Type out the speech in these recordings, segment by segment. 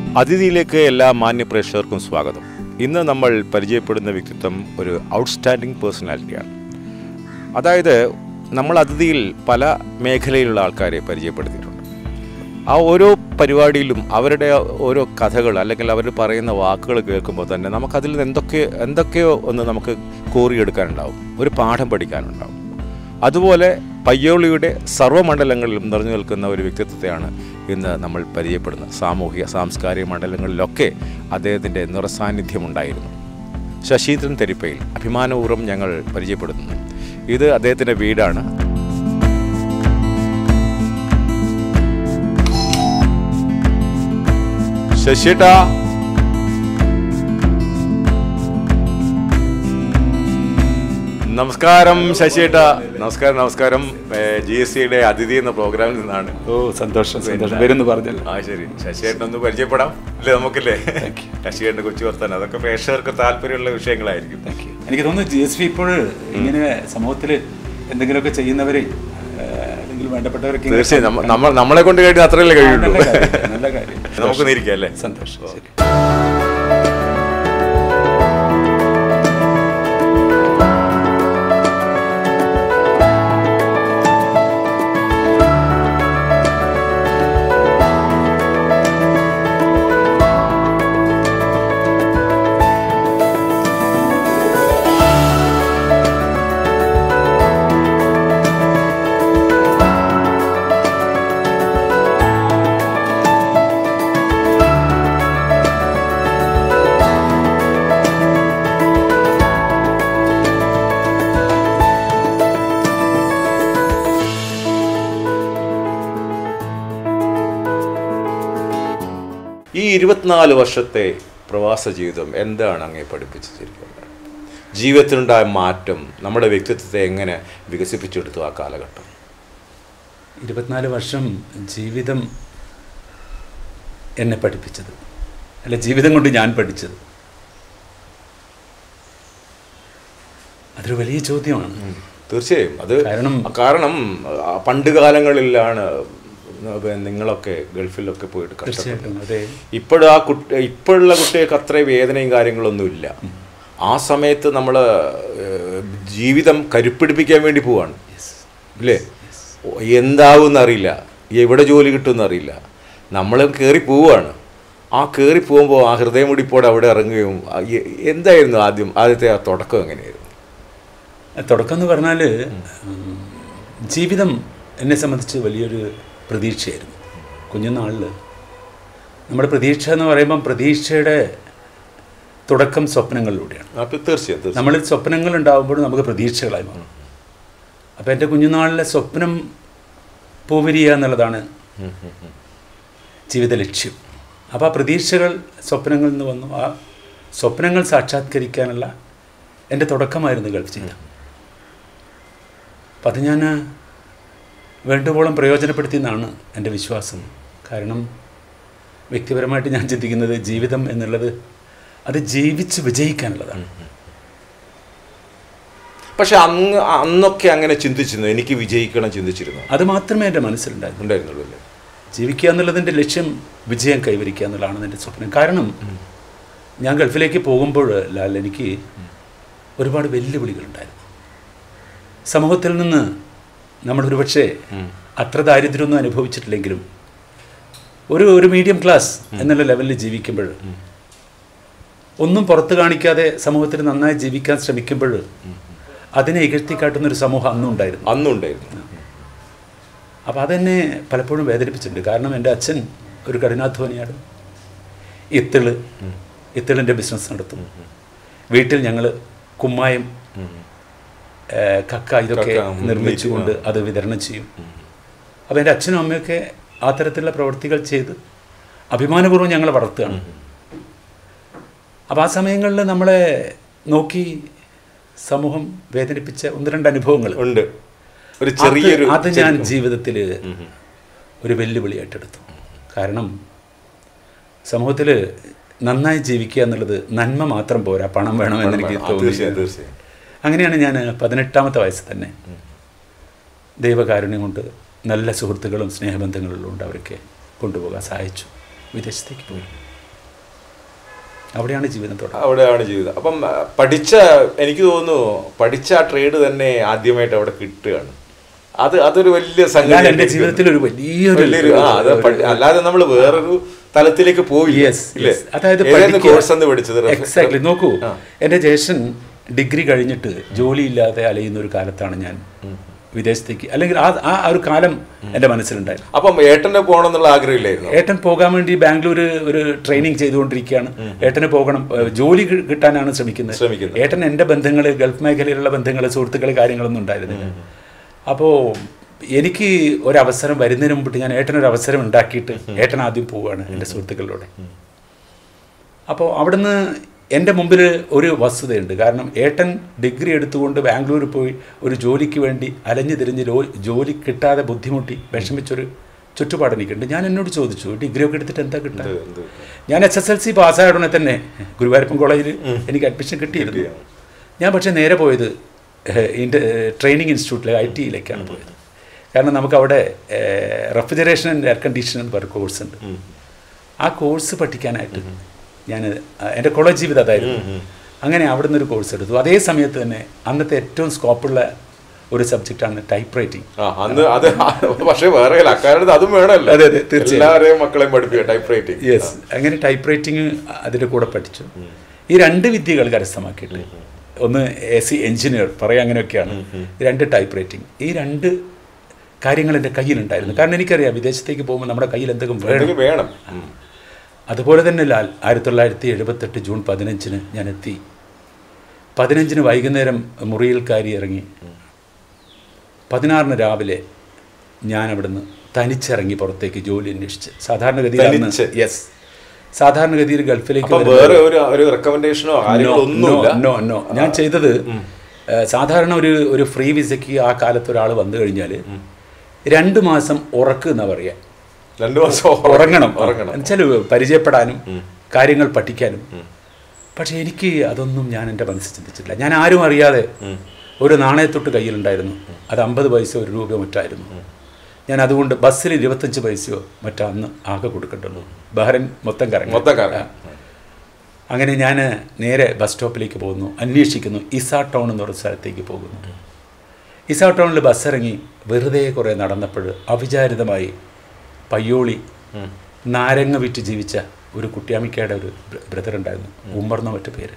അതിഥിയിലേക്ക് എല്ലാ മാന്യ പ്രേക്ഷകർക്കും സ്വാഗതം ഇന്ന് നമ്മൾ പരിചയപ്പെടുന്ന വ്യക്തിത്വം ഒരു ഔട്ട്സ്റ്റാൻഡിംഗ് പേഴ്സണാലിറ്റിയാണ് അതായത് നമ്മൾ അതിഥിയിൽ പല മേഖലയിലുള്ള ആൾക്കാരെ പരിചയപ്പെടുത്തിയിട്ടുണ്ട് ആ ഓരോ പരിപാടിയിലും അവരുടെ ഓരോ കഥകൾ അല്ലെങ്കിൽ അവർ പറയുന്ന വാക്കുകൾ കേൾക്കുമ്പോൾ തന്നെ നമുക്കതിൽ നിന്ന് എന്തൊക്കെ എന്തൊക്കെയോ ഒന്ന് നമുക്ക് കോറിയെടുക്കാനുണ്ടാവും ഒരു പാഠം പഠിക്കാനുണ്ടാവും അതുപോലെ പയ്യോളിയുടെ സർവ്വമണ്ഡലങ്ങളിലും നിറഞ്ഞു നിൽക്കുന്ന ഒരു വ്യക്തിത്വത്തെയാണ് ഇന്ന് നമ്മൾ പരിചയപ്പെടുന്നത് സാമൂഹിക സാംസ്കാരിക മണ്ഡലങ്ങളിലൊക്കെ അദ്ദേഹത്തിൻ്റെ നിറസാന്നിധ്യമുണ്ടായിരുന്നു ശശീന്ദ്രൻ തെരിപ്പയിൽ അഭിമാനപൂർവ്വം ഞങ്ങൾ പരിചയപ്പെടുത്തുന്നു ഇത് അദ്ദേഹത്തിൻ്റെ വീടാണ് ശശിയേട്ടാ നമസ്കാരം ശശിയേട്ടാ നമസ്കാരം നമസ്കാരം ജി എസ് സിയുടെ അതിഥി എന്ന പ്രോഗ്രാമിൽ നിന്നാണ് ഓ സന്തോഷം സന്തോഷം വരുന്നു പറഞ്ഞല്ലോ ആ ശരി ശശിയേട്ടൻ ഒന്ന് പരിചയപ്പെടാം അല്ലേ നമുക്കില്ലേ ശശിയേട്ടൻ കൊച്ചു വർത്താനം അതൊക്കെ പ്രേക്ഷകർക്ക് താല്പര്യമുള്ള വിഷയങ്ങളായിരിക്കും എനിക്ക് തോന്നുന്നു ജി എസ് പി ഇപ്പോൾ ഇങ്ങനെ സമൂഹത്തിൽ എന്തെങ്കിലുമൊക്കെ ചെയ്യുന്നവരെ ആ, അല്ലെങ്കിൽ വേണ്ടപ്പെട്ടവരൊക്കെ ഇങ്ങനെ തീർച്ചയായും നമ്മ- നമ്മൾ നമ്മളെ കൊണ്ട് കഴിഞ്ഞാൽ അത്രയല്ലേ ആ, കഴിയുള്ളൂ നല്ല കാര്യം, നല്ല കാര്യം നമുക്ക് നിരിക്കാം അല്ലേ സന്തോഷം ശരി ഈ ഇരുപത്തിനാല് വർഷത്തെ പ്രവാസ ജീവിതം എന്താണ് അങ്ങേ പഠിപ്പിച്ചിരിക്കുന്നത് ജീവിതത്തിലുണ്ടായ മാറ്റം നമ്മുടെ വ്യക്തിത്വത്തെ എങ്ങനെ വികസിപ്പിച്ചെടുത്തു ആ കാലഘട്ടം ഇരുപത്തിനാല് വർഷം ജീവിതം എന്നെ പഠിപ്പിച്ചത് അല്ല ജീവിതം കൊണ്ട് ഞാൻ പഠിച്ചത് അതൊരു വലിയ ചോദ്യമാണ് തീർച്ചയായും അത് കാരണം കാരണം ആ, പണ്ട് കാലങ്ങളിലാണ് നിങ്ങളൊക്കെ ഗൾഫിലൊക്കെ പോയിട്ട് കഷ്ടപ്പെട്ടു തീർച്ചയായിട്ടും അതെ ഇപ്പോഴും ആ കുട്ടി ഇപ്പോഴുള്ള കുട്ടികൾക്ക് അത്ര വേദനയും കാര്യങ്ങളൊന്നും ഇല്ല ആ സമയത്ത് നമ്മൾ ജീവിതം കരുപ്പിടിപ്പിക്കാൻ വേണ്ടി പോവാണ് ഇല്ലേ എന്താവും അറിയില്ല എവിടെ ജോലി കിട്ടുമെന്ന് അറിയില്ല നമ്മൾ കയറി പോവുകയാണ് ആ കയറി പോകുമ്പോൾ ആ ഹൃദയമുടിപ്പോടെ അവിടെ ഇറങ്ങുകയും ആ, എ- എന്തായിരുന്നു ആദ്യം ആദ്യത്തെ ആ തുടക്കം എങ്ങനെയായിരുന്നു തുടക്കം എന്ന് പറഞ്ഞാൽ ജീവിതം എന്നെ സംബന്ധിച്ച് വലിയൊരു പ്രതീക്ഷയായിരുന്നു കുഞ്ഞുനാളിൽ നമ്മുടെ പ്രതീക്ഷ എന്ന് പറയുമ്പം പ്രതീക്ഷയുടെ തുടക്കം സ്വപ്നങ്ങളിലൂടെയാണ് അപ്പോൾ തീർച്ചയായും തീർച്ചയായും നമ്മളിൽ സ്വപ്നങ്ങൾ ഉണ്ടാകുമ്പോൾ നമുക്ക് പ്രതീക്ഷകളായി മാറും അപ്പോൾ എൻ്റെ കുഞ്ഞുനാളിലെ സ്വപ്നം പൂവിരിയുക എന്നുള്ളതാണ് ഉം, ഉം, ഉം. ജീവിത ലക്ഷ്യം അപ്പോൾ ആ പ്രതീക്ഷകൾ സ്വപ്നങ്ങളിൽ നിന്ന് വന്നു ആ സ്വപ്നങ്ങൾ സാക്ഷാത്കരിക്കാനുള്ള എൻ്റെ തുടക്കമായിരുന്നു ഗൾഫ് ജീവിതം അപ്പം അത് ഞാൻ വേണ്ടുവോളം പ്രയോജനപ്പെടുത്തി എന്നാണ് എൻ്റെ വിശ്വാസം കാരണം വ്യക്തിപരമായിട്ട് ഞാൻ ചിന്തിക്കുന്നത് ജീവിതം എന്നുള്ളത് അത് ജീവിച്ച് വിജയിക്കാനുള്ളതാണ് പക്ഷെ അന്ന് അന്നൊക്കെ അങ്ങനെ ചിന്തിച്ചിരുന്നു എനിക്ക് വിജയിക്കണം ചിന്തിച്ചിരുന്നു അത് മാത്രമേ എൻ്റെ മനസ്സിലുണ്ടായിരുന്നു ഉണ്ടായിരുന്നുള്ളൂ അല്ലേ ജീവിക്കുക എന്നുള്ളതിൻ്റെ ലക്ഷ്യം വിജയം കൈവരിക്കുക എന്നുള്ളതാണ് എൻ്റെ സ്വപ്നം കാരണം ഞാൻ ഗൾഫിലേക്ക് പോകുമ്പോൾ ലാൽ എനിക്ക് ഒരുപാട് വെല്ലുവിളികളുണ്ടായിരുന്നു സമൂഹത്തിൽ നിന്ന് നമ്മൾ ഒരുപക്ഷെ അത്ര ദാരിദ്ര്യമൊന്നും അനുഭവിച്ചിട്ടില്ലെങ്കിലും ഒരു ഒരു മീഡിയം ക്ലാസ് എന്നുള്ള ലെവലിൽ ജീവിക്കുമ്പോൾ ഒന്നും പുറത്ത് കാണിക്കാതെ സമൂഹത്തിൽ നന്നായി ജീവിക്കാൻ ശ്രമിക്കുമ്പോൾ അതിനെ ഇകഴ്ത്തിക്കാട്ടുന്ന ഒരു സമൂഹം അന്നും ഉണ്ടായിരുന്നു അന്നും ഉണ്ടായിരുന്നു അപ്പോൾ അതെന്നെ പലപ്പോഴും വേദനിപ്പിച്ചിട്ടുണ്ട് കാരണം എൻ്റെ അച്ഛൻ ഒരു കഠിനാധ്വാനിയാണ് ഇത്തിള് ഇത്തിളിൻ്റെ ബിസിനസ് നടത്തും വീട്ടിൽ ഞങ്ങൾ കുമ്മായം ഏഹ്, കക്ക ഇതൊക്കെ കക്ക, ഉം, നിർമ്മിച്ചുകൊണ്ട് അത് വിതരണം ചെയ്യും അപ്പോൾ എൻ്റെ അച്ഛനും അമ്മയൊക്കെ ആ തരത്തിലുള്ള പ്രവൃത്തികൾ ചെയ്ത് അഭിമാനപൂർവ്വം ഞങ്ങളെ വളർത്തുകയാണ് അപ്പോൾ ആ സമയങ്ങളിൽ നമ്മളെ നോക്കി സമൂഹം വേദനിപ്പിച്ച ഒന്ന് രണ്ട് അനുഭവങ്ങൾ ഉണ്ട് ഒരു ചെറിയൊരു അത് അത് ഞാൻ ജീവിതത്തിൽ ഒരു വെല്ലുവിളിയായിട്ടെടുത്തു കാരണം സമൂഹത്തിൽ നന്നായി ജീവിക്കുക എന്നുള്ളത് നന്മ മാത്രം പോരാ പണം വേണമെന്ന് എനിക്ക് ആ, തീർച്ചയായും തോന്നി തീർച്ചയായും അങ്ങനെയാണ് ഞാൻ പതിനെട്ടാമത്തെ വയസ്സിൽ തന്നെ ദൈവകാരുണ്യം കൊണ്ട് നല്ല സുഹൃത്തുക്കളും സ്നേഹബന്ധങ്ങളും ഉണ്ട് അവരൊക്കെ കൊണ്ടുപോകാൻ സഹായിച്ചു വിദേശത്തേക്ക് പോയി അവിടെയാണ് ജീവിതം തുടങ്ങുന്നത് അവിടെയാണ് ജീവിതം അപ്പം ആ, പഠിച്ച എനിക്ക് തോന്നുന്നു പഠിച്ച ആ ട്രേഡ് തന്നെ ആദ്യമായിട്ട് അവിടെ കിട്ടുകയാണ് അത് അതൊരു വലിയ ഞാൻ സംഗതി എൻ്റെ ജീവിതത്തിൽ ഒരു വലിയൊരു വലിയൊരു ആ അത് പഠി- അല്ലാതെ നമ്മൾ വേറൊരു തലത്തിലേക്ക് പോയി യെസ് ഇല്ലേ അതായത് ഏതായിരുന്നു കോഴ്സ് എന്ന് പഠിച്ചത് എക്സാക്ട്ലി നോക്കൂ എൻ്റെ ജ്യേഷ്ഠൻ ഡിഗ്രി കഴിഞ്ഞിട്ട് ജോലിയില്ലാതെ അലയുന്ന ഒരു കാലത്താണ് ഞാൻ വിദേശത്തേക്ക് അല്ലെങ്കിൽ ആ ആ ഒരു കാലം എൻ്റെ മനസ്സിലുണ്ടായിരുന്നു അപ്പം ഏട്ടനെ പോകണം എന്നുള്ള ആഗ്രഹമില്ലായിരുന്നു ഏട്ടൻ പോകാൻ വേണ്ടി ബാംഗ്ലൂർ ഒരു ട്രെയിനിങ് ചെയ്തുകൊണ്ടിരിക്കുകയാണ് ഏട്ടന് പോകണം ഏഹ് ജോലി കി- കിട്ടാനാണ് ശ്രമിക്കുന്നത് ശ്രമിക്കുന്നത്. ഏട്ടൻ എൻ്റെ ബന്ധങ്ങൾ ഗൾഫ് മേഖലയിലുള്ള ബന്ധങ്ങൾ സുഹൃത്തുക്കൾ കാര്യങ്ങളൊന്നും ഉണ്ടായിരുന്നില്ല അപ്പോൾ എനിക്ക് ഒരവസരം വരുന്നതിന് മുമ്പിട്ട് ഞാൻ ഏട്ടനൊരു അവസരം ഉണ്ടാക്കിയിട്ട് ഏട്ടൻ ആദ്യം പോവുകയാണ് എൻ്റെ സുഹൃത്തുക്കളിലൂടെ അപ്പോൾ അവിടുന്ന് എൻ്റെ മുമ്പിൽ ഒരു വസ്തുതയുണ്ട് കാരണം ഏട്ടൻ ഡിഗ്രി എടുത്തുകൊണ്ട് ബാംഗ്ലൂർ പോയി ഒരു ജോലിക്ക് വേണ്ടി അലഞ്ഞു തിരിഞ്ഞ് ലോ ജോലി കിട്ടാതെ ബുദ്ധിമുട്ടി വിഷമിച്ചൊരു ചുറ്റുപാട് എനിക്കുണ്ട് ഞാൻ എന്നോട് ചോദിച്ചു ഡിഗ്രി ഒക്കെ എടുത്തിട്ട് എന്താ കിട്ടുക എന്ത്? ഞാൻ എസ് എസ് എൽ സി പാസ്സായ ഉടനെ തന്നെ ഗുരുവായൂരപ്പൻ കോളേജിൽ എനിക്ക് അഡ്മിഷൻ കിട്ടിയിരുന്നു ഞാൻ പക്ഷേ നേരെ പോയത് ട്രെയിനിങ് ഇൻസ്റ്റിറ്റ്യൂട്ടിലെ ഐ ടിയിലേക്കാണ് പോയത് കാരണം നമുക്ക് അവിടെ റെഫ്രിജറേഷൻ ആൻഡ് എയർ കണ്ടീഷൻ എന്ന് പറഞ്ഞ കോഴ്സ് ഉണ്ട് ആ കോഴ്സ് പഠിക്കാനായിട്ട് ഞാൻ എൻ്റെ കോളേജ് ജീവിതം അതായിരുന്നു അങ്ങനെ അവിടുന്ന് ഒരു കോഴ്സ് എടുത്തു അതേ സമയത്ത് തന്നെ അന്നത്തെ ഏറ്റവും സ്കോപ്പുള്ള ഒരു സബ്ജക്റ്റാണ് ടൈപ്പ് റൈറ്റിംഗ് ആ അന്ന് അത് പക്ഷേ വേറെ അല്ല അക്കാലത്ത് അതും വേണമല്ലോ അതെ, അതെ, തീർച്ചയായും. എല്ലാവരെയും മക്കളെയും പഠിപ്പിക്കുക ടൈപ്പ് റൈറ്റിംഗ് യെസ് അങ്ങനെ ടൈപ്പ് റൈറ്റിംഗ് അതിൻ്റെ കൂടെ പഠിച്ചു ഈ രണ്ട് വിദ്യകൾ കരസ്ഥമാക്കിയിട്ട് ഒന്ന് എ സി എഞ്ചിനീയർ പറയാം അങ്ങനെയൊക്കെയാണ് രണ്ട് ടൈപ്പ് റൈറ്റിംഗ് ഈ രണ്ട് കാര്യങ്ങൾ എൻ്റെ കയ്യിലുണ്ടായിരുന്നു കാരണം എനിക്കറിയാം വിദേശത്തേക്ക് പോകുമ്പോൾ നമ്മുടെ കയ്യിൽ എന്തെങ്കിലും വേണം എന്തെങ്കിലും വേണം ഉം. അതുപോലെ തന്നെ ലാൽ ആയിരത്തി തൊള്ളായിരത്തി എഴുപത്തെട്ട് ജൂൺ പതിനഞ്ചിന് ഞാൻ എത്തി പതിനഞ്ചിന് വൈകുന്നേരം മുറിയിൽ കയറി ഇറങ്ങി പതിനാറിന് രാവിലെ ഞാൻ അവിടുന്ന് തനിച്ചിറങ്ങി പുറത്തേക്ക് ജോലി അന്വേഷിച്ച് സാധാരണഗതിയിൽ തനിച്ച്? യെസ് സാധാരണഗതിയിൽ ഗൾഫിലേക്ക് അപ്പൊ വരുന്നത് വേറെ ഒരു ഒരു റെക്കമെൻഡേഷനോ കാര്യങ്ങളോ ഒന്നുമില്ല നോ നോ ഞാൻ ചെയ്തത് ഏഹ്, സാധാരണ ഒരു ഒരു ഫ്രീ വിസയ്ക്ക് ആ കാലത്ത് ഒരാൾ വന്നു കഴിഞ്ഞാൽ രണ്ട് മാസം ഉറക്ക് എന്നാ പറയുക രണ്ടു മാസം ഉറങ്ങണം ഉറങ്ങണം എന്നുവെച്ചാൽ പരിചയപ്പെടാനും കാര്യങ്ങൾ പഠിക്കാനും പക്ഷെ എനിക്ക് അതൊന്നും ഞാൻ എൻ്റെ മനസ്സിൽ ചിന്തിച്ചിട്ടില്ല ഞാൻ ആരും അറിയാതെ ഒരു നാണയത്തൊട്ട് കയ്യിലുണ്ടായിരുന്നു അത് അമ്പത് പൈസ ഒരു രൂപയോ മറ്റായിരുന്നു ഞാൻ അതുകൊണ്ട് ബസ്സിൽ ഇരുപത്തഞ്ച് പൈസയോ മറ്റോ അന്ന് ആകെ കൊടുക്കണ്ടുള്ളൂ ബഹ്റൻ മൊത്തം കറങ്ങി മൊത്തം കറങ്ങി. അങ്ങനെ ഞാൻ നേരെ ബസ് സ്റ്റോപ്പിലേക്ക് പോകുന്നു അന്വേഷിക്കുന്നു ഇസാ ടൗൺ എന്ന് പറഞ്ഞ സ്ഥലത്തേക്ക് പോകുന്നു ഇസാ ടൗണിൽ ബസ് ഇറങ്ങി വെറുതെ കുറേ നടന്നപ്പോൾ അവിചാരിതമായി പയ്യോളി നാരങ്ങ വിറ്റ് ജീവിച്ച ഒരു കുട്ടിയാമിക്കയുടെ ഒരു ബ്രദർ ഉണ്ടായിരുന്നു ഉമ്മർന്ന മറ്റു പേര്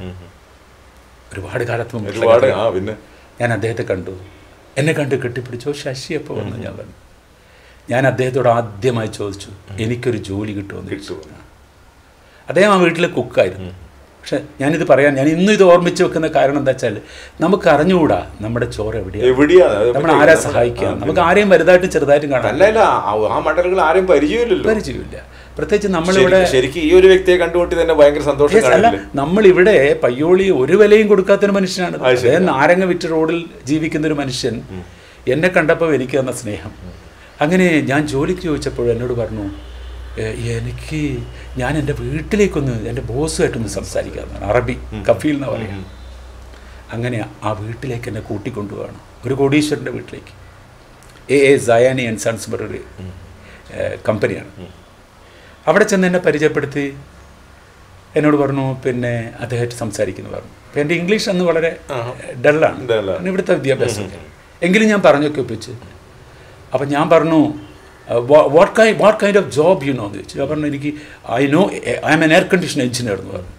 ഒരുപാട് കാലത്ത് മുമ്പ് ഒരുപാട് ആ പിന്നെ ഞാൻ അദ്ദേഹത്തെ കണ്ടു എന്നെ കണ്ട് കെട്ടിപ്പിടിച്ചോ ശശി എപ്പോൾ വന്നു ഞാൻ പറഞ്ഞു ഞാൻ അദ്ദേഹത്തോട് ആദ്യമായി ചോദിച്ചു എനിക്കൊരു ജോലി കിട്ടുമെന്ന് ചോദിച്ചു. കിട്ടും അദ്ദേഹം ആ വീട്ടിലെ കുക്കായിരുന്നു പക്ഷെ ഞാനിത് പറയാൻ ഞാൻ ഇന്നും ഇത് ഓർമ്മിച്ച് വെക്കുന്ന കാരണം എന്താ വെച്ചാൽ നമുക്ക് അറിഞ്ഞുകൂടാ നമ്മുടെ ചോര എവിടെയാണ് എവിടെയാണ് അത് നമ്മൾ ആരാ സഹായിക്കുക നമുക്ക് ആരെയും വലുതായിട്ടും ചെറുതായിട്ടും കാണാൻ അല്ല അല്ല ആ- ആ മണ്ഡലങ്ങൾ ആരും പരിചയമില്ലല്ലോ പരിചയമില്ല പ്രത്യേകിച്ച് നമ്മളിവിടെ ശരിക്കും- ശരിക്കും ഈ ഒരു വ്യക്തിയെ കണ്ടുമുട്ടി തന്നെ ഭയങ്കര സന്തോഷം Yes, അല്ല കാണില്ലേ നമ്മളിവിടെ പയ്യോളി ഒരു വിലയും കൊടുക്കാത്തൊരു മനുഷ്യനാണ് അത് ശരിയാ. അദ്ദേഹം നാരങ്ങ വിറ്റ് റോഡിൽ ജീവിക്കുന്ന ഒരു മനുഷ്യൻ എന്നെ കണ്ടപ്പോൾ എനിക്ക് തന്ന സ്നേഹം അങ്ങനെ ഞാൻ ജോലിക്ക് ചോദിച്ചപ്പോൾ എന്നോട് പറഞ്ഞു "എ, എനിക്ക് ഞാൻ എൻ്റെ വീട്ടിലേക്കൊന്ന് എൻ്റെ ബോസുമായിട്ടൊന്ന് സംസാരിക്കാമെന്നാണ് അറബി കഫീൽ എന്ന് പറയാം അങ്ങനെ ആ വീട്ടിലേക്ക് എന്നെ കൂട്ടിക്കൊണ്ടുപോവാണ് ഒരു കോടീശ്വരൻ്റെ വീട്ടിലേക്ക് A A Sayani and sons പറഞ്ഞൊരു കമ്പനിയാണ് അവിടെ ചെന്ന് എന്നെ പരിചയപ്പെടുത്തി എന്നോട് പറഞ്ഞു പിന്നെ അദ്ദേഹമായിട്ട് സംസാരിക്കുന്നു പറഞ്ഞു അപ്പം എൻ്റെ ഇംഗ്ലീഷ് അന്ന് വളരെ ഡള്ളാണ് Dull ആണ്. കാരണം ഇവിടുത്തെ വിദ്യാഭ്യാസം എങ്കിലും ഞാൻ പറഞ്ഞൊക്കെ ഒപ്പിച്ച് അപ്പം ഞാൻ പറഞ്ഞു വാട്ട് കൈ what kind of job you know എന്ന് ചോദിച്ചു ഞാൻ പറഞ്ഞു എനിക്ക് I know I'm an air condition engineer എന്ന് പറഞ്ഞു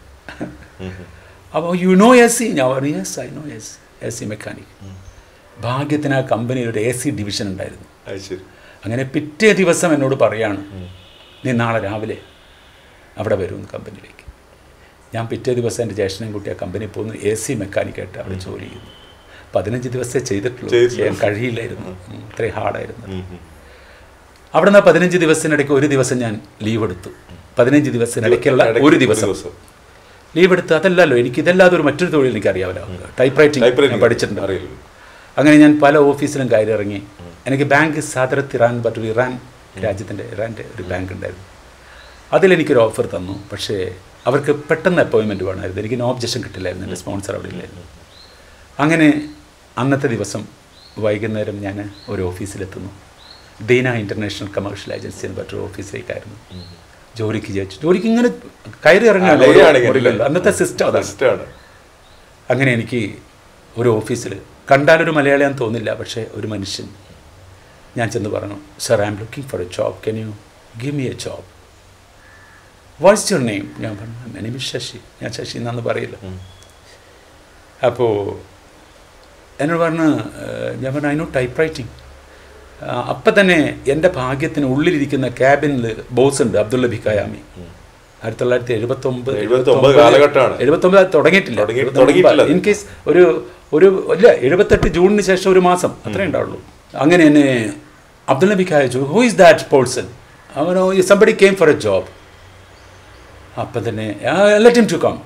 അപ്പോൾ യു നോ എ സി ഞാൻ പറഞ്ഞു yes I know as A C mechanic ഭാഗ്യത്തിന് ആ കമ്പനിയിൽ ഒരു എ സി ഡിവിഷൻ ഉണ്ടായിരുന്നു അത് ശരി അങ്ങനെ പിറ്റേ ദിവസം എന്നോട് പറയാണ് നീ നാളെ രാവിലെ അവിടെ വരുമെന്ന് കമ്പനിയിലേക്ക് ഞാൻ പിറ്റേ ദിവസം എൻ്റെ ജ്യേഷ്ഠനും കുട്ടി ആ കമ്പനിയിൽ പോകുന്നു എ സി മെക്കാനിക്കായിട്ട് അവിടെ ജോലി ചെയ്യുന്നു പതിനഞ്ച് ദിവസമേ ചെയ്തിട്ടുള്ളൂ ചെയ്തിട്ടുള്ളൂ. ചെയ്യാൻ കഴിയില്ലായിരുന്നു ഉം, ഇത്രയും ഹാർഡായിരുന്നു അവിടെ നിന്ന് പതിനഞ്ച് ദിവസത്തിനിടയ്ക്ക് ഒരു ദിവസം ഞാൻ ലീവ് എടുത്തു പതിനഞ്ച് ദിവസത്തിനിടയ്ക്കുള്ള ഇടയ്ക്ക് ഒരു ദിവസം ലീവ് എടുത്ത് അതല്ലല്ലോ എനിക്ക് ഇതല്ലാതെ ഒരു മറ്റൊരു തൊഴിൽ എനിക്ക് അറിയാമല്ലോ ടൈപ്പ് Type റൈറ്റിംഗ് writing ഞാൻ പഠിച്ചിട്ടുണ്ട് അറിയില്ല. അങ്ങനെ ഞാൻ പല ഓഫീസിലും കയറി ഇറങ്ങി എനിക്ക് ബാങ്ക് സാദറത്ത് ഇറാൻ പറഞ്ഞൊരു ഇറാൻ രാജ്യത്തിൻ്റെ ഇറാൻ്റെ ഒരു ബാങ്ക് ഉണ്ടായിരുന്നു അതിലെനിക്കൊരു ഓഫർ തന്നു പക്ഷേ അവർക്ക് പെട്ടെന്ന് അപ്പോയിൻമെൻറ്റ് വേണമായിരുന്നു എനിക്ക് നോ ഒബ്ജക്ഷൻ കിട്ടില്ലായിരുന്നു എൻ്റെ സ്പോൺസർ അവിടെ ഇല്ലായിരുന്നു അങ്ങനെ അന്നത്തെ ദിവസം വൈകുന്നേരം ഞാൻ ഒരു ഓഫീസിലെത്തുന്നു ദീന ഇൻ്റർനാഷണൽ കമേഴ്ഷ്യൽ ഏജൻസി എന്ന് പറഞ്ഞൊരു ഓഫീസിലേക്കായിരുന്നു ജോലിക്ക് ചോദിച്ചു ജോലിക്ക് ഇങ്ങനെ കയറി അലയുകയാണ് ഇറങ്ങുകയാണ് ഇങ്ങനെ. മുറികളിൽ. അന്നത്തെ സിസ്റ്റം അതാണ് ഇഷ്ടമാണ് അങ്ങനെ എനിക്ക് ഒരു ഓഫീസിൽ കണ്ടാലൊരു മലയാളിയാന്ന് തോന്നില്ല പക്ഷേ ഒരു മനുഷ്യൻ ഞാൻ ചെന്ന് പറഞ്ഞു sir I'm looking for a job can you give me a job what's your name ഞാൻ പറഞ്ഞു നെയിം ഇസ് ശശി ഞാൻ ശശി എന്നാന്ന് പറയില്ല അപ്പോൾ എന്നോട് പറഞ്ഞ് ഏഹ്, ഞാൻ പറഞ്ഞു ഐ നോ ടൈപ്പ് റൈറ്റിംഗ് അപ്പം തന്നെ എൻ്റെ ഭാഗ്യത്തിന് ഉള്ളിലിരിക്കുന്ന ക്യാബിനിൽ ബോസ് ഉണ്ട് അബ്ദുള്ള ബിക്കായാമി ആയിരത്തി തൊള്ളായിരത്തി എഴുപത്തി ഒമ്പത് 79 കാലഘട്ടമാണ്. എഴുപത്തി ഒമ്പത് തുടങ്ങിയിട്ടില്ല തുടങ്ങി- തുടങ്ങിയിട്ടില്ല അത്. ഇൻ കേസ് ഒരു ഒരു ഇല്ല എഴുപത്തെട്ട് ജൂണിന് ശേഷം ഒരു മാസം അത്രേ ഉണ്ടാവുള്ളൂ അങ്ങനെ എന്നെ അബ്ദുൽ നബി അയച്ചു ഹൂ ഇസ് ദാറ്റ് പേഴ്സൺ അവനോ somebody came for a job അപ്പം തന്നെ let him to come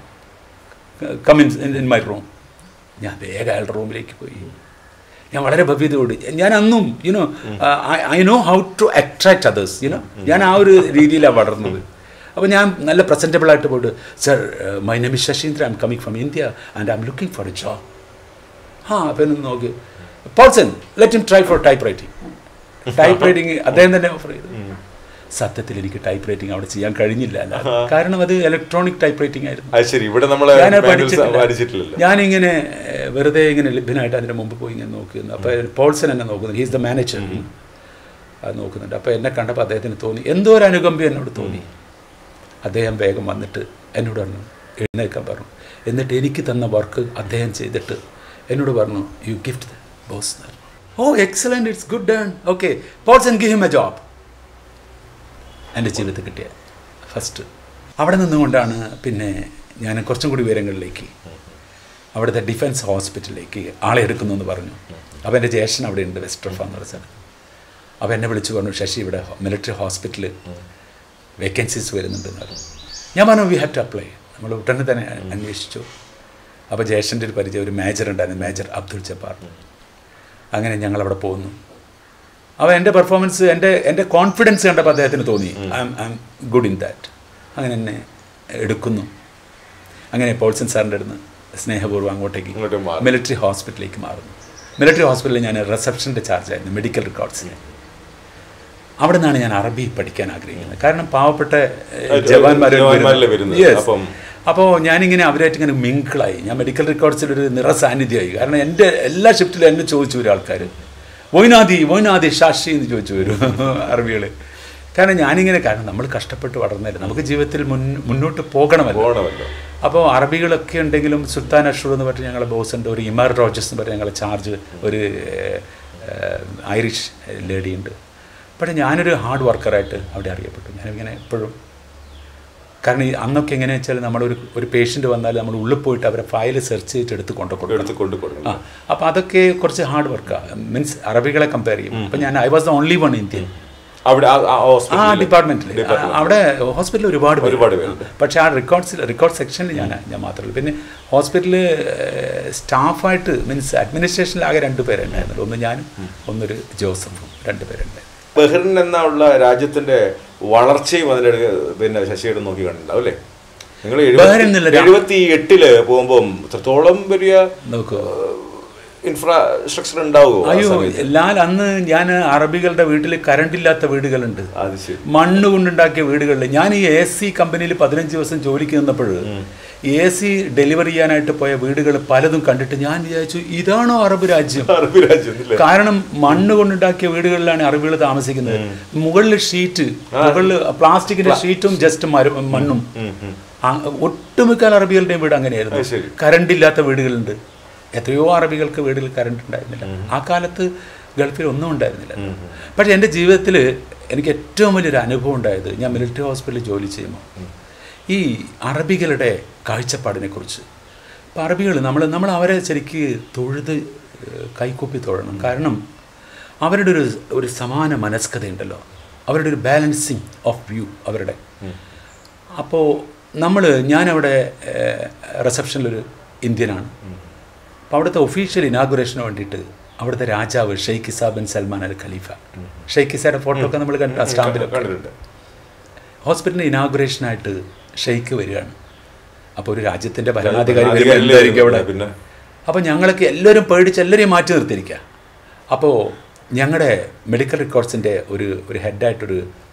come in in my room ഞാൻ വേഗം അയാളുടെ റൂമിലേക്ക് പോയി ഞാൻ വളരെ ഭവ്യതയോട് ഞാൻ അന്നും you know I know how to attract others you know ഞാൻ ആ ഒരു രീതിയിലാണ് വളർന്നത് അപ്പോൾ ഞാൻ നല്ല പ്രസൻറ്റബിൾ ആയിട്ട് പോയിട്ട് sir my name is Shashindra I'm coming from India and I'm looking for a job ആ അപ്പം നോക്കി Paulson let him try for type writing type writing അദ്ദേഹം തന്നെ ഓഫർ ചെയ്തു സത്യത്തിൽ എനിക്ക് ടൈപ്പ് റൈറ്റിംഗ് അവിടെ ചെയ്യാൻ കഴിഞ്ഞില്ല അല്ല കാരണം അത് ഇലക്ട്രോണിക് ടൈപ്പ് റൈറ്റിംഗ് ആയിരുന്നു അത് ശരി ഇവിടെ നമ്മള് ഞാൻ manuals പഠിച്ചിട്ടില്ല പഠിച്ചിട്ടില്ലല്ലോ ഞാനിങ്ങനെ ഏഹ്, വെറുതെ ഇങ്ങനെ ലഭ്യനായിട്ട് അതിന് മുമ്പ് പോയി ഇങ്ങനെ നോക്കുന്നു അപ്പോൾ പോൾസൺ എന്നെ നോക്കുന്നുണ്ട് ഹീസ് ദ മാനേജർ അത് നോക്കുന്നുണ്ട് അപ്പോൾ എന്നെ കണ്ടപ്പോൾ അദ്ദേഹത്തിന് തോന്നി എന്തോ ഒരു അനുകമ്പ എന്നോട് തോന്നി അദ്ദേഹം വേഗം വന്നിട്ട് എന്നോട് പറഞ്ഞു എഴുന്നേൽക്കാൻ പറഞ്ഞു എന്നിട്ട് എനിക്ക് തന്ന വർക്ക് അദ്ദേഹം ചെയ്തിട്ട് എന്നോട് പറഞ്ഞു you gift boss oh excellent it's good done okay Paulson give him a job എൻ്റെ ജീവിതത്തിൽ കിട്ടിയ ഫസ്റ്റ് അവിടെ നിന്നുകൊണ്ടാണ് പിന്നെ ഞാൻ കുറച്ചും കൂടി ഉയരങ്ങളിലേക്ക് അവിടുത്തെ ഡിഫൻസ് ഹോസ്പിറ്റലിലേക്ക് ആളെ എടുക്കുന്നു എന്ന് പറഞ്ഞു അപ്പോൾ എൻ്റെ ജ്യേഷ്ഠൻ അവിടെ ഉണ്ട് വെസ്റ്റർഫ എന്ന് പറഞ്ഞ സ്ഥലം അപ്പോൾ എന്നെ വിളിച്ചു പറഞ്ഞു ശശി ഇവിടെ മിലിറ്ററി ഹോസ്പിറ്റലിൽ വേക്കൻസീസ് വരുന്നുണ്ടെന്ന് പറഞ്ഞു ഞാൻ പറഞ്ഞു വി ഹാവ് ടു അപ്ലൈ നമ്മൾ ഉടനെ തന്നെ അന്വേഷിച്ചു അപ്പോൾ ജ്യേഷ്ഠൻ്റെ ഒരു പരിചയം ഒരു മേജർ ഉണ്ടായിരുന്നു മേജർ അബ്ദുൾ ജബ്ബാർ അങ്ങനെ ഞങ്ങൾ അവിടെ പോകുന്നു അപ്പോൾ എൻ്റെ പെർഫോമൻസ് എൻ്റെ എൻ്റെ കോൺഫിഡൻസ് കണ്ടപ്പോൾ അദ്ദേഹത്തിന് തോന്നി I'm I'm good in that അങ്ങനെ എന്നെ എടുക്കുന്നു അങ്ങനെ പോൾസൺ സാറിൻ്റെ അടുത്ത് സ്നേഹപൂർവ്വം അങ്ങോട്ടേക്ക് ഇങ്ങോട്ട് മാറി. മിലിറ്ററി ഹോസ്പിറ്റലിലേക്ക് മാറുന്നു മിലിറ്ററി ഹോസ്പിറ്റലിൽ ഞാൻ റിസപ്ഷൻ്റെ ചാർജ് ആയിരുന്നു മെഡിക്കൽ റെക്കോർഡ്സിന് അവിടെ നിന്നാണ് ഞാൻ അറബി പഠിക്കാൻ ആഗ്രഹിക്കുന്നത് കാരണം പാവപ്പെട്ട അത് ജവാന്മാർ ജവാന്മാരല്ലേ വരുന്നത്. അപ്പം- അപ്പോൾ ഞാനിങ്ങനെ അവരായിട്ട് ഇങ്ങനെ മിങ്കിളായി ഞാൻ മെഡിക്കൽ റെക്കോർഡ്സിൽ ഒരു നിറസാന്നിധ്യമായി കാരണം എൻ്റെ എല്ലാ ഷിഫ്റ്റിലും എന്നെ ചോദിച്ചു വരും ആൾക്കാർ വൈനാദി വൈനാദി ഷാഷി എന്ന് ചോദിച്ചു വരും അറബികൾ കാരണം ഞാനിങ്ങനെ കാരണം നമ്മൾ കഷ്ടപ്പെട്ട് വളർന്നല്ലേ നമുക്ക് ജീവിതത്തിൽ മുൻ മുന്നോട്ട് പോകണമല്ലോ പോകണമല്ലോ അപ്പോൾ അറബികളൊക്കെ ഉണ്ടെങ്കിലും സുൽത്താൻ അഷൂർ എന്ന് പറഞ്ഞ ഞങ്ങളുടെ ബോസ് ഉണ്ട് ഒരു ഇമർ റോജസ് എന്ന് പറഞ്ഞ ഞങ്ങളുടെ ചാർജ് ഒരു ഏഹ്, ഐറിഷ് ലേഡി ഉണ്ട് പക്ഷേ ഞാനൊരു ഹാർഡ് വർക്കറായിട്ട് അവിടെ അറിയപ്പെട്ടു ഞാനിങ്ങനെ എപ്പോഴും കാരണം ഈ അന്നൊക്കെ എങ്ങനെയാ വെച്ചാൽ നമ്മളൊരു ഒരു പേഷ്യൻ്റ് വന്നാൽ നമ്മൾ ഉള്ളിൽ പോയിട്ട് അവരെ ഫയൽ സെർച്ച് ചെയ്തിട്ട് എടുത്ത് കൊണ്ടു കൊടുക്കണം എടുത്ത് കൊണ്ടു കൊടുക്കണം ആ അപ്പോൾ അതൊക്കെ കുറച്ച് ഹാർഡ് വർക്കാണ് മീൻസ് അറബികളെ കമ്പയർ ചെയ്യും അപ്പോൾ ഞാൻ I was the only one Indian അവിടെ ആ- ആ ആ ഹോസ്പിറ്റലിൽ ഡിപ്പാർട്ട്മെന്റിൽ ഡിപ്പാർട്ട്മെന്റ്. അവിടെ ഹോസ്പിറ്റലിൽ ഒരുപാട് പേര് ഒരുപാട് പേരുണ്ട്. പക്ഷേ ആ റെക്കോർഡ്സിൽ റെക്കോർഡ് സെക്ഷനിൽ ഞാൻ ഞാൻ മാത്രമല്ല പിന്നെ ഹോസ്പിറ്റലിൽ സ്റ്റാഫായിട്ട് മീൻസ് അഡ്മിനിസ്ട്രേഷനിൽ ആകെ രണ്ട് പേരുണ്ടായിരുന്നു ഒന്ന് ഞാനും ഒന്നൊരു ജോസഫും രണ്ട് പേരുണ്ടായിരുന്നു ബഹ്റിൻ എന്നുള്ള രാജ്യത്തിന്റെ വളർച്ചയും അതിന്റെ പിന്നെ ശശിയുടെ നോക്കി കണ്ടിട്ടുണ്ടാവും അല്ലേ നിങ്ങൾ ബഹ്റിൻ എന്നുള്ള രാ- എഴുപത്തി എട്ടില് പോകുമ്പോൾ ഇത്രത്തോളം വലിയ നോക്കൂ ഇൻഫ്രാസ്ട്രക്ചർ ഉണ്ടാവുമോ ആ അയ്യോ സമയത്ത്? ലാൽ അന്ന് ഞാൻ അറബികളുടെ വീട്ടിൽ കറണ്ട് ഇല്ലാത്ത വീടുകളുണ്ട് അത് ശരി മണ്ണ് കൊണ്ടുണ്ടാക്കിയ വീടുകളിൽ ഞാൻ ഈ എ സി കമ്പനിയിൽ പതിനഞ്ച് ദിവസം ജോലിക്ക് നിന്നപ്പോൾ എ സി ഡെലിവറി ചെയ്യാനായിട്ട് പോയ വീടുകൾ പലതും കണ്ടിട്ട് ഞാൻ വിചാരിച്ചു ഇതാണോ അറബ് രാജ്യം അറബ് രാജ്യം അല്ലേ കാരണം മണ്ണ് കൊണ്ടുണ്ടാക്കിയ വീടുകളിലാണ് അറബികൾ താമസിക്കുന്നത് മുകളിൽ ഷീറ്റ് മുകളിൽ പ്ലാസ്റ്റിക്കിന്റെ ഷീറ്റും ജസ്റ്റ് മണ്ണും ആ, ഒട്ടുമിക്ക അറബികളുടെയും വീട് അങ്ങനെയായിരുന്നു അത് ശരി. കറണ്ട് ഇല്ലാത്ത വീടുകളുണ്ട് എത്രയോ അറബികൾക്ക് വീട്ടിൽ കറണ്ട് ഉണ്ടായിരുന്നില്ല ആ കാലത്ത് ഗൾഫിൽ ഒന്നും ഉണ്ടായിരുന്നില്ല പക്ഷേ എൻ്റെ ജീവിതത്തിൽ എനിക്ക് ഏറ്റവും വലിയൊരു അനുഭവം ഉണ്ടായത് ഞാൻ മിലിറ്ററി ഹോസ്പിറ്റലിൽ ജോലി ചെയ്യുമ്പോൾ ഈ അറബികളുടെ കാഴ്ചപ്പാടിനെ കുറിച്ച് അപ്പോൾ അറബികൾ നമ്മൾ നമ്മൾ അവരെ ശരിക്ക് തൊഴുത് ഏഹ്, കൈകൂപ്പി തൊഴണം കാരണം അവരുടെ ഒരു ഒരു സമാന മനസ്കതയുണ്ടല്ലോ അവരുടെ ഒരു ബാലൻസിങ് ഓഫ് വ്യൂ അവരുടെ അപ്പോൾ നമ്മൾ ഞാനവിടെ റിസപ്ഷനിലൊരു ഇന്ത്യനാണ് അപ്പോൾ അവിടുത്തെ ഒഫീഷ്യൽ ഇനാഗുറേഷന് വേണ്ടിയിട്ട് അവിടുത്തെ രാജാവ് Sheikh Isa bin Salman al Khalifa Sheikh ഇസയുടെ ഫോട്ടോ ഒക്കെ നമ്മൾ കണ്ട സ്റ്റാമ്പിലൊക്കെ കണ്ടിട്ടുണ്ട് ഹോസ്പിറ്റലിൻ്റെ ഇനാഗുറേഷനായിട്ട് ഷെയ്ഖ് വരികയാണ് അപ്പോൾ ഒരു രാജ്യത്തിൻ്റെ ഭരണാധികാരി ഭരണാധികാരി വരുമ്പോൾ അല്ലേ എന്തായിരിക്കും അവിടെ പിന്നെ അപ്പോൾ ഞങ്ങളൊക്കെ എല്ലാവരും പേടിച്ച് എല്ലാവരെയും മാറ്റി നിർത്തിയിരിക്കുക അപ്പോൾ ഞങ്ങളുടെ മെഡിക്കൽ റെക്കോർഡ്സിൻ്റെ ഒരു ഒരു ഹെഡായിട്ടൊരു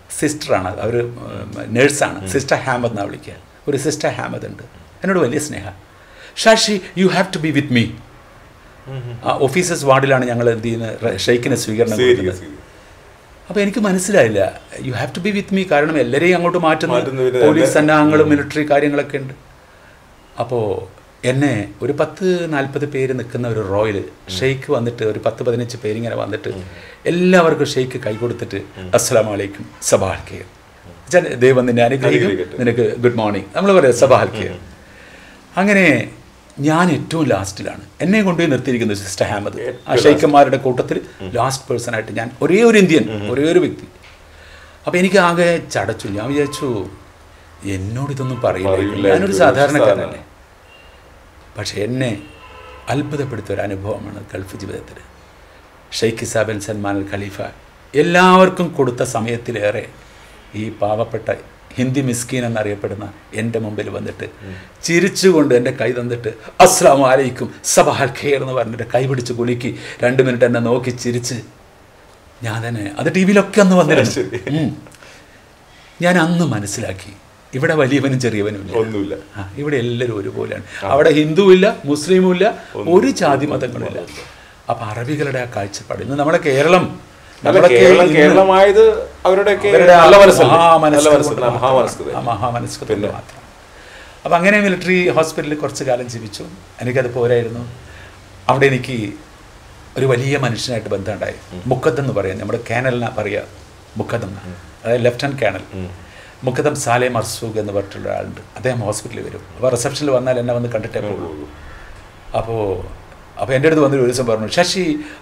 സിസ്റ്ററാണ് അവർ നേഴ്സാണ് സിസ്റ്റർ ഹാമദ് എന്നാണ് വിളിക്കുക ഒരു സിസ്റ്റർ ഹാമദ് ഉണ്ട് എന്നോട് വലിയ സ്നേഹ Shashi you have to be with me officers വാർഡിലാണ് ഞങ്ങൾ എന്ത് ചെയ്യുന്നത് ഷെയ്ക്കിന് സ്വീകരണം കൊടുക്കുന്നത് അപ്പോൾ എനിക്ക് മനസ്സിലായില്ല you have to be with me കാരണം എല്ലാവരെയും അങ്ങോട്ട് മാറ്റുന്നു മാറ്റുന്നതിന് പോലീസ് തന്നെ- സന്നാഹങ്ങളും മിലിറ്ററി കാര്യങ്ങളൊക്കെ ഉണ്ട് അപ്പോൾ എന്നെ ഒരു പത്ത് നാൽപ്പത് പേര് നിൽക്കുന്ന ഒരു റോയിൽ ഷെയ്ക്ക് വന്നിട്ട് ഒരു പത്ത് പതിനഞ്ച് പേരിങ്ങനെ വന്നിട്ട് എല്ലാവർക്കും ഷെയ്ക്ക് കൈ കൊടുത്തിട്ട് അസ്സലാം വലൈക്കും സബാൽ കെയർ ദൈവം നിന്നെ അനുഗ്രഹിക്കും അനുഗ്രഹിക്കട്ടെ. നിനക്ക് ഗുഡ് മോർണിംഗ് നമ്മൾ പറയാം സബാൽ കെയർ അങ്ങനെ ഞാൻ ഏറ്റവും ലാസ്റ്റിലാണ് എന്നെ കൊണ്ടുപോയി നിർത്തിയിരിക്കുന്നത് സിസ്റ്റർ ഹാമദ് ആ ഷെയ്ക്കന്മാരുടെ കൂട്ടത്തിൽ ലാസ്റ്റ് പേഴ്സൺ ആയിട്ട് ഞാൻ ഒരേ ഒരു ഇന്ത്യൻ ഒരേ ഒരു വ്യക്തി അപ്പോൾ എനിക്ക് ആകെ ചടച്ചു ഞാൻ വിചാരിച്ചു എന്നോട് ഇതൊന്നും പറയില്ല പറയില്ല, ഞാനൊരു ഇത് സാധാരണക്കാരനല്ലേ പക്ഷെ എന്നെ അത്ഭുതപ്പെടുത്തിയ ഒരു അനുഭവമാണ് ഗൾഫ് ജീവിതത്തിൽ Sheikh Isa bin Salman al Khalifa എല്ലാവർക്കും കൊടുത്ത സമയത്തിലേറെ ഈ പാവപ്പെട്ട ഹിന്ദി മിസ്കീൻ എന്നറിയപ്പെടുന്ന എൻ്റെ മുമ്പിൽ വന്നിട്ട് ചിരിച്ചുകൊണ്ട് എൻ്റെ കൈ തന്നിട്ട് അസ്ലാം വലൈക്കും സബാൽ ഖേർ എന്ന് പറഞ്ഞിട്ട് കൈ പിടിച്ച് കുലുക്കി രണ്ട് മിനിറ്റ് എന്നെ നോക്കി ചിരിച്ച് ഞാൻ തന്നെ അത് ടി വിയിലൊക്കെ അന്ന് വന്നിരുന്നു ശരി. ഉം. ഞാൻ അന്ന് മനസ്സിലാക്കി ഇവിടെ വലിയവനും ചെറിയവനും ഇല്ല ഒന്നുമില്ല ആ, ഇവിടെ എല്ലാവരും ഒരുപോലെയാണ് അവിടെ ഹിന്ദു ഇല്ല മുസ്ലിമും ഇല്ല ഒരു ജാതി മതങ്ങളില്ല അപ്പൊ അറബികളുടെ ആ കാഴ്ചപ്പാട് ഇന്ന് നമ്മുടെ കേരളം അല്ല നമ്മളൊക്കെ കേരളം ഇന്ന് കേരളമായത് അവരുടെയൊക്കെ അവരുടെ ആ നല്ല മനസ്സല്ലേ മഹാമനസ്കത നല്ല മനസ്സ് കൊണ്ട് മാത്രം. മഹാമനസ്കത ആ മഹാമനസ്കത കൊണ്ട് മാത്രം അപ്പം അങ്ങനെ മിലിറ്ററി ഹോസ്പിറ്റലിൽ കുറച്ച് കാലം ജീവിച്ചു എനിക്കത് പോരായിരുന്നു അവിടെ എനിക്ക് ഒരു വലിയ മനുഷ്യനായിട്ട് ബന്ധമുണ്ടായി മുക്കദം എന്ന് പറയാം നമ്മുടെ കേണലിനാ പറയുക മുക്കദം എന്ന്. അതായത് lieutenant colonel Muqaddam Saleh Marzooq എന്ന് പറഞ്ഞിട്ടുള്ള ഒരാളുണ്ട് അദ്ദേഹം ഹോസ്പിറ്റലിൽ വരും അപ്പോൾ റിസപ്ഷനിൽ വന്നാൽ എന്നെ വന്ന് കണ്ടിട്ടേ പോകുള്ളൂ അപ്പോൾ അപ്പോൾ എൻ്റെ അടുത്ത് വന്നൊരു ദിവസം പറഞ്ഞു Sasi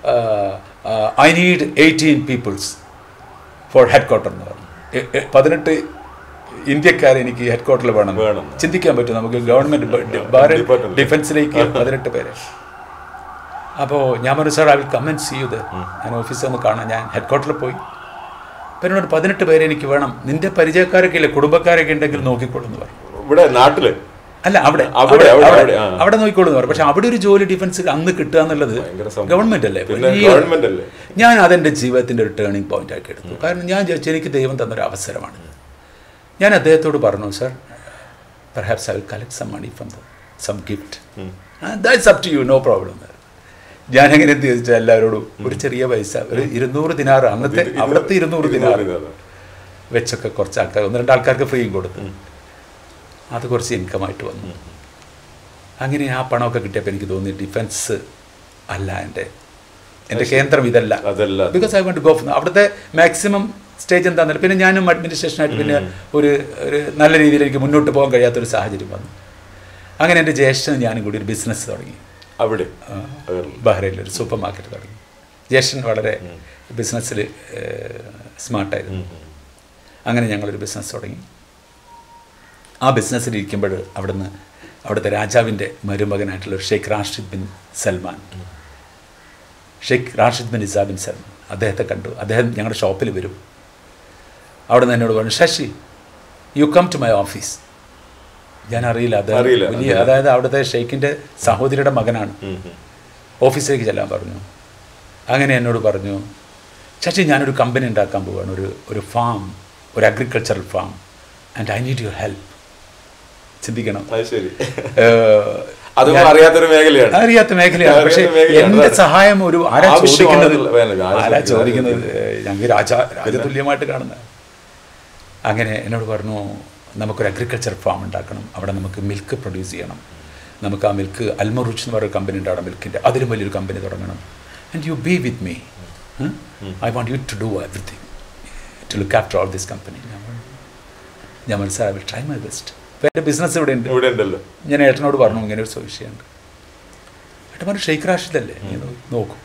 I need eighteen peoples for headquarter എന്ന് പറഞ്ഞു എ- എ- പതിനെട്ട് ഇന്ത്യക്കാരെ എനിക്ക് ഹെഡ് ക്വാർട്ടറിൽ വേണം വേണം. ചിന്തിക്കാൻ പറ്റും നമുക്ക് ഗവൺമെന്റ് ഭാരത് Department. ഡിഫൻസിലേക്ക് പതിനെട്ട് പേരെ അപ്പോൾ ഞാൻ പറഞ്ഞു sir I will come and see you ഞാൻ ഓഫീസിൽ ഒന്ന് കാണാൻ ഞാൻ ഹെഡ് ക്വാർട്ടറിൽ പോയി അപ്പം എന്നോട് പതിനെട്ട് പേരെ എനിക്ക് വേണം നിന്റെ പരിചയക്കാരൊക്കെ ഇല്ലേ കുടുംബക്കാരൊക്കെ ഉണ്ടെങ്കിൽ നോക്കിക്കോളൂ എന്ന് പറഞ്ഞു ഇവിടെ നാട്ടില് അല്ല അവിടെ അവിടെ, അവിടെ അവിടെ, അവിടെ ആ. അവിടെ നോക്കിക്കോളൂ എന്ന് പറഞ്ഞു പക്ഷെ അവിടെ ഒരു ജോലി ഡിഫൻസ് അന്ന് കിട്ടുക എന്നുള്ളത് ഭയങ്കര സംഭവം. ഗവൺമെന്റ് അല്ലേ പിന്നെ വലിയ- ഗവൺമെന്റ് അല്ലേ? ഞാൻ അതെൻ്റെ ജീവിതത്തിൻ്റെ ഒരു ടേണിംഗ് പോയിന്റ് ആക്കി എടുത്തു കാരണം ഞാൻ വിചാരിച്ചു എനിക്ക് ദൈവം തന്നൊരു അവസരമാണ് ഞാൻ അദ്ദേഹത്തോട് പറഞ്ഞു sir perhaps I will collect some money from some gift that's up to you no problem ഞാൻ എങ്ങനെ എന്ത് ചോദിച്ചാൽ എല്ലാവരോടും ഒരു ചെറിയ പൈസ ഒരു ഇരുന്നൂറ് ദിനാറ് അന്നത്തെ അവിടുത്തെ ഇരുന്നൂറ് ദിനാറ് വെച്ചൊക്കെ കുറച്ച് ആൾക്കാർ ഒന്ന് രണ്ട് ആൾക്കാർക്ക് ഫ്രീയും കൊടുത്തു അത് കുറച്ച് ഇൻകമായിട്ട് വന്നു അങ്ങനെ ആ പണമൊക്കെ കിട്ടിയപ്പോൾ എനിക്ക് തോന്നി ഡിഫൻസ് അല്ല എൻ്റെ എൻ്റെ കേന്ദ്രം ഇതല്ല അതല്ല ബിക്കോസ് ഐ വോണ്ട് ഗോ അവിടുത്തെ മാക്സിമം സ്റ്റേജ് എന്താണെന്നല്ല പിന്നെ ഞാനും അഡ്മിനിസ്ട്രേഷനായിട്ട് പിന്നെ ഒരു ഒരു നല്ല രീതിയിൽ എനിക്ക് മുന്നോട്ട് പോകാൻ കഴിയാത്തൊരു സാഹചര്യം വന്നു അങ്ങനെ എൻ്റെ ജ്യേഷ്ഠനും ഞാനും കൂടി ഒരു ബിസിനസ് തുടങ്ങി അവിടെ ബഹ്റൈനിൽ ഒരു സൂപ്പർ മാർക്കറ്റ് തുടങ്ങി ജ്യേഷ്ഠൻ വളരെ ബിസിനസ്സിൽ സ്മാർട്ടായിരുന്നു അങ്ങനെ ഞങ്ങളൊരു ബിസിനസ് തുടങ്ങി ആ ബിസിനസ്സിൽ ഇരിക്കുമ്പോൾ അവിടുന്ന് അവിടുത്തെ രാജാവിൻ്റെ മരുമകനായിട്ടുള്ള Sheikh Rashid bin Salman Sheikh Rashid bin Isa bin Salman അദ്ദേഹത്തെ കണ്ടു അദ്ദേഹം ഞങ്ങളുടെ ഷോപ്പിൽ വരും അവിടെ നിന്ന് എന്നോട് പറഞ്ഞു Sasi you come to my office ഞാൻ അറിയില്ല അദ്ദേഹം അറിയില്ല, വലിയ അതായത് അവിടുത്തെ ഷെയ്ഖിൻ്റെ സഹോദരിയുടെ മകനാണ് ഓഫീസിലേക്ക് ചെല്ലാൻ പറഞ്ഞു അങ്ങനെ എന്നോട് പറഞ്ഞു ശശി ഞാനൊരു കമ്പനി ഉണ്ടാക്കാൻ പോവുകയാണ് ഒരു ഒരു ഫാം ഒരു agricultural farm and I need your help ചിന്തിക്കണം അത് ശരി ഏഹ്, അതൊന്നും അറിയാത്തൊരു മേഖലയാണ് അറിയാത്ത മേഖലയാണ് പക്ഷേ അറിയാത്ത മേഖലയാണ്. എന്റെ അതാണ്. സഹായം ഒരു ആരാ ആവശ്യമാണ് ചോദിക്കുന്നത് വേണ്ടത്. ആരാ ആരാ ചോദിക്കുന്നത്? ചോദിക്കുന്നത് ഞങ്ങൾ രാജ രാജതുല്യമായിട്ട് കാണുന്നത് അങ്ങനെ എന്നോട് പറഞ്ഞു നമുക്കൊരു അഗ്രികൾച്ചർ ഫാം ഉണ്ടാക്കണം അവിടെ നമുക്ക് മിൽക്ക് പ്രൊഡ്യൂസ് ചെയ്യണം നമുക്ക് ആ മിൽക്ക് അൽമറുച്ച് എന്ന് പറയുന്ന കമ്പനി ഉണ്ട് അവിടെ മിൽക്കിൻ്റെ അതിലും വലിയൊരു കമ്പനി തുടങ്ങണം and you be with me I want you to do everything to look after all this company ഞാൻ മനസ്സിലായി I will try my best അപ്പോൾ എൻ്റെ ബിസിനസ് ഇവിടെ ഉണ്ട് ഇവിടെ ഉണ്ടല്ലോ ഞാൻ ഏട്ടനോട് പറഞ്ഞു ഇങ്ങനെ ഒരു വിഷയമുണ്ട് ഏട്ടൻ പറഞ്ഞു ഷെയ്ഖ് റാഷിദല്ലേ നീ ഒന്ന് നോക്കൂ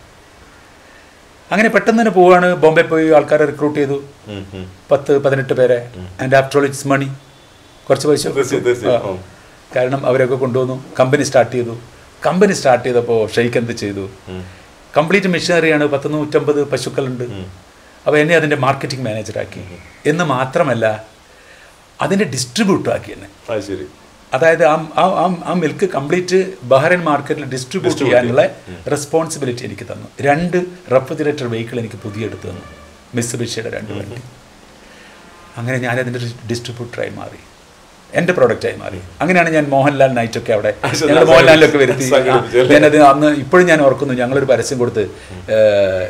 അങ്ങനെ പെട്ടെന്ന് തന്നെ പോവാണ് ബോംബെ പോയി ആൾക്കാരെ റിക്രൂട്ട് ചെയ്തു ഉം, ഉം. പത്ത് പതിനെട്ട് പേരെ and after all it's money കുറച്ച് പൈസ തീർച്ചയായും, തീർച്ചയായും. ആ. കാരണം അവരൊക്കെ കൊണ്ടുവന്നു കമ്പനി സ്റ്റാർട്ട് ചെയ്തു കമ്പനി സ്റ്റാർട്ട് ചെയ്തപ്പോൾ ഷെയ്ഖ് എന്ത് ചെയ്തു കംപ്ലീറ്റ് മെഷീനറിയാണ് പത്ത് നൂറ്റമ്പത് പശുക്കളുണ്ട് അപ്പോൾ എന്നെ അതിൻ്റെ മാർക്കറ്റിംഗ് മാനേജറാക്കി എന്ന് മാത്രമല്ല അതിൻ്റെ ഡിസ്ട്രിബ്യൂട്ടർ ആക്കി എന്നെ അത് ശരി അതായത് ആ ആ- ആ- ആ മിൽക്ക് കംപ്ലീറ്റ് ബഹ്റൈൻ മാർക്കറ്റിൽ ഡിസ്ട്രിബ്യൂട്ട് ചെയ്യാനുള്ള റെസ്പോൺസിബിലിറ്റി എനിക്ക് തന്നു രണ്ട് റെഫ്രിജറേറ്റർ വെഹിക്കിൾ എനിക്ക് പുതിയ എടുത്തു തന്നു മിസ്ബിഷിയുടെ രണ്ട് വണ്ടി അങ്ങനെ ഞാനതിൻ്റെ ഡിസ്ട്രിബ്യൂട്ടറായി മാറി എൻ്റെ പ്രോഡക്റ്റായി മാറി അങ്ങനെയാണ് ഞാൻ മോഹൻലാൽ നൈറ്റൊക്കെ അവിടെ അത് ഞങ്ങൾ മോഹൻലാലിലൊക്കെ വരുത്തി ആ, സംഘടിപ്പിച്ചു അല്ലേ? ഞാനത് അന്ന് ഇപ്പോഴും ഞാൻ ഓർക്കുന്നു ഞങ്ങളൊരു പരസ്യം കൊടുത്ത് ഏഹ്,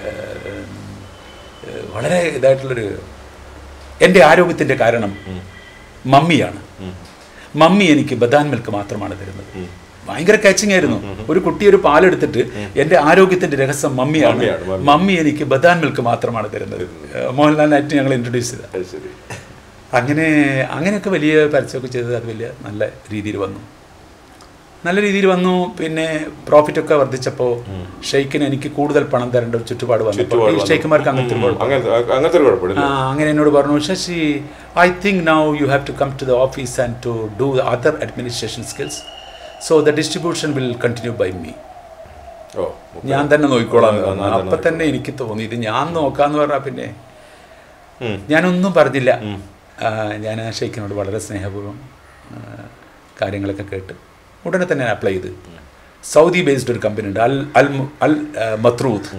ഏഹ്, വളരെ ഇതായിട്ടുള്ളൊരു എൻ്റെ ആരോഗ്യത്തിൻ്റെ കാരണം മമ്മിയാണ് മമ്മി എനിക്ക് ബദാൻ മിൽക്ക് മാത്രമാണ് തരുന്നത് ഭയങ്കര കാച്ചിങ് ആയിരുന്നു ഒരു കുട്ടി ഒരു പാലെടുത്തിട്ട് എൻ്റെ ആരോഗ്യത്തിന്റെ രഹസ്യം മമ്മിയാണ് മമ്മിയാണ്, മമ്മി. മമ്മി എനിക്ക് ബദാൻ മിൽക്ക് മാത്രമാണ് തരുന്നത് ഏഹ്, മോഹൻലാലിനായിട്ട് ഞങ്ങൾ ഇൻട്രൊഡ്യൂസ് ചെയ്തത് അത് ശരി അങ്ങനെ അങ്ങനെയൊക്കെ വലിയ പരസ്യമൊക്കെ ചെയ്തത് അത് വലിയ നല്ല രീതിയിൽ വന്നു നല്ല രീതിയിൽ വന്നു പിന്നെ പ്രോഫിറ്റ് ഒക്കെ വർദ്ധിച്ചപ്പോൾ ഷെയ്ക്കിന് എനിക്ക് കൂടുതൽ പണം തരേണ്ട ഒരു ചുറ്റുപാട് വന്നപ്പോൾ ചുറ്റുപാട് ഈ വന്നു. ഷെയ്ക്കുമാർക്ക് അങ്ങനത്തെ ഒരു ഉം, കുഴപ്പം അങ്ങനത്തെ അങ്ങനത്തെ ഒരു കുഴപ്പമില്ല ആ, അങ്ങനെ എന്നോട് പറഞ്ഞു Sasi I think now you have to come to the office and to do other administration skills so the distribution will continue by me ഓ ഞാൻ തന്നെ നോക്കിക്കോളാം എന്ന് ആ, പറഞ്ഞു. ഞാൻ തന്നെ അപ്പൊ തന്നെ എനിക്ക് തോന്നി ഇത് ഞാൻ നോക്കാന്ന് പറഞ്ഞാൽ പിന്നെ ഉം. ഞാനൊന്നും പറഞ്ഞില്ല ആ, ഞാൻ ആ ഷെയ്ഖിനോട് വളരെ സ്നേഹപൂർവ്വം ആ, കാര്യങ്ങളൊക്കെ കേട്ട് ഉടനെ തന്നെ ഞാൻ അപ്ലൈ ചെയ്ത് സൗദി ബേസ്ഡ് ഒരു കമ്പനി ഉണ്ട് അൽ അൽ മു- അൽ ആ, മത്രൂദ്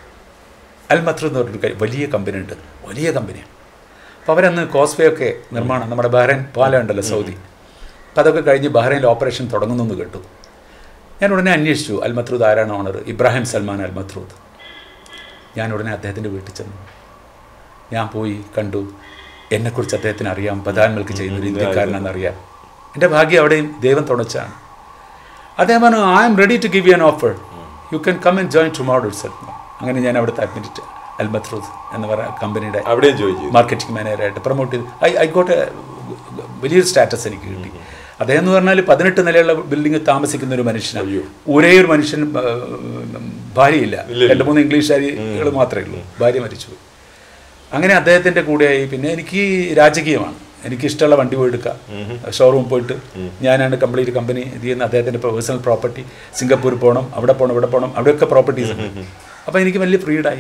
അൽ മത്രൂദ് എന്ന് പറഞ്ഞൊരു ക- വലിയ കമ്പനി ഉണ്ട് വലിയ കമ്പനിയാണ് അപ്പോൾ അവരന്ന് കോസ്വേ ഒക്കെ നിർമ്മാണം നമ്മുടെ ബഹ്റൈൻ പാലം ഉണ്ടല്ലോ സൗദി അപ്പോൾ അതൊക്കെ കഴിഞ്ഞ് ബഹ്റൈനിൽ ഓപ്പറേഷൻ തുടങ്ങുന്നു എന്ന് കേട്ടു ഞാൻ ഉടനെ അന്വേഷിച്ചു അൽ മത്രൂദ് ആരാണ് owner Ibrahim Salman Al Matrood ഞാൻ ഉടനെ അദ്ദേഹത്തിൻ്റെ വീട്ടിൽ ചെന്നു ഞാൻ പോയി കണ്ടു എന്നെക്കുറിച്ച് അദ്ദേഹത്തിന് അറിയാം ബദാൻ മിൽക്ക് ചെയ്യുന്ന ഒരു ഇന്ത്യക്കാരനാണെന്ന് അറിയാം എൻ്റെ ഭാഗ്യം അവിടെയും ദൈവം തുണച്ചാണ് അദ്ദേഹം പറഞ്ഞു I am ready to give you an offer you can come and join tomorrow itself അങ്ങനെ ഞാൻ അവിടുത്തെ അഡ്മിറ്റ് അൽ മത്രൂദ് എന്ന് പറയുന്ന കമ്പനിയുടെ അവിടെയും ചോദിച്ചു മാർക്കറ്റിംഗ് മാനേജറായിട്ട് പ്രൊമോട്ട് ചെയ്ത് ഐ ഐ ഗോട്ട് വലിയൊരു സ്റ്റാറ്റസ് എനിക്ക് കിട്ടി അദ്ദേഹം എന്ന് പറഞ്ഞാൽ പതിനെട്ട് നിലയുള്ള ബിൽഡിംഗ് താമസിക്കുന്ന ഒരു മനുഷ്യനാണ് ഒരേ ഒരു മനുഷ്യൻ ആ, ഭാര്യയില്ല രണ്ട് മൂന്ന് ഇംഗ്ലീഷുകാരികൾ മാത്രമേ ഉള്ളൂ ഭാര്യ മരിച്ചുപോയി അങ്ങനെ അദ്ദേഹത്തിൻ്റെ കൂടെയായി പിന്നെ എനിക്ക് രാജകീയമാണ് എനിക്ക് ഇഷ്ടമുള്ള വണ്ടി പോയി എടുക്കാം ഷോറൂമിൽ പോയിട്ട് ഞാനാണ് കംപ്ലീറ്റ് കമ്പനി ഇത് ചെയ്യുന്ന അദ്ദേഹത്തിൻ്റെ പേഴ്സണൽ പ്രോപ്പർട്ടി സിംഗപ്പൂർ പോകണം അവിടെ പോകണം ഇവിടെ പോകണം അവിടെയൊക്കെ പ്രോപ്പർട്ടീസ് ഉണ്ട് അപ്പോൾ എനിക്ക് വലിയ ഫ്രീഡായി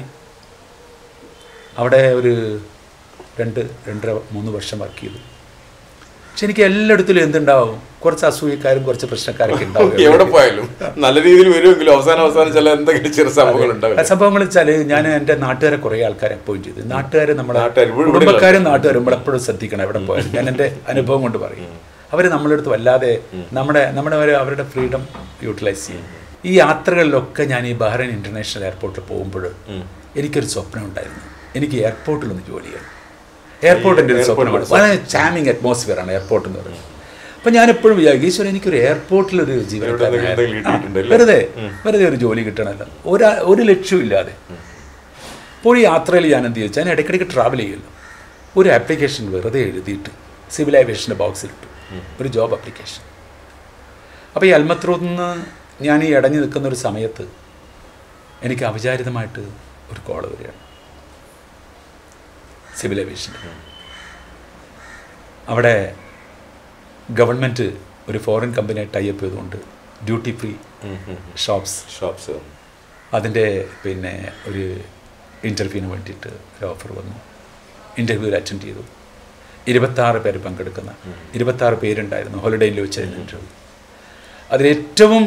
അവിടെ ഒരു രണ്ട് രണ്ടര മൂന്ന് വർഷം വർക്ക് ചെയ്തു പക്ഷെ എനിക്ക് എല്ലായിടത്തിലും എന്തുണ്ടാവും കുറച്ച് അസൂയക്കാരും കുറച്ച് പ്രശ്നക്കാരൊക്കെ ഉണ്ടാവും എവിടെ പോയാലും നല്ല രീതിയിൽ വരുമെങ്കിലും അവസാനം അവസാനം ചില എന്തെങ്കിലും ചെറിയ സംഭവങ്ങൾ ഉണ്ടാവില്ല സംഭവങ്ങൾ വെച്ചാൽ ഞാൻ എൻ്റെ നാട്ടുകാരെ കുറേ ആൾക്കാരെ അപ്പോയിന്റ് ചെയ്തു നാട്ടുകാർ നമ്മുടെ നാട്ടുകാര്, ഇവിടെ- കുടുംബക്കാരും നാട്ടുകാരും നമ്മൾ എപ്പോഴും ശ്രദ്ധിക്കണം എവിടെ പോയാലും ഞാൻ എൻ്റെ അനുഭവം കൊണ്ട് പറയും അവർ നമ്മളെടുത്ത് വല്ലാതെ നമ്മുടെ നമ്മുടെ ഒരു അവരുടെ ഫ്രീഡം യൂട്ടിലൈസ് ചെയ്യും ഈ യാത്രകളിലൊക്കെ ഞാൻ ഈ ബഹ്റൈൻ ഇന്റർനാഷണൽ എയർപോർട്ടിൽ പോകുമ്പോൾ എനിക്കൊരു സ്വപ്നം ഉണ്ടായിരുന്നു എനിക്ക് എയർപോർട്ടിൽ ഒന്ന് ജോലി ചെയ്യണം എയർപോർട്ടിൻ്റെ ഒരു സ്വപ്നമാണ് വളരെ ചാമിങ് അറ്റ്മോസ്ഫിയർ ആണ് എയർപോർട്ട് എന്ന് പറയുന്നത് അപ്പം ഞാൻ എപ്പോഴും വിചാരിക്കും ഈശ്വരൻ എനിക്കൊരു എയർപോർട്ടിലൊരു എന്തെങ്കിലും ജീവനക്കാരനായിരുന്നു കിട്ടിയിട്ടുണ്ടല്ലേ? വെറുതെ വെറുതെ ഒരു ജോലി കിട്ടണമല്ലോ ഒരു ഒരു ലക്ഷ്യമില്ലാതെ അപ്പോൾ ഈ യാത്രയിൽ ഞാൻ എന്ത് ചെയ്തു ഞാൻ ഇടയ്ക്കിടയ്ക്ക് ട്രാവൽ ചെയ്യുമല്ലോ ഒരു ആപ്ലിക്കേഷൻ വെറുതെ എഴുതിയിട്ട് സിവിൽ ഏവിയേഷൻ്റെ ബോക്സിലിട്ടു ഒരു ജോബ് ആപ്ലിക്കേഷൻ അപ്പോൾ ഈ അൽമത്രൂന്ന് നിന്ന് ഞാൻ ഈ ഇടഞ്ഞു നിൽക്കുന്ന ഒരു സമയത്ത് എനിക്ക് അവിചാരിതമായിട്ട് ഒരു കോൾ വരികയാണ് സിവിൽ ഏവിയേഷൻ്റെ അവിടെ ഗവൺമെൻറ് ഒരു ഫോറിൻ കമ്പനിയായി ടൈപ്പ് ചെയ്തുകൊണ്ട് ഡ്യൂട്ടി ഫ്രീ ഷോപ്സ് ഷോപ്സ് അതിൻ്റെ പിന്നെ ഒരു ഇൻ്റർവ്യൂവിന് വേണ്ടിയിട്ട് ഒരു ഓഫർ വന്നു ഇൻ്റർവ്യൂവിൽ അറ്റൻഡ് ചെയ്തു ഇരുപത്താറ് പേര് പങ്കെടുക്കുന്ന ഇരുപത്താറ് പേരുണ്ടായിരുന്നു ഹോളിഡേയിൽ വെച്ചായിരുന്നു ഇൻ്റർവ്യൂ അതിലേറ്റവും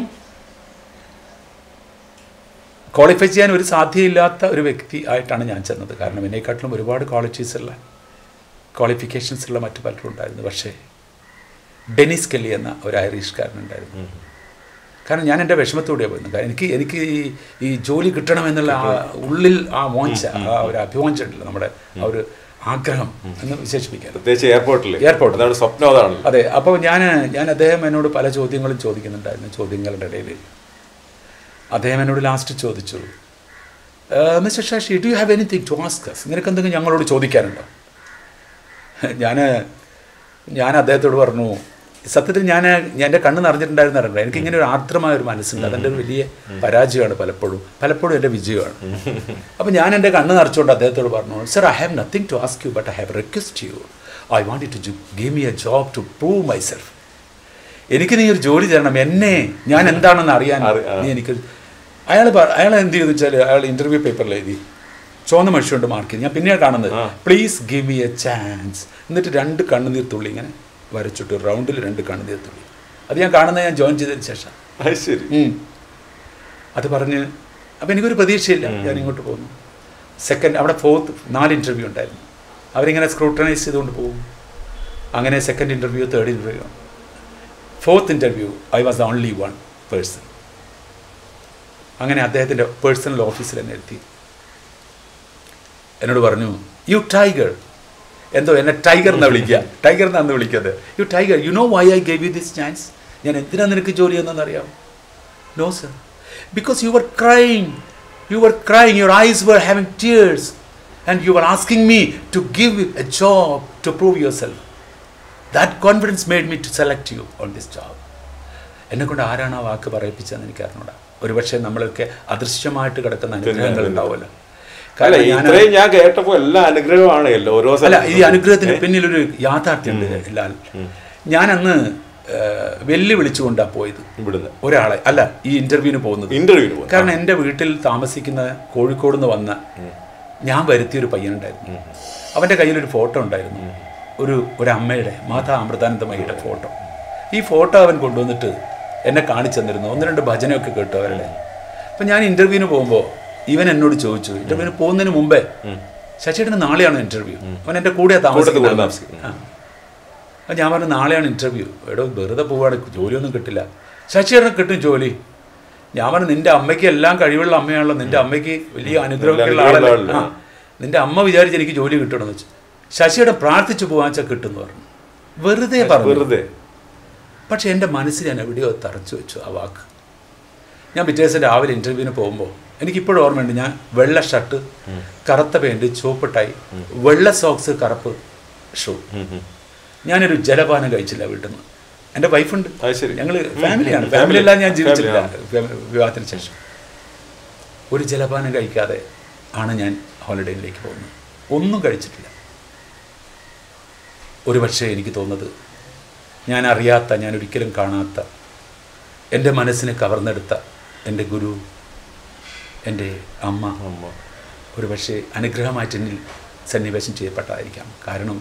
ക്വാളിഫൈ ചെയ്യാൻ ഒരു സാധ്യതയില്ലാത്ത ഒരു വ്യക്തി ആയിട്ടാണ് ഞാൻ ചെന്നത് കാരണം എന്നെക്കാട്ടിലും ഒരുപാട് ക്വാളിറ്റീസ് ഉള്ള ക്വാളിഫിക്കേഷൻസ് ഉള്ള മറ്റു പലരും ഉണ്ടായിരുന്നു പക്ഷേ ഡെനിസ് കെല്ലി എന്ന ഒരു ഐറിഷ്കാരനുണ്ടായിരുന്നു കാരണം ഞാൻ എൻ്റെ വിഷമത്തോടെയാണ് പോയിരുന്നു കാരണം എനിക്ക് എനിക്ക് ഈ ഈ ജോലി കിട്ടണമെന്നുള്ള ആ ഉള്ളിൽ ആ മോഞ്ച ആ ഒരു അഭിവാഞ്ച ഉണ്ടല്ലോ നമ്മുടെ ആ ഒരു ആഗ്രഹം എന്ന് വിശേഷിപ്പിക്കാൻ പ്രത്യേകിച്ച് എയർപോർട്ടിൽ എയർപോർട്ട്. അതാണ് സ്വപ്നം അതാണ് അതെ അപ്പോൾ ഞാൻ ഞാൻ അദ്ദേഹം എന്നോട് പല ചോദ്യങ്ങളും ചോദിക്കുന്നുണ്ടായിരുന്നു ചോദ്യങ്ങളുടെ ഇടയിൽ അദ്ദേഹം എന്നോട് ലാസ്റ്റ് ചോദിച്ചു mister Sasi do you have anything to ask us നിനക്ക് എന്തെങ്കിലും ഞങ്ങളോട് ചോദിക്കാനുണ്ടോ ഞാൻ ഞാൻ അദ്ദേഹത്തോട് പറഞ്ഞു സത്യത്തിൽ ഞാൻ എൻ്റെ കണ്ണ് നിറഞ്ഞിട്ടുണ്ടായിരുന്നു അറിയില്ല എനിക്ക് ഇങ്ങനെ ഒരു ആർദ്രമായ ഒരു മനസ്സുണ്ട് അതെൻ്റെ ഒരു വലിയ പരാജയമാണ് പലപ്പോഴും പലപ്പോഴും എൻ്റെ വിജയമാണ് അപ്പോൾ ഞാൻ എൻ്റെ കണ്ണ് നിറച്ചുകൊണ്ട് അദ്ദേഹത്തോട് പറഞ്ഞു sir I have nothing to ask you but I have request you I want to give me a job to prove myself എനിക്ക് നീ ഒരു ജോലി തരണം എന്നെ ഞാൻ എന്താണെന്ന് അറിയാൻ അറി- ആ. നീ എനിക്ക് അയാൾ അയാൾ എന്ത് ചെയ്തു വെച്ചാൽ അയാൾ ഇന്റർവ്യൂ പേപ്പറിൽ എഴുതി ചുവന്ന മനുഷ്യ കൊണ്ട് മാർക്ക് ചെയ്തു ഞാൻ പിന്നെയാണ് കാണുന്നത് please give me a chance എന്നിട്ട് രണ്ട് കണ്ണുനീർ തുള്ളി ഇങ്ങനെ വരച്ചിട്ട് റൗണ്ടിൽ രണ്ട് കണ്ണുനീർ തുള്ളി അത് ഞാൻ കാണുന്നത് ഞാൻ ജോയിൻ ചെയ്തതിന് ശേഷം അത് ശരി ഉം. അത് പറഞ്ഞ് അപ്പം എനിക്കൊരു പ്രതീക്ഷയില്ല ഞാൻ ഇങ്ങോട്ട് പോന്നു സെക്കൻഡ് അവിടെ ഫോർത്ത് നാല് ഇൻ്റർവ്യൂ ഉണ്ടായിരുന്നു അവരിങ്ങനെ സ്ക്രൂട്ടനൈസ് ചെയ്തുകൊണ്ട് പോകും അങ്ങനെ second interview third interview fourth interview I was the only one person അങ്ങനെ അദ്ദേഹത്തിൻ്റെ പേഴ്സണൽ ഓഫീസിൽ എന്നെ എത്തി എന്നോട് പറഞ്ഞു യു ടൈഗർ എന്തോ എന്നെ ടൈഗർ എന്നാണ് വിളിക്കുക ടൈഗർ എന്നാണ് വിളിക്കുന്നത് you tiger you know why I gave you this chance ഞാൻ എന്തിനാണ് നിനക്ക് ജോലി എന്നറിയാം അറിയാം no sir because you were crying you were crying your eyes were having tears and you are asking me to give a job to prove yourself that confidence made me to select you on this job എന്നെ കൊണ്ട് ആരാണ് ആ വാക്ക് പറയിപ്പിച്ചതെന്ന് എനിക്ക് അറിഞ്ഞൂടാ ഒരുപക്ഷെ നമ്മളൊക്കെ അദൃശ്യമായിട്ട് കിടക്കുന്ന അനുഗ്രഹങ്ങൾ ഉണ്ടാവുമല്ലോ അല്ല കാരണം ഞാൻ ഇത്രയും ഞാൻ കേട്ടപ്പോ എല്ലാ അനുഗ്രഹമാണ് എല്ലാം ഓരോ അല്ല ഈ സ്ഥലത്തും. അനുഗ്രഹത്തിന് പിന്നിൽ ഒരു യാഥാർത്ഥ്യമുണ്ട് ലാൽ ഞാൻ അന്ന് വെല്ലുവിളിച്ചുകൊണ്ടാണ് പോയത് ഇവിടുന്ന് ഒരാളെ അല്ല ഈ ഇന്റർവ്യൂവിന് പോകുന്നത് ഇന്റർവ്യൂവിന് പോകും കാരണം എൻ്റെ വീട്ടിൽ താമസിക്കുന്ന കോഴിക്കോട് നിന്ന് വന്ന ഞാൻ വരുത്തിയൊരു പയ്യനുണ്ടായിരുന്നു അവൻ്റെ കയ്യിലൊരു ഫോട്ടോ ഉണ്ടായിരുന്നു ഒരു ഒരു അമ്മയുടെ മാതാ അമൃതാനന്ദമയുടെ ഫോട്ടോ ഈ ഫോട്ടോ അവൻ കൊണ്ടുവന്നിട്ട് എന്നെ കാണിച്ചു തന്നിരുന്നു ഒന്ന് രണ്ട് ഭജനയൊക്കെ കേട്ടു അവരുടെ അപ്പം ഞാൻ ഇൻ്റർവ്യൂവിന് പോകുമ്പോൾ ഇവൻ എന്നോട് ചോദിച്ചു ഇൻ്റർവ്യൂവിന് പോകുന്നതിന് മുമ്പേ ശശിയേട്ടന് നാളെയാണ് ഇൻ്റർവ്യൂ അവൻ എൻ്റെ കൂടെ കൂടെ താമസിക്കുന്നത് താമസിക്കുന്നത്. ആ അപ്പം ഞാൻ പറഞ്ഞു നാളെയാണ് ഇൻ്റർവ്യൂ എടോ വെറുതെ പോവാണ് ജോലിയൊന്നും കിട്ടില്ല ശശിയേട്ടന് കിട്ടും ജോലി ഞാൻ പറഞ്ഞു നിന്റെ അമ്മയ്ക്ക് എല്ലാം കഴിവുള്ള അമ്മയാണല്ലോ നിന്റെ അമ്മയ്ക്ക് വലിയ അനുഗ്രഹമുള്ള എല്ലാം ആളല്ലേ അനുഗ്രഹമുള്ള ആ നിന്റെ അമ്മ വിചാരിച്ച് എനിക്ക് ജോലി കിട്ടണമെന്ന് വെച്ചു ശശിയുടെ പ്രാർത്ഥിച്ചു പോകാൻ വെച്ചാൽ കിട്ടുമെന്ന് പറഞ്ഞു വെറുതെ പറഞ്ഞു വെറുതെ പക്ഷെ എൻ്റെ മനസ്സിൽ ഞാൻ എവിടെയോ തറച്ചു വെച്ചു ആ വാക്ക് ഞാൻ പിറ്റേ ദിവസം രാവിലെ ഇൻ്റർവ്യൂവിന് പോകുമ്പോൾ എനിക്കിപ്പോഴും ഓർമ്മയുണ്ട് ഞാൻ വെള്ള ഷർട്ട് കറുത്ത പാൻറ് ചുവപ്പ് ടൈ വെള്ള സോക്സ് കറുപ്പ് ഷൂ ഉം, ഉം. ഞാനൊരു ജലപാനം കഴിച്ചില്ല വീട്ടിൽ നിന്ന് എൻ്റെ വൈഫുണ്ട് അത് ശരി. ഞങ്ങൾ ഉം, ഫാമിലിയാണ് ഉം, ഫാമിലി family. എല്ലാം ഞാൻ ജീവിച്ചിട്ടില്ല Family, വിവാഹത്തിന് ശേഷം ഒരു ജലപാനം കഴിക്കാതെ ആണ് ഞാൻ ഹോളിഡേയിലേക്ക് പോകുന്നത് ഒന്നും കഴിച്ചിട്ടില്ല ഒരുപക്ഷെ എനിക്ക് തോന്നുന്നത് ഞാൻ അറിയാത്ത ഞാൻ ഒരിക്കലും കാണാത്ത എൻ്റെ മനസ്സിനെ കവർന്നെടുത്ത എൻ്റെ ഗുരു എൻ്റെ അമ്മ അമ്മ. ഒരുപക്ഷെ അനുഗ്രഹമായിട്ട് എന്നിൽ സന്നിവേശം ചെയ്യപ്പെട്ടതായിരിക്കാം കാരണം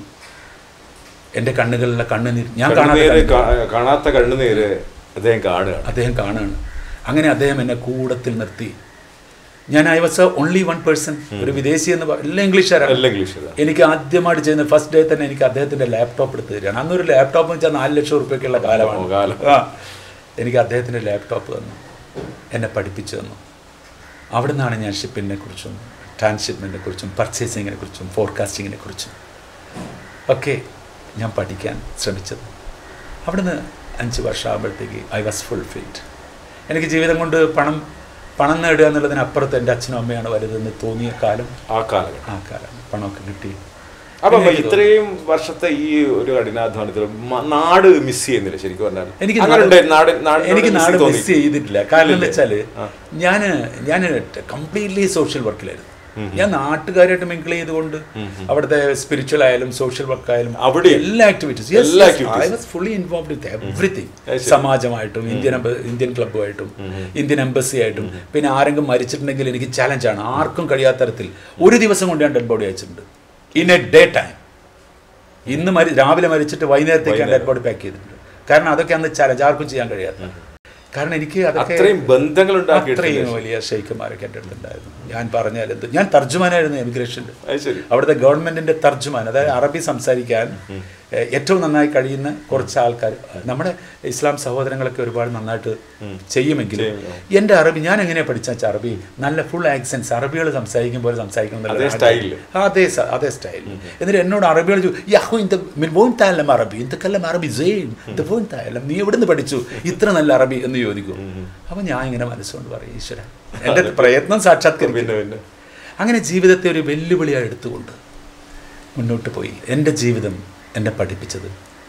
എൻ്റെ കണ്ണുകളിലെ കണ്ണുനീർ ഞാൻ കാണാത്ത കണ്ണുനീര് കണ്ണുനീർ. കാ- കാണാത്ത കണ്ണുനീര് അദ്ദേഹം കാണുകയാണ് അദ്ദേഹം കാണുകയാണ് അങ്ങനെ അദ്ദേഹം എന്നെ കൂടത്തിൽ നിർത്തി ഞാൻ I was only one person ഒരു വിദേശി എന്ന് പറ- എല്ലാം ഇംഗ്ലീഷുകാരാണ് എല്ലാം ഇംഗ്ലീഷ് എനിക്ക് ആദ്യമായിട്ട് ചെയ്യുന്ന ഫസ്റ്റ് ഡേ തന്നെ എനിക്ക് അദ്ദേഹത്തിന്റെ ലാപ്ടോപ്പ് എടുത്ത് തരികയാണ് അന്നൊരു ലാപ്ടോപ്പ് എന്ന് വെച്ചാൽ നാല് ലക്ഷം റുപ്യക്കുള്ള കാലമാണ് ഓ, കാലം. ആ എനിക്ക് അദ്ദേഹത്തിന്റെ ലാപ്ടോപ്പ് തന്നു എന്നെ പഠിപ്പിച്ചു തന്നു അവിടെ നിന്നാണ് ഞാൻ ഷിപ്പിനെ കുറിച്ചും ട്രാൻസ്ഷിപ്മെൻറ്റിനെ കുറിച്ചും പർച്ചേസിങ്ങിനെ കുറിച്ചും ഫോർകാസ്റ്റിങ്ങിനെ കുറിച്ചും ഒക്കെ ഞാൻ പഠിക്കാൻ ശ്രമിച്ചത് അവിടുന്ന് അഞ്ച് വർഷമാകുമ്പോഴത്തേക്ക് ഐ വാസ് ഫുൾഫിൽഡ് എനിക്ക് ജീവിതം കൊണ്ട് പണം പണം നേടുക എന്നുള്ളതിനപ്പുറത്ത് എൻ്റെ അച്ഛനും അമ്മയാണ് വലുതെന്ന് തോന്നിയ കാലം ആ കാലഘട്ടം ആ കാലം പണമൊക്കെ കിട്ടി അപ്പൊ എനിക്ക് ഇത്രയും വർഷത്തെ ഈ ഒരു കഠിനാധ്വാനത്തിൽ മ- നാട് മിസ് ചെയ്യുന്നില്ല ശരിക്കും പറഞ്ഞാൽ എനിക്ക് അങ്ങനെ നാട് ഉണ്ടായിരുന്നു. നാട് നാടിനോട് എനിക്ക് miss നാട് തോന്നി. മിസ് ചെയ്തിട്ടില്ല കാരണം എന്താ വെച്ചാൽ ആ. ഞാൻ ഞാൻ കംപ്ലീറ്റ്ലി സോഷ്യൽ വർക്കിലായിരുന്നു ഞാൻ നാട്ടുകാരായിട്ട് മിങ്കിൾ ചെയ്തുകൊണ്ട് അവിടുത്തെ സ്പിരിച്വൽ ആയാലും സോഷ്യൽ വർക്ക് ആയാലും അവിടെ എല്ലാ ആക്ടിവിറ്റീസ് എല്ലാ activities. I was fully involve with everything അത് ശരി. സമാജമായിട്ടും ഇന്ത്യൻ എംബ- ഇന്ത്യൻ ക്ലബ്ബുമായിട്ടും ഇന്ത്യൻ എംബസി ആയിട്ടും പിന്നെ ആരെങ്കിലും മരിച്ചിട്ടുണ്ടെങ്കിൽ എനിക്ക് ചാലഞ്ചാണ് ആർക്കും കഴിയാത്ത തരത്തിൽ ഒരു ദിവസം കൊണ്ട് ഞാൻ ഡെഡ് ബോഡി അയച്ചിട്ടുണ്ട് ഇൻ എ ഡേ ടൈം ഇന്ന് മരി രാവിലെ മരിച്ചിട്ട് വൈകുന്നേരത്തേക്ക് ഞാൻ ഡെഡ് ബോഡി പാക്ക് ചെയ്തിട്ടുണ്ട് കാരണം അതൊക്കെ അന്ന് ചലഞ്ച് ആർക്കും ചെയ്യാൻ കഴിയാത്ത കാരണം എനിക്ക് അതൊക്കെ അത്രയും ബന്ധങ്ങൾ ഉണ്ടാക്കിയിട്ടില്ല അത്രയും വലിയ ഷെയ്ഖുമാരൊക്കെ എൻ്റെ അടുത്തുണ്ടായിരുന്നു ഞാൻ പറഞ്ഞാൽ എന്ത് ഞാൻ തർജ്ജുമാനായിരുന്നു എമിഗ്രേഷനിൽ അത് ശരി അവിടുത്തെ ഗവൺമെന്റിന്റെ തർജ്ജുമാൻ അതായത് അറബി സംസാരിക്കാൻ ഏഹ്, ഏറ്റവും നന്നായി കഴിയുന്ന കുറച്ച് ആൾക്കാർ നമ്മുടെ ഇസ്ലാം സഹോദരങ്ങളൊക്കെ ഒരുപാട് നന്നായിട്ട് ചെയ്യുമെങ്കിലും എൻ്റെ അറബി ഞാൻ എങ്ങനെയാ പഠിച്ച വെച്ചാൽ അറബി നല്ല ഫുൾ ആക്സെൻസ് അറബികൾ സംസാരിക്കും പോലെ സംസാരിക്കണം എന്നുള്ള അതേ ആഗ്രഹം. സ്റ്റൈലില്. ആ, അതേ സ- അതേ സ്റ്റൈൽ എന്നിട്ട് എന്നോട് അറബികൾ ചോദിച്ചു യഹു ഇന്ത മിൻ വോൻ താലം അറബി ഇന്തൊക്കെല്ലാം അറബി സെയിൻ ഇത് വോൻ താലം നീ എവിടെ നിന്ന് പഠിച്ചു ഇത്ര നല്ല അറബി എന്ന് ചോദിക്കും അപ്പൊ ഞാൻ ഇങ്ങനെ മനസ്സുകൊണ്ട് പറയും ഈശ്വര എൻ്റെ പ്രയത്നം സാക്ഷാത്കരിക്കും പിന്നെ പിന്നെ അങ്ങനെ ജീവിതത്തെ ഒരു വെല്ലുവിളിയായി എടുത്തുകൊണ്ട് മുന്നോട്ട് പോയി എൻ്റെ ജീവിതം എന്നെ പഠിപ്പിച്ചത്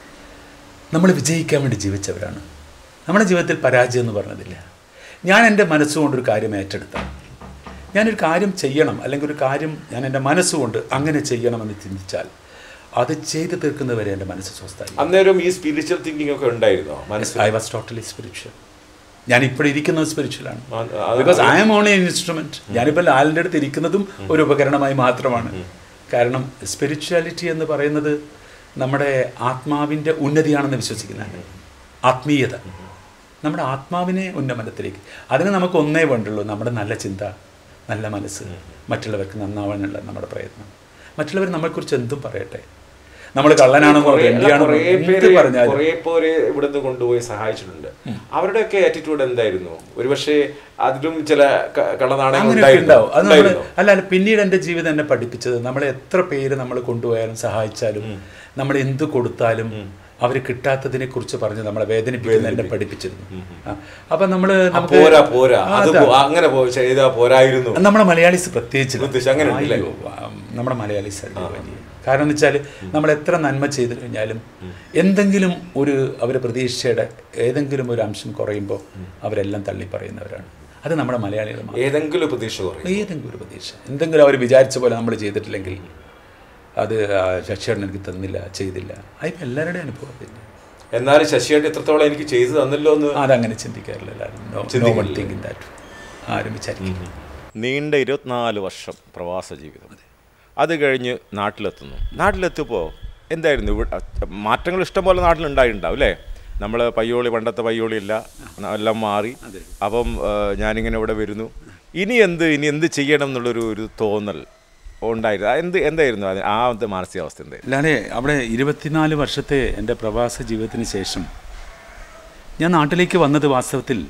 നമ്മൾ വിജയിക്കാൻ വേണ്ടി ജീവിച്ചവരാണ് നമ്മുടെ ജീവിതത്തിൽ പരാജയം എന്ന് പറഞ്ഞതില്ല ഞാൻ എൻ്റെ മനസ്സുകൊണ്ടൊരു കാര്യം ഏറ്റെടുത്താൽ ഞാനൊരു കാര്യം ചെയ്യണം അല്ലെങ്കിൽ ഒരു കാര്യം ഞാൻ എൻ്റെ മനസ്സുകൊണ്ട് അങ്ങനെ ചെയ്യണമെന്ന് ചിന്തിച്ചാൽ അത് ചെയ്തു തീർക്കുന്നവരെ എൻ്റെ മനസ്സ് സ്വസ്ഥായി അന്നേരം ഈ സ്പിരിച്വൽ തിങ്കിങ് ഒക്കെ ഉണ്ടായിരുന്നോ മനസ്സിൽ ഐ വാസ് ടോട്ടലി സ്പിരിച്വൽ ഞാൻ ഇപ്പോൾ ഇരിക്കുന്നത് സ്പിരിച്വലാണ് ആ, അത് because I am only instrument ഞാനിപ്പോൾ ലാലിൻ്റെ അടുത്ത് ഇരിക്കുന്നതും ഒരു ഉപകരണമായി മാത്രമാണ് കാരണം സ്പിരിച്വാലിറ്റി എന്ന് പറയുന്നത് നമ്മുടെ ആത്മാവിൻ്റെ ഉന്നതിയാണെന്ന് വിശ്വസിക്കുന്നതാണ് ആത്മീയത നമ്മുടെ ആത്മാവിനെ ഉന്നമനത്തിലേക്ക് അതിന് നമുക്ക് ഒന്നേ വേണ്ടുള്ളൂ നമ്മുടെ നല്ല ചിന്ത നല്ല മനസ്സ് മറ്റുള്ളവർക്ക് നന്നാവാനുള്ള നമ്മുടെ പ്രയത്നം മറ്റുള്ളവർ നമ്മളെക്കുറിച്ച് എന്തും പറയട്ടെ നമ്മൾ കള്ളനാണെന്നോ വെണ്ടിയാണെന്നോ എന്ത് പറഞ്ഞാലും കുറെ പേര് ഇവിടുന്ന് കൊണ്ടുപോയി സഹായിച്ചിട്ടുണ്ട് അവരുടെയൊക്കെ ആറ്റിറ്റ്യൂഡ് എന്തായിരുന്നു ഒരുപക്ഷെ അതിലും ചില ക- കള്ളനാണയങ്ങൾ അങ്ങനെയൊക്കെ ഉണ്ടായിരുന്നു ഉണ്ടാവും അത് നമ്മൾ ഉണ്ടായിരുന്നോ? അല്ല അല്ല പിന്നീട് എൻ്റെ ജീവിതം എന്നെ പഠിപ്പിച്ചത് നമ്മളെ എത്ര പേര് നമ്മൾ കൊണ്ടുപോയാലും സഹായിച്ചാലും നമ്മൾ എന്ത് കൊടുത്താലും അവർ കിട്ടാത്തതിനെ കുറിച്ച് പറഞ്ഞ് നമ്മളെ വേദനിപ്പിക്കുന്ന എന്നെ പഠിപ്പിച്ചിരുന്നു ആ. അപ്പൊ നമ്മള് ആ, നമുക്ക് പോരാ പോരാ ആ, അത് അതാ. പോ- അങ്ങനെ പോ- ചെയ്താ പോരായിരുന്നു നമ്മുടെ മലയാളീസ് പ്രത്യേകിച്ച് പ്രത്യേകിച്ച് അങ്ങനെ ഉണ്ടല്ലേ? അയ്യോ, ആ, നമ്മുടെ മലയാളീസ് അല്ലേ വലിയ കാരണം എന്ന് വെച്ചാൽ നമ്മൾ എത്ര നന്മ ചെയ്തു കഴിഞ്ഞാലും എന്തെങ്കിലും ഒരു അവരുടെ പ്രതീക്ഷയുടെ ഏതെങ്കിലും ഒരു അംശം കുറയുമ്പോൾ അവരെല്ലാം തള്ളി പറയുന്നവരാണ് അത് നമ്മുടെ മലയാളികൾ മാത്രം ഏതെങ്കിലും പ്രതീക്ഷ കുറയും ഏതെങ്കിലും ഒരു പ്രതീക്ഷ എന്തെങ്കിലും അവർ വിചാരിച്ച പോലെ നമ്മൾ ചെയ്തിട്ടില്ലെങ്കിൽ അത് ആ, ശശിയേട്ടൻ എനിക്ക് തന്നില്ല ചെയ്തില്ല അതിപ്പോൾ എല്ലാവരുടെയും അനുഭവം തന്നെ എന്നാലും ശശിയായിട്ട് എത്രത്തോളം എനിക്ക് ചെയ്തു തന്നല്ലോ എന്ന് അതങ്ങനെ ചിന്തിക്കാറില്ല എല്ലാവരും No- no one think in that way. ആരും വിചാരിക്കും നീണ്ട ഇരുപത്തിനാല് വർഷം പ്രവാസ ജീവിതം അത് കഴിഞ്ഞ് നാട്ടിലെത്തുന്നു നാട്ടിലെത്തിയപ്പോൾ എന്തായിരുന്നു ഇവിടെ മാറ്റങ്ങൾ ഇഷ്ടംപോലെ നാട്ടിലുണ്ടായിട്ടുണ്ടാവും അല്ലേ നമ്മൾ പയ്യോളി പണ്ടത്തെ പയ്യോളി ഇല്ല എല്ലാം മാറി അപ്പം ആ, ഞാനിങ്ങനെ ഇവിടെ വരുന്നു ഇനി എന്ത് ഇനി എന്ത് ചെയ്യണം എന്നുള്ളൊരു ഒരു തോന്നൽ ഉണ്ടായിരുന്നു ആ, എന്ത് എന്തായിരുന്നു അത് ആ ഒരു മാനസികാവസ്ഥ എന്തായിരുന്നു അല്ലാതെ അവിടെ ഇരുപത്തിനാല് വർഷത്തെ എൻ്റെ പ്രവാസ ജീവിതത്തിന് ശേഷം ഞാൻ നാട്ടിലേക്ക് വന്നത് വാസ്തവത്തിൽ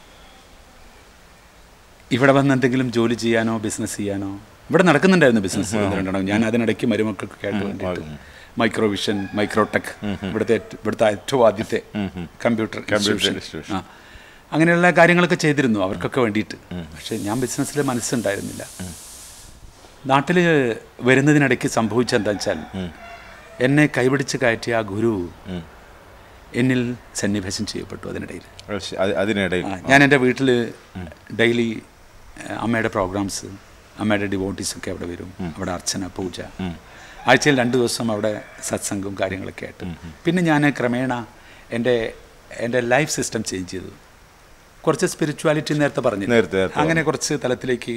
ഇവിടെ വന്ന് എന്തെങ്കിലും ജോലി ചെയ്യാനോ ബിസിനസ് ചെയ്യാനോ ഇവിടെ നടക്കുന്നുണ്ടായിരുന്നു ബിസിനസ് രണ്ടെണ്ണം ഞാൻ അതിനിടയ്ക്ക് മരുമക്കൾക്കൊക്കെ ആയിട്ട് വേണ്ടിയിട്ട് മൈക്രോവിഷൻ മൈക്രോടെക് ഇവിടുത്തെ ഏറ്റ- ഇവിടുത്തെ ഏറ്റവും ആദ്യത്തെ കമ്പ്യൂട്ടർ ഇൻസ്റ്റിറ്റ്യൂഷൻ. ആ അങ്ങനെയുള്ള കാര്യങ്ങളൊക്കെ ചെയ്തിരുന്നു അവർക്കൊക്കെ വേണ്ടിയിട്ട് പക്ഷേ ഞാൻ ബിസിനസ്സിൽ മനസ്സുണ്ടായിരുന്നില്ല നാട്ടിൽ വരുന്നതിനിടയ്ക്ക് സംഭവിച്ച എന്താ വെച്ചാൽ എന്നെ കൈപിടിച്ച് കയറ്റിയ ആ ഗുരു എന്നിൽ സന്നിവേശം ചെയ്യപ്പെട്ടു അതിനിടയിൽ അത് അതിനിടയിൽ ആ, ഞാൻ എൻ്റെ വീട്ടിൽ ഡെയിലി അമ്മയുടെ പ്രോഗ്രാംസ് അമ്മയുടെ ഡിവോട്ടീസ് ഒക്കെ അവിടെ വരും അവിടെ അർച്ചന പൂജ ആഴ്ചയിൽ രണ്ട് ദിവസം അവിടെ സത്സംഗവും കാര്യങ്ങളൊക്കെ ആയിട്ട് പിന്നെ ഞാൻ ക്രമേണ എൻ്റെ എൻ്റെ ലൈഫ് സിസ്റ്റം ചേഞ്ച് ചെയ്തു കുറച്ച് സ്പിരിച്വാലിറ്റി നേരത്തെ പറഞ്ഞു നേരത്തെ, നേരത്തെ അങ്ങനെ കുറച്ച് തലത്തിലേക്ക്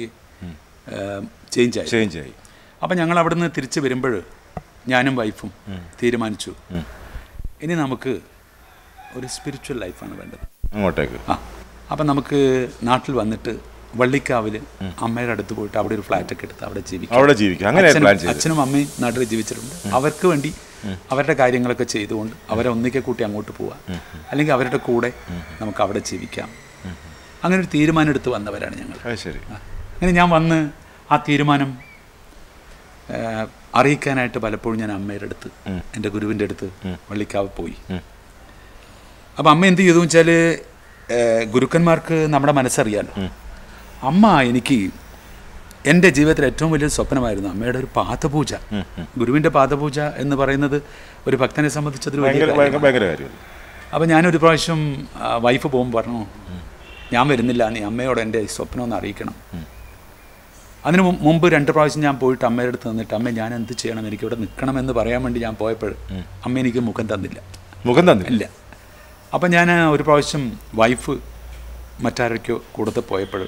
ചേഞ്ച് ആയി ചേഞ്ച് ആയി അപ്പം ഞങ്ങൾ അവിടുന്ന് തിരിച്ച് വരുമ്പോൾ ഞാനും വൈഫും തീരുമാനിച്ചു ഇനി നമുക്ക് ഒരു സ്പിരിച്വൽ ലൈഫാണ് വേണ്ടത് അങ്ങോട്ടേക്ക് ആ അപ്പം നമുക്ക് നാട്ടിൽ വന്നിട്ട് വള്ളിക്കാവിൽ അമ്മയുടെ അടുത്ത് പോയിട്ട് അവിടെ ഒരു ഫ്ലാറ്റ് ഒക്കെ എടുത്ത് അവിടെ ജീവിക്കാം അവിടെ ജീവിക്കാം അങ്ങനെ അച്ഛനും- പ്ലാൻ ചെയ്തു അച്ഛനും അമ്മയും നാട്ടിൽ ജീവിച്ചിട്ടുണ്ട് അവർക്ക് വേണ്ടി അവരുടെ കാര്യങ്ങളൊക്കെ ചെയ്തുകൊണ്ട് അവരെ ഒന്നിക്കെ കൂട്ടി അങ്ങോട്ട് പോവാം അല്ലെങ്കിൽ അവരുടെ കൂടെ നമുക്ക് അവിടെ ജീവിക്കാം അങ്ങനെ ഒരു തീരുമാനം എടുത്ത് വന്നവരാണ് ഞങ്ങൾ അത് ശരി അങ്ങനെ ഞാൻ വന്ന് ആ തീരുമാനം ആ, അറിയിക്കാനായിട്ട് പലപ്പോഴും ഞാൻ അമ്മയുടെ അടുത്ത് എൻ്റെ ഗുരുവിൻ്റെ അടുത്ത് വള്ളിക്കാവ് പോയി അപ്പം അമ്മ എന്ത് ചെയ്തു വെച്ചാൽ ഗുരുക്കന്മാർക്ക് നമ്മുടെ മനസ്സറിയാലോ അമ്മ എനിക്ക് എൻ്റെ ജീവിതത്തിൽ ഏറ്റവും വലിയൊരു സ്വപ്നമായിരുന്നു അമ്മയുടെ ഒരു പാദപൂജ ഗുരുവിൻ്റെ പാദപൂജ എന്ന് പറയുന്നത് ഒരു ഭക്തനെ സംബന്ധിച്ച് അതൊരു വലിയ ഭയങ്കര കാര്യമാണ്. ഭയങ്കര ഭയങ്കര കാര്യം അപ്പം ഞാനൊരു പ്രാവശ്യം ആ, വൈഫ് പോകുമ്പോൾ പറഞ്ഞു ഞാൻ വരുന്നില്ല നീ അമ്മയോട് എൻ്റെ ഈ സ്വപ്നം ഒന്ന് അറിയിക്കണം അതിന് മു- മുമ്പ് രണ്ട് പ്രാവശ്യം ഞാൻ പോയിട്ട് അമ്മയുടെ അടുത്ത് നിന്നിട്ട് അമ്മ ഞാൻ എന്ത് ചെയ്യണം എനിക്കിവിടെ നിൽക്കണം എന്ന് പറയാൻ വേണ്ടി ഞാൻ പോയപ്പോൾ അമ്മ എനിക്ക് മുഖം തന്നില്ല മുഖം തന്നില്ല ഇല്ല അപ്പം ഞാൻ ഒരു പ്രാവശ്യം വൈഫ് മറ്റാരൊക്കെയോ കൂടത്ത് പോയപ്പോൾ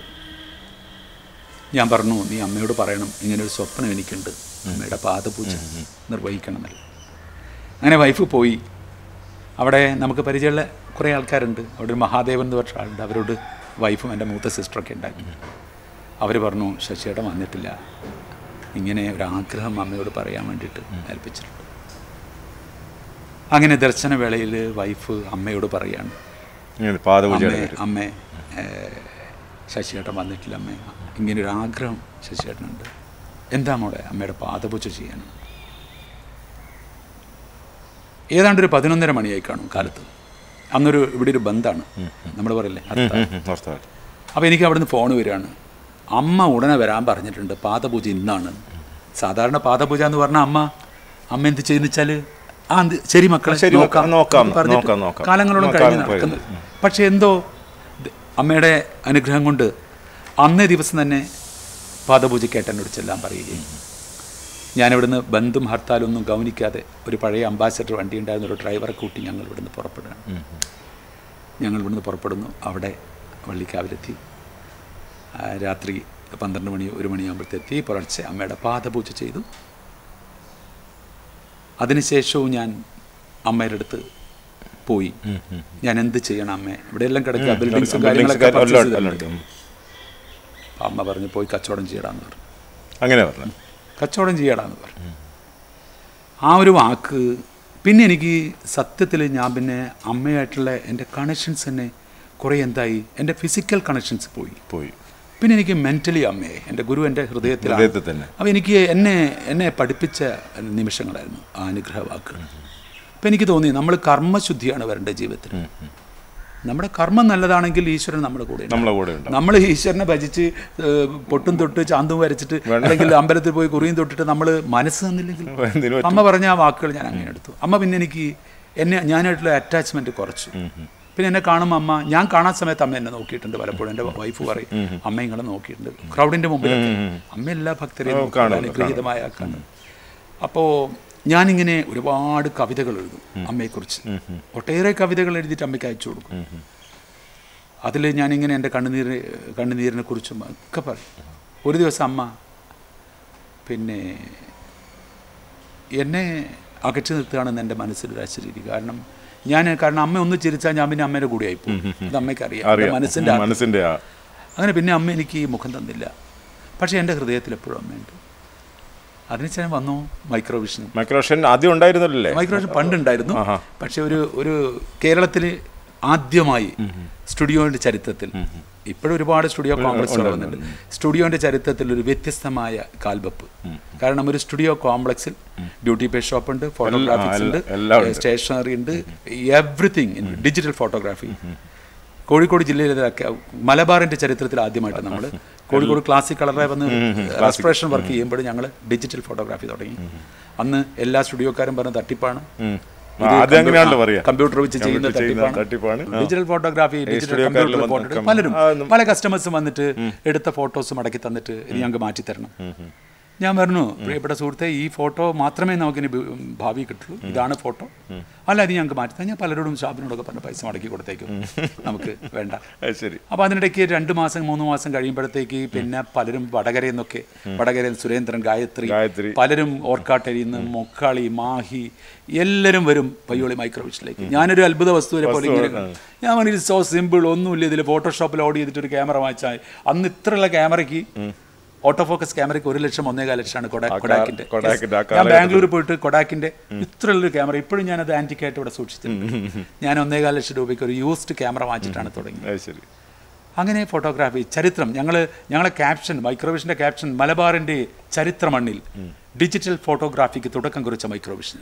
ഞാൻ പറഞ്ഞു നീ അമ്മയോട് പറയണം ഇങ്ങനൊരു സ്വപ്നം എനിക്കുണ്ട് അമ്മയുടെ പാദപൂജ നിർവഹിക്കണമെന്നല്ല അങ്ങനെ വൈഫ് പോയി അവിടെ നമുക്ക് പരിചയമുള്ള കുറേ ആൾക്കാരുണ്ട് അവിടെ ഒരു മഹാദേവൻ എന്ന് പറഞ്ഞ ആളുണ്ട് അവരോട് വൈഫും എൻ്റെ മൂത്ത സിസ്റ്ററൊക്കെ ഉണ്ടാക്കി അവർ പറഞ്ഞു ശശിയേട്ടൻ വന്നിട്ടില്ല ഇങ്ങനെ ഒരു ആഗ്രഹം അമ്മയോട് പറയാൻ വേണ്ടിയിട്ട് ഏൽപ്പിച്ചിട്ടുണ്ട് അങ്ങനെ ദർശനവേളയിൽ വൈഫ് അമ്മയോട് പറയാണ് ഇങ്ങനെ പാദപൂജയുടെ അമ്മേ പേര്. അമ്മേ ഏഹ്, ശശിയേട്ടൻ വന്നിട്ടില്ല അമ്മേ ഇങ്ങനെ ഒരു ആഗ്രഹം ശശിയേട്ടനുണ്ട് എന്താ മോളെ അമ്മയുടെ പാദപൂജ ചെയ്യാൻ ഏതാണ്ട് ഒരു പതിനൊന്നര മണിയായി കാണും കാലത്ത് അന്നൊരു ഇവിടെ ഒരു ബന്ധാണ് നമ്മൾ പറയില്ലേ അടുത്ത ഉം, ഉം, ഓർത്തവാ. അപ്പോൾ എനിക്ക് അവിടുന്ന് ഫോൺ വരികയാണ് അമ്മ ഉടനെ വരാൻ പറഞ്ഞിട്ടുണ്ട് പാദപൂജ ഇന്നാണ് സാധാരണ പാദപൂജ എന്ന് പറഞ്ഞാൽ അമ്മ അമ്മ എന്ത് ചെയ്യുന്ന വെച്ചാൽ ആ എന്ത് ശരി മക്കളെ ശരി, നോക്കാം, നോക്കാം, എന്ന് പറഞ്ഞിട്ട് നോക്കാം, നോക്കാം. കാലങ്ങളോളം നോക്കാം, കഴിഞ്ഞ് പോയി. നടക്കുന്നത് പക്ഷേ എന്തോ ദ- അമ്മയുടെ അനുഗ്രഹം കൊണ്ട് അന്നേ ദിവസം തന്നെ പാദപൂജയ്ക്കായിട്ട് എന്നോട് ചെല്ലാൻ പറയുകയും ഞാനിവിടുന്ന് ബന്ധും ഹർത്താലും ഒന്നും ഗൗനിക്കാതെ ഒരു പഴയ അംബാസഡർ വണ്ടി ഉണ്ടായിരുന്ന ഒരു ഡ്രൈവറെ കൂട്ടി ഞങ്ങൾ ഇവിടുന്ന് പുറപ്പെടുകയാണ് ഞങ്ങൾ ഇവിടുന്ന് പുറപ്പെടുന്നു അവിടെ വള്ളിക്കാവിലെത്തി ആ, രാത്രി പന്ത്രണ്ട് മണി ഒരു മണിയാകുമ്പോഴത്തെത്തി പുലർച്ചെ അമ്മയുടെ പാദപൂജ ചെയ്തു അതിനുശേഷവും ഞാൻ അമ്മയുടെ അടുത്ത് പോയി ഞാൻ എന്ത് ചെയ്യണം അമ്മേ ഇവിടെയെല്ലാം കിടക്കുക ബിൽഡിങ്സും കാര്യങ്ങളൊക്കെ ബിൽഡിങ്സ് purchase എല്ലാം ചെയ്തിട്ടുണ്ട്. ഉണ്ട്. അപ്പം അമ്മ പറഞ്ഞു പോയി കച്ചവടം ചെയ്യടാന്ന് പറഞ്ഞു അങ്ങനെ പറഞ്ഞു കച്ചവടം ചെയ്യടാന്ന് പറഞ്ഞു ആ ഒരു വാക്ക് പിന്നെ എനിക്ക് സത്യത്തിൽ ഞാൻ പിന്നെ അമ്മയായിട്ടുള്ള എൻ്റെ കണക്ഷൻസ് തന്നെ കുറേ എന്തായി എൻ്റെ ഫിസിക്കൽ കണക്ഷൻസ് പോയി പോയി പിന്നെ എനിക്ക് മെൻ്റലി അമ്മയെ എൻ്റെ ഗുരു എൻ്റെ ഹൃദയത്തിലാണ് ഹൃദയത്തിൽ തന്നെ അപ്പോൾ എനിക്ക് എന്നെ എന്നെ പഠിപ്പിച്ച നിമിഷങ്ങളായിരുന്നു ആ അനുഗ്രഹ വാക്കുകൾ അപ്പം എനിക്ക് തോന്നി നമ്മൾ കർമ്മശുദ്ധിയാണ് വരേണ്ടത് ജീവിതത്തിൽ നമ്മുടെ കർമ്മം നല്ലതാണെങ്കിൽ ഈശ്വരൻ നമ്മുടെ കൂടെ ഉണ്ട്. നമ്മളെ കൂടെ ഉണ്ടാവും നമ്മൾ ഈശ്വരനെ ഭജിച്ച് ഏഹ്, പൊട്ടും തൊട്ട് ചാന്തും വരച്ചിട്ട് അല്ലെങ്കിൽ അമ്പലത്തിൽ പോയി കുറിയും തൊട്ടിട്ട് നമ്മൾ മനസ്സ് തന്നില്ലെങ്കിൽ എന്തിനു അമ്മ പറഞ്ഞ ആ വാക്കുകൾ ഞാൻ അങ്ങനെ എടുത്തു അമ്മ പിന്നെ എനിക്ക് എന്നെ ഞാനായിട്ടുള്ള അറ്റാച്ച്മെന്റ് കുറച്ചു പിന്നെ എന്നെ കാണുമ്പോൾ അമ്മ ഞാൻ കാണാൻ സമയത്ത് അമ്മ എന്നെ നോക്കിയിട്ടുണ്ട് പലപ്പോഴും എൻ്റെ വൈഫ് പറയും അമ്മ ഇങ്ങളെ നോക്കിയിട്ടുണ്ട് ക്രൗഡിന്റെ മുമ്പിൽ അമ്മ എല്ലാ ഭക്തരെയും നോക്കി, കാണും, അനുഗ്രഹീതമായ ആക്കാണ് അപ്പോൾ ഞാനിങ്ങനെ ഒരുപാട് കവിതകൾ എഴുതും അമ്മയെക്കുറിച്ച് ഒട്ടേറെ കവിതകൾ എഴുതിയിട്ട് അമ്മയ്ക്ക് അയച്ചു കൊടുക്കും അതിൽ ഞാനിങ്ങനെ എൻ്റെ കണ്ണുനീര് കണ്ണുനീരിനെ കുറിച്ചും ഒക്കെ പറയും ഒരു ദിവസം അമ്മ പിന്നെ എന്നെ അകറ്റി നിർത്തുകയാണെന്ന് എൻ്റെ മനസ്സിലൊരു അശ്വരീതി കാരണം ഞാൻ കാരണം അമ്മ ഒന്ന് ചിരിച്ചാൽ ഞാൻ പിന്നെ അമ്മയുടെ കൂടെ ആയിപ്പോകും അത് അമ്മയ്ക്ക് അറിയാം എൻ്റെ അറിയാം മനസ്സിൻ്റെ ആ- മനസ്സിന്റെ ആ അങ്ങനെ പിന്നെ അമ്മ എനിക്ക് മുഖം തന്നില്ല പക്ഷേ എൻ്റെ ഹൃദയത്തിൽ എപ്പോഴും അമ്മയുണ്ട് അതിനുശേഷം വന്നു മൈക്രോവിഷൻ മൈക്രോഷൻ ആദ്യം ഉണ്ടായിരുന്നല്ലേ മൈക്രോവിഷൻ പണ്ടുണ്ടായിരുന്നു പക്ഷെ ഒരു ഒരു കേരളത്തിൽ ആദ്യമായി സ്റ്റുഡിയോയുടെ ചരിത്രത്തിൽ ഇപ്പോഴും ഒരുപാട് സ്റ്റുഡിയോ കോംപ്ലക്സുകൾ വന്നിട്ടുണ്ട് സ്റ്റുഡിയോന്റെ ചരിത്രത്തിൽ ഒരു വ്യത്യസ്തമായ കാൽവെപ്പ് കാരണം ഒരു സ്റ്റുഡിയോ കോംപ്ലക്സിൽ ഡ്യൂട്ടി പേ ഷോപ്പ് ഉണ്ട് ഫോട്ടോഗ്രാഫിക്സ് ഉണ്ട് എല്ലാം ഉണ്ട്. സ്റ്റേഷനറി ഉണ്ട് എവറിത്തിങ് ഡിജിറ്റൽ ഫോട്ടോഗ്രാഫി കോഴിക്കോട് ജില്ലയിലൊക്കെ മലബാറിന്റെ ചരിത്രത്തിൽ ആദ്യമായിട്ട് നമ്മൾ കോഴിക്കോട് ക്ലാസിക് കളറെ വന്ന് റെസ്പിറേഷൻ വർക്ക് ചെയ്യുമ്പോൾ ഞങ്ങൾ ഡിജിറ്റൽ ഫോട്ടോഗ്രാഫി തുടങ്ങി അന്ന് എല്ലാ സ്റ്റുഡിയോക്കാരും പറഞ്ഞ തട്ടിപ്പാണ് ഉം. ആ, ആദ്യം അങ്ങനെയാണല്ലോ പറയാ കമ്പ്യൂട്ടർ വെച്ച് ചെയ്യുന്ന കമ്പ്യൂട്ടർ ചെയ്യുന്ന തട്ടിപ്പാണ് തട്ടിപ്പാണ്. ഡിജിറ്റൽ ഫോട്ടോഗ്രാഫി ഡിജിറ്റൽ സ്റ്റുഡിയോക്കാരിൽ കമ്പ്യൂട്ടർ വന്ന് ഫോട്ടോ കം- പലരും ആ, ഒന്നും- പല കസ്റ്റമേഴ്സും വന്നിട്ട് എടുത്ത ഫോട്ടോസ് മടക്കി തന്നിട്ട് ഇത് ഞങ്ങൾക്ക് മാറ്റി തരണം ഞാൻ പറഞ്ഞു പ്രിയപ്പെട്ട സുഹൃത്തെ ഈ ഫോട്ടോ മാത്രമേ നമുക്കിനി ഭ- ഭാവി കിട്ടുള്ളൂ ഇതാണ് ഫോട്ടോ അല്ല ഇത് ഞങ്ങൾക്ക് മാറ്റി തന്നെ ഞാൻ പലരോടും ഷാപ്പിനോടൊക്കെ പറഞ്ഞ പൈസ മടക്കി കൊടുത്തേക്കും നമുക്ക് വേണ്ട അത് ശരി അപ്പോൾ അതിനിടയ്ക്ക് രണ്ട് മാസം മൂന്ന് മാസം കഴിയുമ്പോഴത്തേക്ക് പിന്നെ പലരും വടകരയിൽ നിന്നൊക്കെ വടകരയിൽ സുരേന്ദ്രൻ ഗായത്രി ഗായത്രി. പലരും ഓർക്കാട്ടരിയിൽ നിന്ന് മൊക്കാളി മാഹി എല്ലാവരും വരും പയ്യോളി മൈക്രോവിഷനിലേക്ക് ഞാനൊരു അത്ഭുത വസ്തുവിനെ പോലെ ഇങ്ങനെ ഞാൻ പറഞ്ഞു സോ സിമ്പിൾ ഒന്നുമില്ല ഇതിൽ ഫോട്ടോഷോപ്പിൽ ഓടി ചെയ്തിട്ട് ഒരു ക്യാമറ വാങ്ങിച്ചാൽ അന്ന് ഇത്രയുള്ള ക്യാമറയ്ക്ക് ഓട്ടോ ഫോക്കസ് ക്യാമറയ്ക്ക് ഒരു ലക്ഷം ഒന്നേകാൽ ലക്ഷമാണ് കൊടാ കൊടാക്കിന്റെ കൊഡാക്കിന്റെ ആ Yes. ഞാൻ ബാംഗ്ലൂർ പോയിട്ട് കൊടാക്കിന്റെ ഇത്രയുള്ളൊരു ക്യാമറ ഇപ്പോഴും ഞാനത് ആന്റിക്കായിട്ട് ഇവിടെ സൂക്ഷിച്ചിട്ടുണ്ട് ഞാൻ ഒന്നേകാൽ ലക്ഷം രൂപയ്ക്ക് ഒരു യൂസ്ഡ് ക്യാമറ വാങ്ങിച്ചിട്ടാണ് തുടങ്ങിയത് അത് ശരി അങ്ങനെ ഫോട്ടോഗ്രാഫി ചരിത്രം ഞങ്ങൾ ഞങ്ങളെ ക്യാപ്ഷൻ മൈക്രോവിഷന്റെ ക്യാപ്ഷൻ മലബാറിന്റെ ചരിത്ര മണ്ണിൽ ഡിജിറ്റൽ ഫോട്ടോഗ്രാഫിക്ക് തുടക്കം കുറിച്ച മൈക്രോവിഷൻ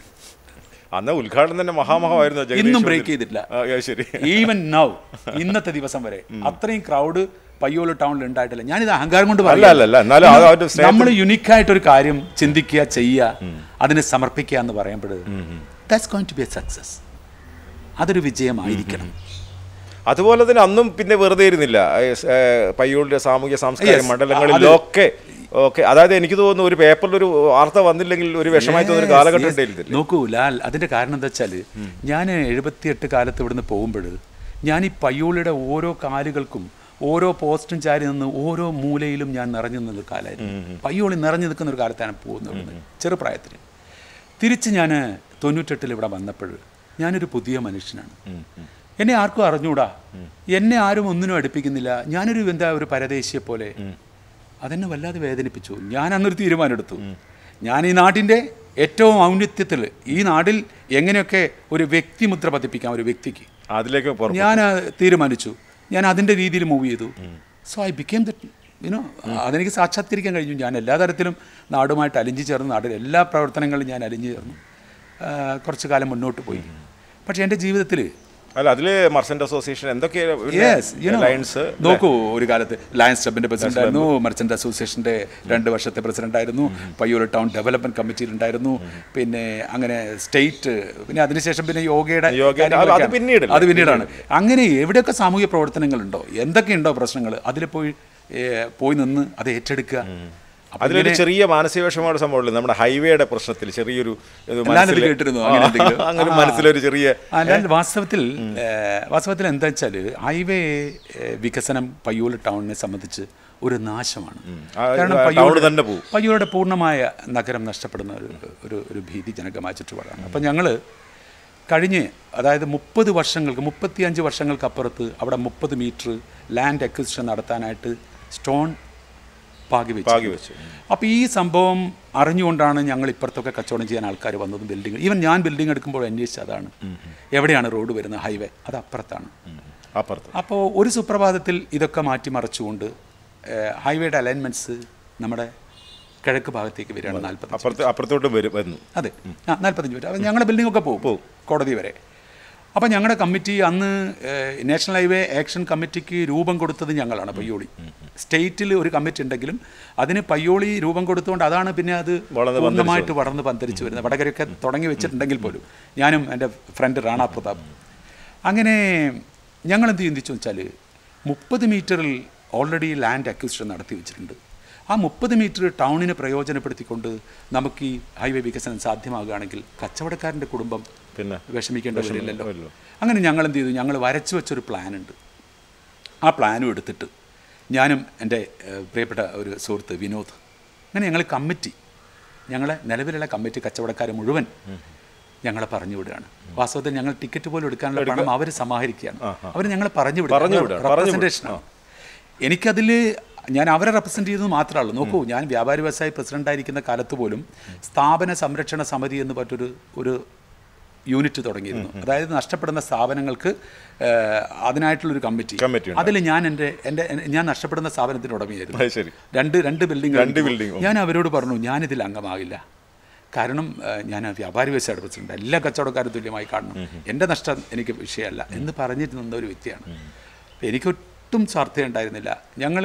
അന്ന് ഉദ്ഘാടനം തന്നെ മഹാമഹമായിരുന്നു ജഗദീഷ് ഇന്നും വന്നിട്ട്. ബ്രേക്ക് ചെയ്തിട്ടില്ല ആ, അത് ശരി ഈവൻ നൗ ഇന്നത്തെ ദിവസം വരെ അത്രയും ക്രൗഡ് പയ്യോള് ടൗണിൽ ഉണ്ടായിട്ടില്ല ഞാനിത് അഹങ്കാരം കൊണ്ട് അല്ല അല്ല അല്ല എന്നാലും ആ ഒരു സ്നേഹം നമ്മൾ യുണീക്കായിട്ട് ഒരു കാര്യം ചിന്തിക്കുക ചെയ്യുക അതിനെ സമർപ്പിക്കുക എന്ന് പറയുമ്പോൾ that's going to be a success അതൊരു വിജയമായിരിക്കണം അതുപോലെ തന്നെ അന്നും പിന്നെ വെറുതെ ഇരുന്നില്ല ഏ, ഏ, പയ്യോളിന്റെ സാമൂഹ്യ സാംസ്കാരിക Yes. മണ്ഡലങ്ങളിലൊക്കെ ഓക്കെ അതായത് എനിക്ക് തോന്നുന്നു ഒരു പേപ്പറിൽ ഒരു വാർത്ത വന്നില്ലെങ്കിൽ ഒരു വിഷമായി തോന്നുന്ന ഒരു കാലഘട്ടം Yes, yes. ഉണ്ടായിരുന്നില്ല നോക്കൂ ലാൽ അതിന്റെ കാരണം എന്താ വെച്ചാൽ ഞാൻ എഴുപത്തിയെട്ട് കാലത്ത് ഇവിടുന്ന് പോകുമ്പോൾ ഞാൻ ഈ പയ്യോളിയുടെ ഓരോ കാലുകൾക്കും ഓരോ പോസ്റ്റും ചാരി നിന്ന് ഓരോ മൂലയിലും ഞാൻ നിറഞ്ഞു നിന്ന കാലമായിരുന്നു പയ്യോളി നിറഞ്ഞു നിൽക്കുന്ന ഒരു കാലത്താണ് പോകുന്നത് ഇവിടുന്ന് ചെറുപ്രായത്തിൽ തിരിച്ച് ഞാൻ തൊണ്ണൂറ്റെട്ടിൽ ഇവിടെ വന്നപ്പോൾ ഞാനൊരു പുതിയ മനുഷ്യനാണ് എന്നെ ആർക്കും അറിഞ്ഞൂടാ എന്നെ ആരും ഒന്നിനും അടുപ്പിക്കുന്നില്ല ഞാനൊരു എന്താ ഒരു പരദേശിയെ പോലെ അതെന്നെ വല്ലാതെ വേദനിപ്പിച്ചു ഞാൻ അന്നൊരു തീരുമാനം എടുത്തു ഞാൻ ഈ നാട്ടിൻ്റെ ഏറ്റവും ഔന്നത്യത്തിൽ ഈ നാട്ടിൽ എങ്ങനെയൊക്കെ ഒരു വ്യക്തിമുദ്ര പതിപ്പിക്കാം ഒരു വ്യക്തിക്ക് അതിലേക്ക് പുറ- ഞാൻ ആ, തീരുമാനിച്ചു ഞാൻ അതിൻ്റെ രീതിയിൽ മൂവ് ചെയ്തു so I became that you know അതെനിക്ക് സാക്ഷാത്കരിക്കാൻ കഴിഞ്ഞു ഞാൻ എല്ലാ തരത്തിലും നാടുമായിട്ട് അലിഞ്ഞു ചേർന്നു നാട്ടിൽ എല്ലാ പ്രവർത്തനങ്ങളിലും ഞാൻ അലിഞ്ഞു ചേർന്നു ആ, കുറച്ച് കാലം മുന്നോട്ട് പോയി പക്ഷേ എൻ്റെ ജീവിതത്തിൽ അല്ല അതില് മർച്ചന്റ് അസോസിയേഷൻ എന്തൊക്കെ യെസ് ലയൻസ് നോക്കൂ ഒരു കാലത്ത് ലയൻസ് ക്ലബിന്റെ പ്രസിഡന്റ് ആയിരുന്നു മർച്ചന്റ് അസോസിയേഷന്റെ രണ്ട് വർഷത്തെ പ്രസിഡന്റ് ആയിരുന്നു പയ്യൂർ ടൗൺ ഡെവലപ്മെന്റ് കമ്മിറ്റിയിൽ ഉണ്ടായിരുന്നു പിന്നെ അങ്ങനെ സ്റ്റേറ്റ് പിന്നെ അതിനുശേഷം പിന്നെ യോഗയുടെ യോഗയുടെ- അത് കാര്യങ്ങളൊക്കെയാണ്. പിന്നീടല്ലേ? അത് പിന്നീടാണ് അങ്ങനെ എവിടെയൊക്കെ സാമൂഹ്യ പ്രവർത്തനങ്ങളുണ്ടോ എന്തൊക്കെയുണ്ടോ പ്രശ്നങ്ങൾ അതിൽ പോയി ഏ, പോയി നിന്ന് അത് ഏറ്റെടുക്കുക അപ്പൊ അതിലൊരു ചെറിയ മാനസിക വിഷമമാണ് സംഭവമുള്ളത് നമ്മുടെ ഹൈവേയുടെ പ്രശ്നത്തിൽ ചെറിയൊരു ഇത് എല്ലാവരും മനസ്സില്- കേട്ടിരുന്നു അങ്ങനെ എന്തെങ്കിലും? അങ്ങനെ ആ. മനസ്സിലൊരു ചെറിയ അല്ലാതെ വാസ്തവത്തിൽ ഏഹ്, വാസ്തവത്തിൽ എന്താ വെച്ചാൽ ഹൈവേ ഏഹ്, വികസനം പയ്യൂർ ടൗണിനെ സംബന്ധിച്ച് ഒരു നാശമാണ് ആ, കാരണം ആ, പയ്യൂർ ടൗണ് തന്നെ പോവും. പയ്യൂരുടെ പൂർണ്ണമായ നഗരം നഷ്ടപ്പെടുന്ന ഒരു ഒരു ഒരു ഭീതിജനകമായ ചുറ്റുപാടാണ് അപ്പം ഞങ്ങൾ കഴിഞ്ഞ് അതായത് മുപ്പത് വർഷങ്ങൾക്ക് മുപ്പത്തിയഞ്ച് വർഷങ്ങൾക്കപ്പുറത്ത് അവിടെ മുപ്പത് മീറ്റർ ലാൻഡ് അക്വിസിഷൻ നടത്താനായിട്ട് സ്റ്റോൺ പാകി വെച്ചു പാകി വെച്ചു അപ്പോൾ ഈ സംഭവം അറിഞ്ഞുകൊണ്ടാണ് ഞങ്ങൾ ഇപ്പുറത്തൊക്കെ കച്ചവടം ചെയ്യാൻ ആൾക്കാർ വന്നതും ബിൽഡിംഗ് ഈവൻ ഞാൻ ബിൽഡിംഗ് എടുക്കുമ്പോൾ അന്വേഷിച്ചത് അതാണ് എവിടെയാണ് റോഡ് വരുന്നത് ഹൈവേ അത് അപ്പുറത്താണ് ഉം. അപ്പുറത്ത് അപ്പോൾ ഒരു സുപ്രഭാതത്തിൽ ഇതൊക്കെ മാറ്റിമറിച്ചുകൊണ്ട് ഏഹ്, ഹൈവേയുടെ അലൈൻമെൻറ്റ്സ് നമ്മുടെ കിഴക്ക് ഭാഗത്തേക്ക് വരികയാണ് നാൽപ്പത് അപ്പുറത്ത് അപ്പുറത്തോട്ട് വരും വരുന്നു അതെ ആ നാൽപ്പത്തഞ്ച് പേര് അപ്പം ഞങ്ങളുടെ ബിൽഡിംഗ് ഒക്കെ പോകും കോടതി വരെ അപ്പം ഞങ്ങളുടെ കമ്മിറ്റി അന്ന് ഏഹ്, നാഷണൽ ഹൈവേ ആക്ഷൻ കമ്മിറ്റിക്ക് രൂപം കൊടുത്തത് ഞങ്ങളാണ് പയ്യോളി സ്റ്റേറ്റിൽ ഒരു കമ്മിറ്റി ഉണ്ടെങ്കിലും അതിന് പയ്യോളി രൂപം കൊടുത്തുകൊണ്ട് അതാണ് പിന്നെ അത് വളർന്ന് പൂർണ്ണമായിട്ട് വളർന്ന് പന്തരിച്ചു വരുന്നത് വടകരയൊക്കെ തുടങ്ങി വെച്ചിട്ടുണ്ടെങ്കിൽ പോലും ഞാനും എൻ്റെ ഫ്രണ്ട് റാണാ പ്രതാപ് അങ്ങനെ ഞങ്ങൾ എന്ത് ചിന്തിച്ചു വെച്ചാൽ മുപ്പത് മീറ്ററിൽ ഓൾറെഡി ലാൻഡ് അക്വിസിഷൻ നടത്തി വെച്ചിട്ടുണ്ട് ആ മുപ്പത് മീറ്റർ ടൗണിനെ പ്രയോജനപ്പെടുത്തിക്കൊണ്ട് നമുക്ക് ഈ ഹൈവേ വികസനം സാധ്യമാകുകയാണെങ്കിൽ കച്ചവടക്കാരൻ്റെ കുടുംബം പിന്നെ വിഷമിക്കേണ്ടി വരില്ലല്ലോ വരില്ല. അങ്ങനെ ഞങ്ങൾ എന്ത് ചെയ്തു ഞങ്ങൾ വരച്ചു വെച്ചൊരു പ്ലാൻ ഉണ്ട് ആ പ്ലാനും എടുത്തിട്ട് ഞാനും എൻ്റെ ഏഹ്, പ്രിയപ്പെട്ട ഒരു സുഹൃത്ത് വിനോദ് അങ്ങനെ ഞങ്ങൾ കമ്മിറ്റി ഞങ്ങളെ നിലവിലുള്ള കമ്മിറ്റി കച്ചവടക്കാർ മുഴുവൻ ഞങ്ങളെ പറഞ്ഞു വിടുകയാണ് വാസ്തവത്തിൽ ഞങ്ങൾ ടിക്കറ്റ് പോലും എടുക്കാനുള്ള പണം അവർ സമാഹരിക്കുകയാണ് അവർ ഞങ്ങളെ പറഞ്ഞു പറഞ്ഞു വിടുക വിടുക, പറഞ്ഞു വിടുക. റെപ്രസെൻറ്റേഷനാണ് എനിക്കതിൽ ഞാൻ അവരെ റെപ്രസെൻ്റ് ചെയ്തത് മാത്രമേ ഉള്ളൂ നോക്കൂ ഞാൻ വ്യാപാരി വ്യവസായി പ്രസിഡൻ്റായിരിക്കുന്ന കാലത്ത് പോലും സ്ഥാപന സംരക്ഷണ സമിതി എന്ന് പറഞ്ഞൊരു ഒരു യൂണിറ്റ് തുടങ്ങിയിരുന്നു അതായത് നഷ്ടപ്പെടുന്ന സ്ഥാപനങ്ങൾക്ക് ഏഹ്, അതിനായിട്ടുള്ളൊരു കമ്മിറ്റി കമ്മിറ്റി ഉണ്ട്. അതിൽ ഞാൻ എൻ്റെ എൻ്റെ ഞാൻ നഷ്ടപ്പെടുന്ന സ്ഥാപനത്തിന് ഉടമയായിരുന്നു അത് ശരി രണ്ട് രണ്ട് ബിൽഡിംഗ് രണ്ട് building. ഞാൻ അവരോട് പറഞ്ഞു ഞാനിതിൽ അംഗമാകില്ല കാരണം ഏഹ്, ഞാൻ വ്യാപാരി വ്യവസായ പ്രസിഡന്റ് എല്ലാ കച്ചവടക്കാരും തുല്യമായി കാണണം എൻ്റെ നഷ്ടം എനിക്ക് വിഷയമല്ല എന്ന് പറഞ്ഞിട്ട് നിന്ന ഒരു വ്യക്തിയാണ് അപ്പോൾ എനിക്കൊട്ടും സ്വാർത്ഥ ഉണ്ടായിരുന്നില്ല ഞങ്ങൾ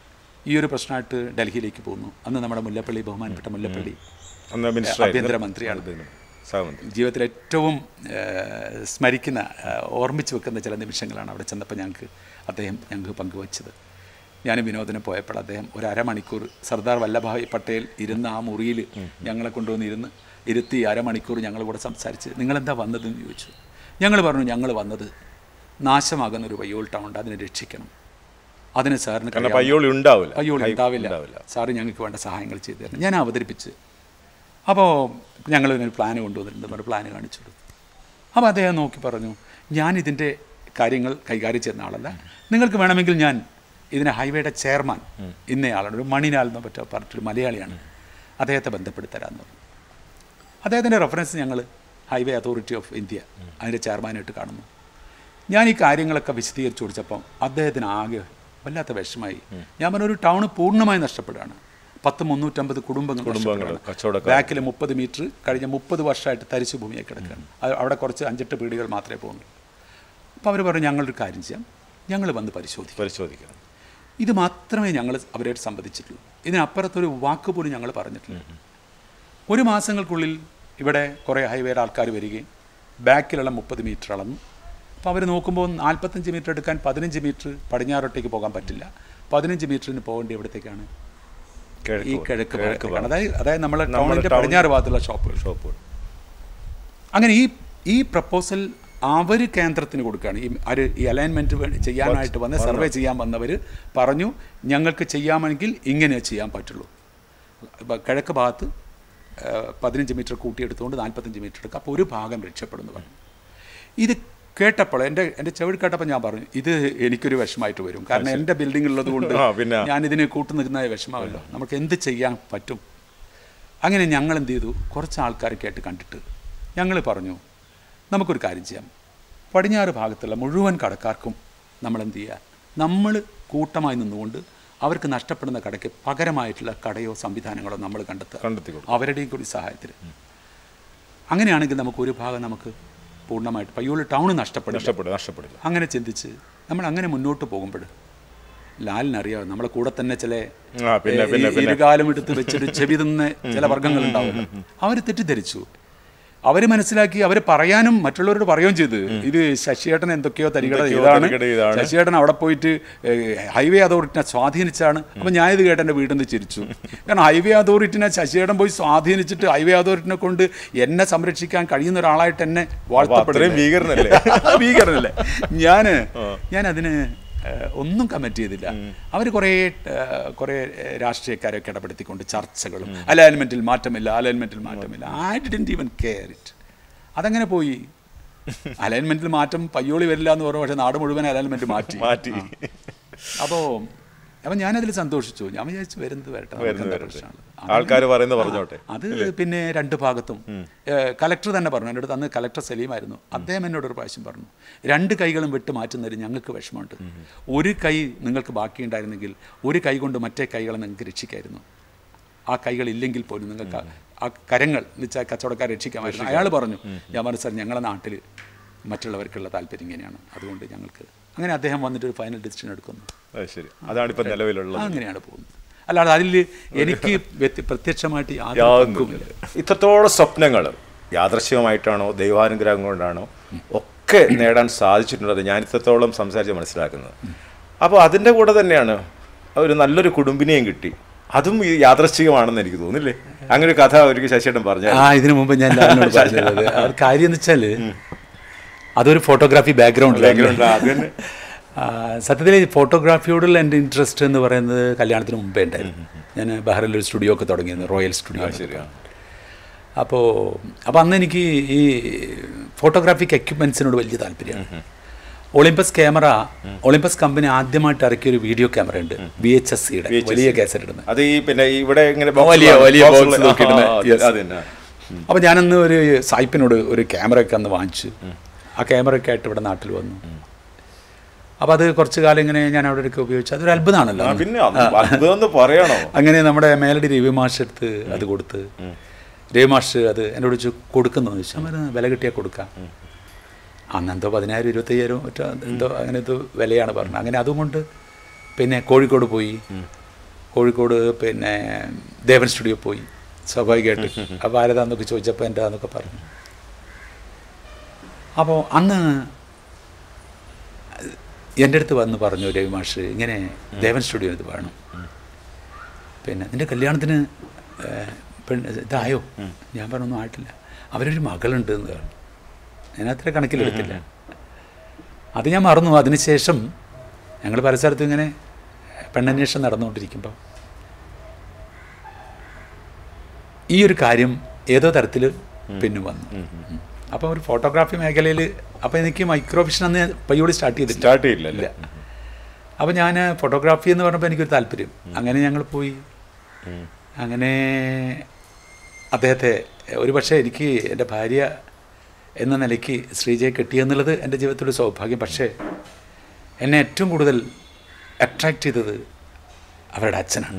ഈ ഒരു പ്രശ്നമായിട്ട് ഡൽഹിയിലേക്ക് പോകുന്നു അന്ന് നമ്മുടെ മുല്ലപ്പള്ളി ബഹുമാനപ്പെട്ട മുല്ലപ്പള്ളി അന്ന് മിനിസ്റ്റർ ആഭ്യന്തരമന്ത്രിയാണ് സഹമന്ത്രി ജീവിതത്തിൽ ഏറ്റവും ഏഹ്, സ്മരിക്കുന്ന ഏഹ്, ഓർമ്മിച്ച് വെക്കുന്ന ചില നിമിഷങ്ങളാണ് അവിടെ ചെന്നപ്പോൾ ഞങ്ങൾക്ക് അദ്ദേഹം ഞങ്ങൾക്ക് പങ്കുവച്ചത് ഞാൻ വിനോദനം പോയപ്പോൾ അദ്ദേഹം ഒരു അരമണിക്കൂർ സർദാർ വല്ലഭായ് പട്ടേൽ ഇരുന്ന ആ മുറിയിൽ ഞങ്ങളെ കൊണ്ടുവന്ന് ഇരുന്ന് ഇരുത്തി അരമണിക്കൂർ ഞങ്ങൾ കൂടെ സംസാരിച്ച് നിങ്ങളെന്താ വന്നതെന്ന് ചോദിച്ചു ഞങ്ങൾ പറഞ്ഞു ഞങ്ങൾ വന്നത് നാശമാകുന്ന ഒരു വയ്യോൾ ടൗൺ ഉണ്ട് അതിനെ രക്ഷിക്കണം അതിന് സാറിന് കാരണം കഴിയാവുന്ന- പയ്യോളി ഉണ്ടാവില്ല അയ്യോ ഹൈ- ഉണ്ടാവില്ല സാറ് ഞങ്ങൾക്ക് വേണ്ട സഹായങ്ങൾ ചെയ്തു തരണം ഞാൻ അവതരിപ്പിച്ച് അപ്പോൾ ഞങ്ങൾ ഇതിനൊരു പ്ലാൻ കൊണ്ടുവന്നിട്ടുണ്ട് നമ്മുടെ പ്ലാൻ കാണിച്ചു കൊടുത്തു അപ്പോൾ അദ്ദേഹം നോക്കി പറഞ്ഞു ഞാൻ ഇതിൻ്റെ കാര്യങ്ങൾ കൈകാര്യം ചെയ്യുന്ന ആളല്ല നിങ്ങൾക്ക് വേണമെങ്കിൽ ഞാൻ ഇതിനെ ഹൈവേയുടെ ചെയർമാൻ ഇന്നയാളാണ് ഒരു മണിനാൽ എന്ന് പറ്റ പറഞ്ഞിട്ടൊരു മലയാളിയാണ് അദ്ദേഹത്തെ ബന്ധപ്പെടുത്തരാമെന്ന് പറഞ്ഞു അദ്ദേഹത്തിൻ്റെ റെഫറൻസ് ഞങ്ങൾ ഹൈവേ അതോറിറ്റി ഓഫ് ഇന്ത്യ അതിൻ്റെ ചെയർമാനായിട്ട് കാണുന്നു ഞാൻ ഈ കാര്യങ്ങളൊക്കെ വിശദീകരിച്ചു കൊടുത്തപ്പം അദ്ദേഹത്തിന് ആകെ വല്ലാത്ത വിഷമായി ഞാൻ പറഞ്ഞ ഒരു ടൗൺ പൂർണ്ണമായി നഷ്ടപ്പെടുകയാണ് പത്ത് മുന്നൂറ്റമ്പത് കുടുംബങ്ങൾ കുടുംബങ്ങൾ നഷ്ടപ്പെടുകയാണ്. കച്ചവടക്കാർ ബാക്കിൽ മുപ്പത് മീറ്റർ കഴിഞ്ഞ മുപ്പത് വർഷമായിട്ട് തരിശു ഭൂമിയായി കിടക്കുകയാണ് അത് അവിടെ കുറച്ച് അഞ്ചെട്ട് വീടുകൾ മാത്രമേ പോകുന്നുള്ളൂ അപ്പോൾ അവർ പറഞ്ഞു ഞങ്ങളൊരു കാര്യം ചെയ്യാം ഞങ്ങൾ വന്ന് പരിശോധിക്കും പരിശോധിക്കണം ഇത് മാത്രമേ ഞങ്ങൾ അവരായിട്ട് സംബന്ധിച്ചിട്ടുള്ളൂ ഇതിനപ്പുറത്തൊരു വാക്ക് പോലും ഞങ്ങൾ പറഞ്ഞിട്ടില്ല ഒരു മാസങ്ങൾക്കുള്ളിൽ ഇവിടെ കുറേ ഹൈവേയുടെ ആൾക്കാർ വരികയും ബാക്കിലുള്ള മുപ്പത് മീറ്റർ അളന്നു അപ്പോൾ അവർ നോക്കുമ്പോൾ നാൽപ്പത്തഞ്ച് മീറ്റർ എടുക്കാൻ പതിനഞ്ച് മീറ്റർ പടിഞ്ഞാറോട്ടേക്ക് പോകാൻ പറ്റില്ല പതിനഞ്ച് മീറ്ററിന് പോകേണ്ടി എവിടത്തേക്കാണ് ഈ കിഴക്ക് കിഴക്ക് കിഴക്ക് ഭാഗത്തേക്കാണ് അതായത് അതായത് നമ്മളെ നമ്മുടെ ടൗണിൻ്റെ ടൗൺ- പടിഞ്ഞാറ് ഭാഗത്തുള്ള ഷോപ്പുകൾ ഷോപ്പുകൾ അങ്ങനെ ഈ ഈ പ്രപ്പോസൽ അവർ കേന്ദ്രത്തിന് കൊടുക്കുകയാണ് ഈ ആര് ഈ അലൈൻമെൻറ്റ് ചെയ്യാനായിട്ട് വന്ന് സർവേ ചെയ്യാൻ വന്നവർ പറഞ്ഞു ഞങ്ങൾക്ക് ചെയ്യാമെങ്കിൽ ഇങ്ങനെ ചെയ്യാൻ പറ്റുള്ളൂ ഇപ്പം കിഴക്ക് ഭാഗത്ത് ആ, പതിനഞ്ച് മീറ്റർ കൂട്ടിയെടുത്തുകൊണ്ട് നാൽപ്പത്തഞ്ച് മീറ്റർ എടുക്കുക അപ്പോൾ ഒരു ഭാഗം രക്ഷപ്പെടുന്നു പറഞ്ഞു ഇത് കേട്ടപ്പോൾ എൻ്റെ എൻ്റെ ചെവിട് കേട്ടപ്പോൾ ഞാൻ പറഞ്ഞു ഇത് എനിക്കൊരു വിഷമായിട്ട് വരും കാരണം എൻ്റെ ബിൽഡിംഗ് ഉള്ളത് കൊണ്ട് ആ, പിന്നെ. ഞാൻ ഇതിന് കൂട്ടു നിൽക്കുന്ന വിഷമമല്ലോ നമുക്ക് എന്ത് ചെയ്യാൻ പറ്റും അങ്ങനെ ഞങ്ങൾ എന്ത് ചെയ്തു കുറച്ച് ആൾക്കാർ കേട്ട് കണ്ടിട്ട് ഞങ്ങൾ പറഞ്ഞു നമുക്കൊരു കാര്യം ചെയ്യാം പടിഞ്ഞാറ് ഭാഗത്തുള്ള മുഴുവൻ കടക്കാർക്കും നമ്മൾ എന്ത് ചെയ്യുക നമ്മൾ കൂട്ടമായി നിന്നുകൊണ്ട് അവർക്ക് നഷ്ടപ്പെടുന്ന കടയ്ക്ക് പകരമായിട്ടുള്ള കടയോ സംവിധാനങ്ങളോ നമ്മൾ കണ്ടെത്തുക കണ്ടെത്തി കൊടുക്കും അവരുടെയും കൂടി സഹായത്തിന് അങ്ങനെയാണെങ്കിൽ നമുക്ക് ഒരു ഭാഗം നമുക്ക് പൂർണ്ണമായിട്ട് പയ്യോളി ടൗൺ നഷ്ടപ്പെടും നഷ്ടപ്പെടും നഷ്ടപ്പെടില്ല അങ്ങനെ ചിന്തിച്ച് നമ്മൾ അങ്ങനെ മുന്നോട്ട് പോകുമ്പോൾ ലാലിനറിയാം നമ്മളെ കൂടെ തന്നെ ചില ആ പിന്നെ പിന്നെ ഈ ഇരുകാലം എടുത്ത് വെച്ചിട്ട് ചെവി തിന്ന ചില വർഗ്ഗങ്ങൾ ഉണ്ടാവുമല്ലോ അവർ തെറ്റിദ്ധരിച്ചു അവർ മനസ്സിലാക്കി അവർ പറയാനും മറ്റുള്ളവരോട് പറയുകയും ചെയ്തു ഇത് ശശിയേട്ടൻ എന്തൊക്കെയോ തരികട എന്തൊക്കെയോ ഇതാണ് തരികിട ഇതാണ്. ശശിയേട്ടൻ അവിടെ പോയിട്ട് ഏഹ്, ഹൈവേ അതോറിറ്റിനെ സ്വാധീനിച്ചാണ് അപ്പം ഞാൻ ഇത് കേട്ട് എൻ്റെ വീട്ടിൽ നിന്ന് ചിരിച്ചു കാരണം ഹൈവേ അതോറിറ്റിനെ ശശിയേട്ടൻ പോയി സ്വാധീനിച്ചിട്ട് ഹൈവേ അതോറിറ്റിനെ കൊണ്ട് എന്നെ സംരക്ഷിക്കാൻ കഴിയുന്ന ഒരാളായിട്ട് എന്നെ വാഴ്ത്തപ്പെടും അത്രയും ഭീകരനല്ലേ ഭീകരനല്ലേ ഞാൻ ഞാൻ അതിന് ഏഹ്, ഒന്നും കമന്റ് ചെയ്തില്ല അവർ കുറേ ഏഹ്, കുറേ ഏഹ്, രാഷ്ട്രീയക്കാരൊക്കെ ഇടപെടുത്തിക്കൊണ്ട് ചർച്ചകളും അലൈൻമെന്റിൽ മാറ്റമില്ല അലൈൻമെന്റിൽ മാറ്റമില്ല I didn't even care it അതങ്ങനെ പോയി അലൈൻമെന്റിൽ മാറ്റം പയ്യോളി വരില്ല എന്ന് പറഞ്ഞു പക്ഷേ നാട് മുഴുവൻ അലൈൻമെന്റ് മാറ്റി മാറ്റി അപ്പോൾ അപ്പം ഞാനതിൽ സന്തോഷിച്ചു ഞാൻ വിചാരിച്ചു വരുന്നത് വരട്ടെ നമുക്ക് എന്താ പ്രശ്നമാണ് ആൾക്കാർ പറയുന്നത് പറഞ്ഞോട്ടെ അത് പിന്നെ രണ്ട് ഭാഗത്തും കലക്ടർ തന്നെ പറഞ്ഞു എൻ്റെ അടുത്ത് അന്ന് കലക്ടർ സലീമായിരുന്നു അദ്ദേഹം എന്നോട് ഒരു പ്രാവശ്യം പറഞ്ഞു രണ്ട് കൈകളും വിട്ട് മാറ്റുന്നതിൽ ഞങ്ങൾക്ക് വിഷമമുണ്ട് ഒരു കൈ നിങ്ങൾക്ക് ബാക്കിയുണ്ടായിരുന്നെങ്കിൽ ഒരു കൈ കൊണ്ട് മറ്റേ കൈകളെ നിങ്ങൾക്ക് രക്ഷിക്കായിരുന്നു ആ കൈകൾ ഇല്ലെങ്കിൽ പോലും നിങ്ങൾക്ക് ആ- ആ കരങ്ങൾ എന്ന് വെച്ചാൽ കച്ചവടക്കാരെ രക്ഷിക്കാമായിരുന്നു അയാൾ പറഞ്ഞു ഞാൻ പറഞ്ഞു സാർ ഞങ്ങളുടെ നാട്ടിൽ മറ്റുള്ളവർക്കുള്ള താല്പര്യം ഇങ്ങനെയാണ് അതുകൊണ്ട് ഞങ്ങൾക്ക് അങ്ങനെ അദ്ദേഹം വന്നിട്ട് ഒരു ഫൈനൽ ഡിസിഷൻ എടുക്കുന്നു അത് ശരി അതാണ് ഇപ്പം നിലവിലുള്ളത് അങ്ങനെയാണ് പോകുന്നത് അല്ലാതെ അതിൽ എനിക്ക് വ്യത്യ- പ്രത്യക്ഷമായിട്ട് യാതൊരു യാതൊന്നുമില്ല ഇത്രത്തോളം സ്വപ്നങ്ങൾ യാദൃശ്യമായിട്ടാണോ ദൈവാനുഗ്രഹം കൊണ്ടാണോ ഒക്കെ നേടാൻ സാധിച്ചിട്ടുള്ളത് ഞാൻ ഇത്രത്തോളം സംസാരിച്ച് മനസ്സിലാക്കുന്നത് അപ്പോൾ അതിൻ്റെ കൂടെ തന്നെയാണ് ഒരു നല്ലൊരു കുടുംബിനെയും കിട്ടി അതും ഈ യാദൃശ്ചികമാണെന്ന് എനിക്ക് തോന്നുന്നില്ലേ അങ്ങനെ ഒരു കഥ ഒരിക്കൽ ശശിയേട്ടൻ പറഞ്ഞു ആ ഇതിനു മുമ്പ് ഞാൻ ലാലിനോട് പറഞ്ഞത് അത് കാര്യം എന്ന് വെച്ചാൽ അതൊരു ഫോട്ടോഗ്രാഫി ബാക്ക്ഗ്രൗണ്ടിലാണ് അത് തന്നെ സത്യത്തിൽ ഈ ഫോട്ടോഗ്രാഫിയോടുള്ള എൻ്റെ ഇൻട്രസ്റ്റ് എന്ന് പറയുന്നത് കല്യാണത്തിന് മുമ്പേ ഉണ്ടായിരുന്നു ഞാൻ ബഹ്റിൽ ഒരു സ്റ്റുഡിയോ ഒക്കെ തുടങ്ങിയിരുന്നു റോയൽ സ്റ്റുഡിയോ ശരിയാണ് അപ്പോൾ അപ്പോൾ അന്ന് എനിക്ക് ഈ ഫോട്ടോഗ്രാഫിക് എക്യുപ്മെൻസിനോട് വലിയ താല്പര്യമാണ് ഒളിമ്പസ് ക്യാമറ ഒളിമ്പസ് കമ്പനി ആദ്യമായിട്ട് ഇറക്കിയ ഒരു വീഡിയോ ക്യാമറ ഉണ്ട് വി എച്ച് എസ് സിയുടെ വലിയ കാസറ്റ് ഇടുന്നത് അത് ഈ പിന്നെ ഇവിടെ ഇങ്ങനെ വലിയ വലിയ box box ഉള്ള- നോക്കിയിടുന്ന, ആ, yes. അത് തന്നെ അപ്പോൾ ഞാനന്ന് ഒരു സായിപ്പിനോട് ഒരു ക്യാമറ ഒക്കെ അന്ന് വാങ്ങിച്ചു ആ ക്യാമറ ഒക്കെ ആയിട്ട് ഇവിടെ നാട്ടിൽ വന്നു അപ്പോൾ അത് കുറച്ച് കാലം ഇങ്ങനെ ഞാൻ അവിടെ ഒക്കെ ഉപയോഗിച്ചു അതൊരു അത്ഭുതമാണല്ലോ ആ, അന്ന്. പിന്നെ അത് അത്ഭുതം പറയണോ അങ്ങനെ നമ്മുടെ മേലടി രവി മാഷ് എടുത്ത് അത് കൊടുത്ത് രവി മാഷ് അത് എന്നോട് ചോദിച്ചു കൊടുക്കുന്നു ചോദിച്ചു ഞാൻ പറഞ്ഞു, വില കിട്ടിയാൽ കൊടുക്കാം അന്ന് എന്തോ പതിനായിരം ഇരുപത്തയ്യായിരം ഒറ്റ എന്തോ അങ്ങനെ എന്തോ വിലയാണ് പറഞ്ഞത് അങ്ങനെ അതുകൊണ്ട് പിന്നെ കോഴിക്കോട് പോയി കോഴിക്കോട് പിന്നെ ദേവൻ സ്റ്റുഡിയോ പോയി സ്വാഭാവികമായിട്ട് അപ്പോൾ ആരതാന്നൊക്കെ ചോദിച്ചപ്പോൾ എൻ്റെ അതൊക്കെ പറഞ്ഞു അപ്പോൾ അന്ന് എൻ്റെ അടുത്ത് വന്ന് പറഞ്ഞു രവി മാഷ് ഇങ്ങനെ ദേവൻ സ്റ്റുഡിയോ ഇത് വേണം പിന്നെ നിൻ്റെ കല്യാണത്തിന് ഏഹ്, പെണ്ണ് ഇതായോ ഞാൻ പറഞ്ഞൊന്നും ആയിട്ടില്ല അവരൊരു മകളുണ്ട് എന്ന് പറഞ്ഞു ഞാൻ അത്ര കണക്കിലെടുത്തില്ല അത് ഞാൻ മറന്നു അതിനുശേഷം ഞങ്ങൾ പല സ്ഥലത്തും ഇങ്ങനെ പെണ്ണന്വേഷണം നടന്നുകൊണ്ടിരിക്കുമ്പോൾ ഈ ഒരു കാര്യം ഏതോ തരത്തിൽ പിന്നെ വന്നു അപ്പോൾ ഒരു ഫോട്ടോഗ്രാഫി മേഖലയിൽ അപ്പോൾ എനിക്ക് മൈക്രോവിഷൻ അന്ന് പയ്യോടി സ്റ്റാർട്ട് ചെയ്തില്ല സ്റ്റാർട്ട് ചെയ്യില്ലല്ലേ അപ്പോൾ ഞാൻ ഫോട്ടോഗ്രാഫി എന്ന് പറഞ്ഞപ്പോൾ എനിക്കൊരു താല്പര്യം അങ്ങനെ ഞങ്ങൾ പോയി അങ്ങനെ അദ്ദേഹത്തെ ഒരു പക്ഷേ എനിക്ക് എൻ്റെ ഭാര്യ എന്ന നിലയ്ക്ക് ശ്രീജയെ കിട്ടിയെന്നുള്ളത് എൻ്റെ ജീവിതത്തിലൊരു സൗഭാഗ്യം പക്ഷേ എന്നെ ഏറ്റവും കൂടുതൽ അട്രാക്റ്റ് ചെയ്തത് അവരുടെ അച്ഛനാണ്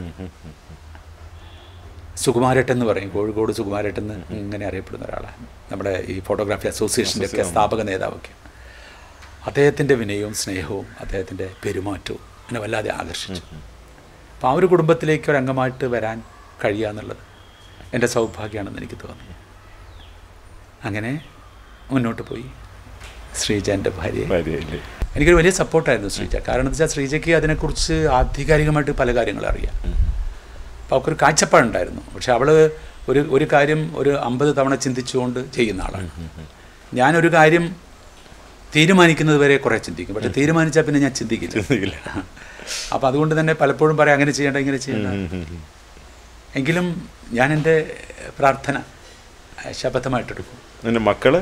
സുകുമാരേട്ടൻ എന്ന് പറയും കോഴിക്കോട് സുകുമാരേട്ടൻ എന്ന് ഇങ്ങനെ അറിയപ്പെടുന്ന ഒരാളാണ് നമ്മുടെ ഈ ഫോട്ടോഗ്രാഫി അസോസിയേഷൻ്റെ ഒക്കെ സ്ഥാപക നേതാവൊക്കെ അദ്ദേഹത്തിൻ്റെ വിനയവും സ്നേഹവും അദ്ദേഹത്തിൻ്റെ പെരുമാറ്റവും എന്നെ വല്ലാതെ ആകർഷിച്ചു അപ്പോൾ ആ ഒരു കുടുംബത്തിലേക്ക് ഒരു അംഗമായിട്ട് വരാൻ കഴിയുക എന്നുള്ളത് എൻ്റെ സൗഭാഗ്യമാണെന്ന് എനിക്ക് തോന്നി അങ്ങനെ മുന്നോട്ട് പോയി ശ്രീജ എൻ്റെ ഭാര്യയെ ഭാര്യയല്ലേ എനിക്കൊരു വലിയ സപ്പോർട്ടായിരുന്നു ശ്രീജ കാരണം എന്താ വെച്ചാൽ ശ്രീജയ്ക്ക് അതിനെക്കുറിച്ച് ആധികാരികമായിട്ട് പല കാര്യങ്ങളും അറിയാം അപ്പോൾ അവൾക്കൊരു കാഴ്ചപ്പാടുണ്ടായിരുന്നു പക്ഷെ അവൾ ഒരു ഒരു കാര്യം ഒരു അമ്പത് തവണ ചിന്തിച്ചുകൊണ്ട് ചെയ്യുന്ന ആളാണ് ഞാനൊരു കാര്യം തീരുമാനിക്കുന്നത് വരെ കുറേ ചിന്തിക്കും പക്ഷെ തീരുമാനിച്ചാൽ പിന്നെ ഞാൻ ചിന്തിക്കില്ല ചിന്തിക്കില്ല. അപ്പോൾ അതുകൊണ്ട് തന്നെ പലപ്പോഴും പറയാം അങ്ങനെ ചെയ്യേണ്ട ഇങ്ങനെ ചെയ്യേണ്ട എങ്കിലും ഞാൻ എൻ്റെ പ്രാർത്ഥന അഹ് ശബദമായിട്ടെടുക്കും നിന്റെ മക്കള്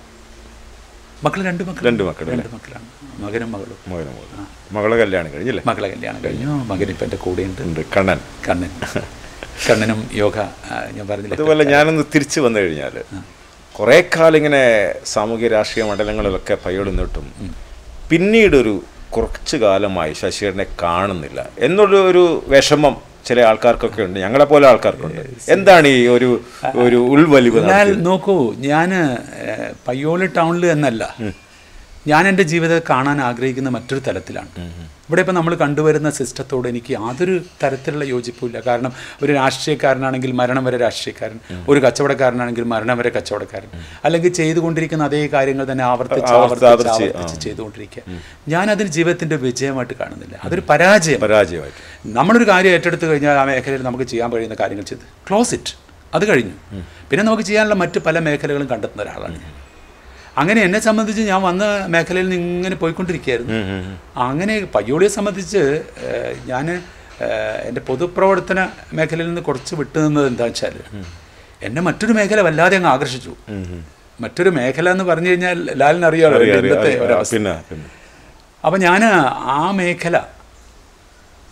മക്കൾ രണ്ട് മക്കൾ രണ്ട് മക്കൾ രണ്ട് മക്കളാണ് മകനും മകളും മോനെ മോനെ മകളെ കല്യാണം കഴിഞ്ഞില്ലേ മകളെ കല്യാണം കഴിഞ്ഞു മകൻ ഇപ്പം എൻ്റെ കൂടെയുണ്ട് ഉണ്ട് കണ്ണൻ കണ്ണൻ കണ്ണനും യോഗ ആ, ഞാൻ പറഞ്ഞില്ല അതുപോലെ ഞാനൊന്ന് തിരിച്ചു വന്നു കഴിഞ്ഞാൽ കുറേ കാലം ഇങ്ങനെ സാമൂഹ്യ രാഷ്ട്രീയ മണ്ഡലങ്ങളിലൊക്കെ പയ്യോട് നിന്നിട്ടും പിന്നീട് ഒരു കുറച്ച് കാലമായി ശശിധരനെ കാണുന്നില്ല എന്നുള്ള ഒരു വിഷമം ചില ആൾക്കാർക്കൊക്കെ ഉണ്ട് ഞങ്ങളെ പോലെ ആൾക്കാർക്കുണ്ട് എന്താണ് ഈ ഒരു ഒരു ഉൾവലിവ് എന്നാൽ നോക്കൂ ഞാൻ പയ്യോളി ടൗണിൽ എന്നല്ല ഞാൻ എൻ്റെ ജീവിതം കാണാൻ ആഗ്രഹിക്കുന്ന മറ്റൊരു തലത്തിലാണ് ഇവിടെ ഇപ്പം നമ്മൾ കണ്ടുവരുന്ന സിസ്റ്റത്തോട് എനിക്ക് യാതൊരു തരത്തിലുള്ള യോജിപ്പുമില്ല കാരണം ഒരു രാഷ്ട്രീയക്കാരനാണെങ്കിൽ മരണം വരെ രാഷ്ട്രീയക്കാരൻ ഒരു കച്ചവടക്കാരനാണെങ്കിൽ മരണം വരെ കച്ചവടക്കാരൻ അല്ലെങ്കിൽ ചെയ്തുകൊണ്ടിരിക്കുന്ന അതേ കാര്യങ്ങൾ തന്നെ ആവർത്തിച്ച് ആവർത്തി- ആവർത്തിച്ച് ആവർത്തിച്ച്, ആവർത്തിച്ച് ചെയ്തുകൊണ്ടിരിക്കുക ഞാനതിൽ ജീവിതത്തിൻ്റെ വിജയമായിട്ട് കാണുന്നില്ല അതൊരു പരാജയം പരാജയമായിട്ട് നമ്മളൊരു കാര്യം ഏറ്റെടുത്ത് കഴിഞ്ഞാൽ ആ മേഖലയിൽ നമുക്ക് ചെയ്യാൻ കഴിയുന്ന കാര്യങ്ങൾ ചെയ്ത് ക്ലോസ് ഇറ്റ് അത് കഴിഞ്ഞു പിന്നെ നമുക്ക് ചെയ്യാനുള്ള മറ്റ് പല മേഖലകളും കണ്ടെത്തുന്ന ഒരാളാണ് ഞാൻ അങ്ങനെ എന്നെ സംബന്ധിച്ച് ഞാൻ വന്ന മേഖലയിൽ നിന്ന് ഇങ്ങനെ പോയിക്കൊണ്ടിരിക്കുകയായിരുന്നു അങ്ങനെ പയ്യോളിയെ സംബന്ധിച്ച് ഞാൻ എൻ്റെ പൊതുപ്രവർത്തന മേഖലയിൽ നിന്ന് കുറച്ച് വിട്ടു നിന്നത് എന്താ വെച്ചാൽ എന്നെ മറ്റൊരു മേഖല വല്ലാതെ അങ്ങ് ആകർഷിച്ചു മറ്റൊരു മേഖല എന്ന് പറഞ്ഞു കഴിഞ്ഞാൽ ലാലിന് അറിയാമല്ലോ അറിയാം, ഇന്നത്തെ അറിയാം. ഒരവസ്ഥ പിന്നെ പിന്നെ അപ്പം ഞാൻ ആ മേഖല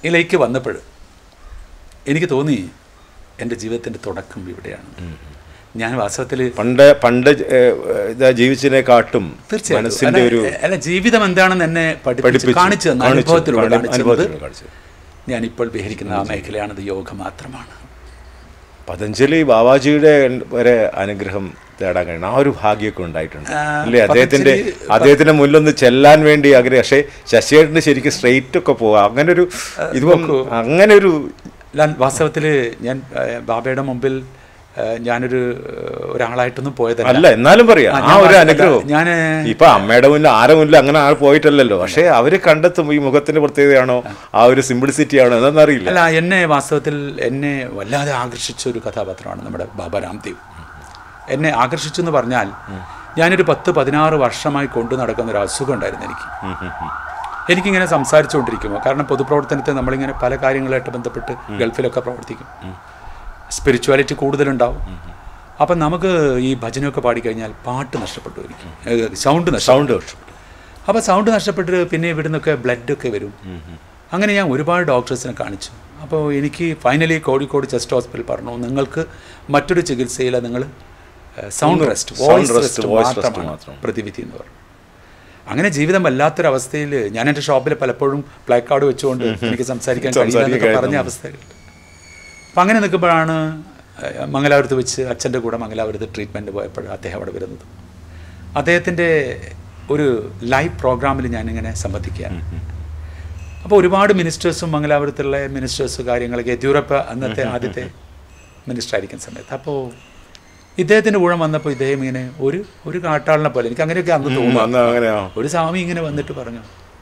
ഇതിലേക്ക് വന്നപ്പോൾ എനിക്ക് തോന്നി എൻ്റെ ജീവിതത്തിൻ്റെ തുടക്കം ഇവിടെയാണ് ഞാൻ വാസ്തവത്തിൽ പണ്ട് പണ്ട് ഏഹ്, ഇതാ ജീവിച്ചതിനെക്കാട്ടും തീർച്ചയായിട്ടും മനസ്സിന്റെ അല്ല, ഒരു അല്ല ജീവിതം എന്താണെന്ന് എന്നെ പഠിപ്പിച്ച് പഠിപ്പിച്ചു. കാണിച്ചു തന്ന കാണിച്ചു. അനുഭവത്തിലൂടെ കാണി- കാണിച്ചു അനുഭവത്തിലൂടെ കാണിച്ചു. ഞാനിപ്പോൾ വിഹരിക്കുന്ന ആ മേഖലയാണത് യോഗ മാത്രമാണ് പതഞ്ജലി ബാബാജിയുടെ വരെ അനുഗ്രഹം തേടാൻ കഴിയണം ആ ഒരു ഭാഗ്യമൊക്കെ ഉണ്ടായിട്ടുണ്ട് ആ, അല്ലേ അദ്ദേഹത്തിന്റെ പതഞ്ജലി- അദ്ദേഹത്തിന്റെ മുന്നിലൊന്ന് ചെല്ലാൻ വേണ്ടി ആഗ്രഹം പക്ഷേ ശശിയേട്ടന് ശരിക്കും സ്ട്രെയിറ്റ് ഒക്കെ പോവാം അങ്ങനെ ഒരു ഇതും അങ്ങനെ ഒരു ഞാൻ വാസ്തവത്തിൽ ഞാൻ ഏഹ്, ബാബയുടെ മുമ്പിൽ ഏഹ്, ഞാനൊരു ഏഹ്, ഒരാളായിട്ടൊന്നും പോയതല്ല അല്ല എന്നാലും പറയാം ആ, ആ ഞാൻ ഒരു വാസ്തവത്തിൽ അനുഗ്രഹം ഞാൻ ഇപ്പൊ അമ്മയുടെ മുന്നിൽ ആരുടെ മുന്നിൽ അങ്ങനെ ആൾ പോയിട്ടല്ലല്ലോ പക്ഷേ അവര് കണ്ടെത്തും ഈ മുഖത്തിന്റെ പ്രത്യേകതയാണോ ആ ഒരു സിംപ്ലിസിറ്റി ആണോ എന്നറിയില്ല അല്ല എന്നെ വാസ്തവത്തിൽ എന്നെ വല്ലാതെ ആകർഷിച്ച ഒരു കഥാപാത്രമാണ് നമ്മുടെ ബാബ രാംദേവ് എന്നെ ആകർഷിച്ചു എന്ന് പറഞ്ഞാൽ ഞാനൊരു പത്ത് പതിനാറ് വർഷമായി കൊണ്ടു നടക്കുന്ന ഒരു അസുഖം ഉണ്ടായിരുന്നു എനിക്ക് എനിക്കിങ്ങനെ സംസാരിച്ചുകൊണ്ടിരിക്കുമോ കാരണം പൊതുപ്രവർത്തനത്തിൽ നമ്മളിങ്ങനെ പല കാര്യങ്ങളായിട്ട് ബന്ധപ്പെട്ട് ഗൾഫിലൊക്കെ പ്രവർത്തിക്കും സ്പിരിച്വാലിറ്റി കൂടുതലുണ്ടാവും അപ്പം നമുക്ക് ഈ ഭജനമൊക്കെ പാടിക്കഴിഞ്ഞാൽ പാട്ട് നഷ്ടപ്പെട്ടു എനിക്ക് സൗണ്ട് നഷ്ടം സൗണ്ട് അപ്പോൾ സൗണ്ട് നഷ്ടപ്പെട്ട് പിന്നെ ഇവിടുന്നൊക്കെ ബ്ലഡൊക്കെ വരും അങ്ങനെ ഞാൻ ഒരുപാട് ഡോക്ടേഴ്സിനെ കാണിച്ചു അപ്പോൾ എനിക്ക് ഫൈനലി കോഴിക്കോട് ചെസ്റ്റ് ഹോസ്പിറ്റൽ പറഞ്ഞു നിങ്ങൾക്ക് മറ്റൊരു ചികിത്സയില്ല നിങ്ങൾ sound rest sound voice rest, rest voice rest മാത്രമാണ് മാത്രം. പ്രതിവിധി എന്ന് പറഞ്ഞു അങ്ങനെ ജീവിതം വല്ലാത്തൊരവസ്ഥയിൽ ഞാൻ എൻ്റെ ഷോപ്പിൽ പലപ്പോഴും പ്ലേ കാർഡ് വെച്ചുകൊണ്ട് എനിക്ക് സംസാരിക്കാൻ കഴിയില്ല എന്നൊക്കെ സംസാരിക്കാൻ പറഞ്ഞ അവസ്ഥകളുണ്ട് അപ്പം അങ്ങനെ നിൽക്കുമ്പോഴാണ് ഏഹ്, മംഗലാപുരത്ത് വെച്ച് അച്ഛൻ്റെ കൂടെ മംഗലാപുരത്ത് ട്രീറ്റ്മെൻറ്റ് പോയപ്പോൾ അദ്ദേഹം അവിടെ വരുന്നത് അദ്ദേഹത്തിൻ്റെ ഒരു ലൈവ് പ്രോഗ്രാമിൽ ഞാനിങ്ങനെ സംബന്ധിക്കുകയാണ് അപ്പോൾ ഒരുപാട് മിനിസ്റ്റേഴ്സും മംഗലാപുരത്തുള്ള മിനിസ്റ്റേഴ്സ് കാര്യങ്ങളൊക്കെ യെദ്യൂറപ്പ അന്നത്തെ ആദ്യത്തെ മിനിസ്റ്റർ ആയിരിക്കുന്ന സമയത്ത് അപ്പോൾ ഇദ്ദേഹത്തിൻ്റെ ഊഴം വന്നപ്പോൾ ഇദ്ദേഹം ഇങ്ങനെ ഒരു ഒരു കാട്ടാളിനെ പോലെ എനിക്ക് അങ്ങനെയൊക്കെ അന്ന് തോന്നുന്നു അന്ന് അങ്ങനെയാ ഒരു സ്വാമി ഇങ്ങനെ വന്നിട്ട് പറഞ്ഞു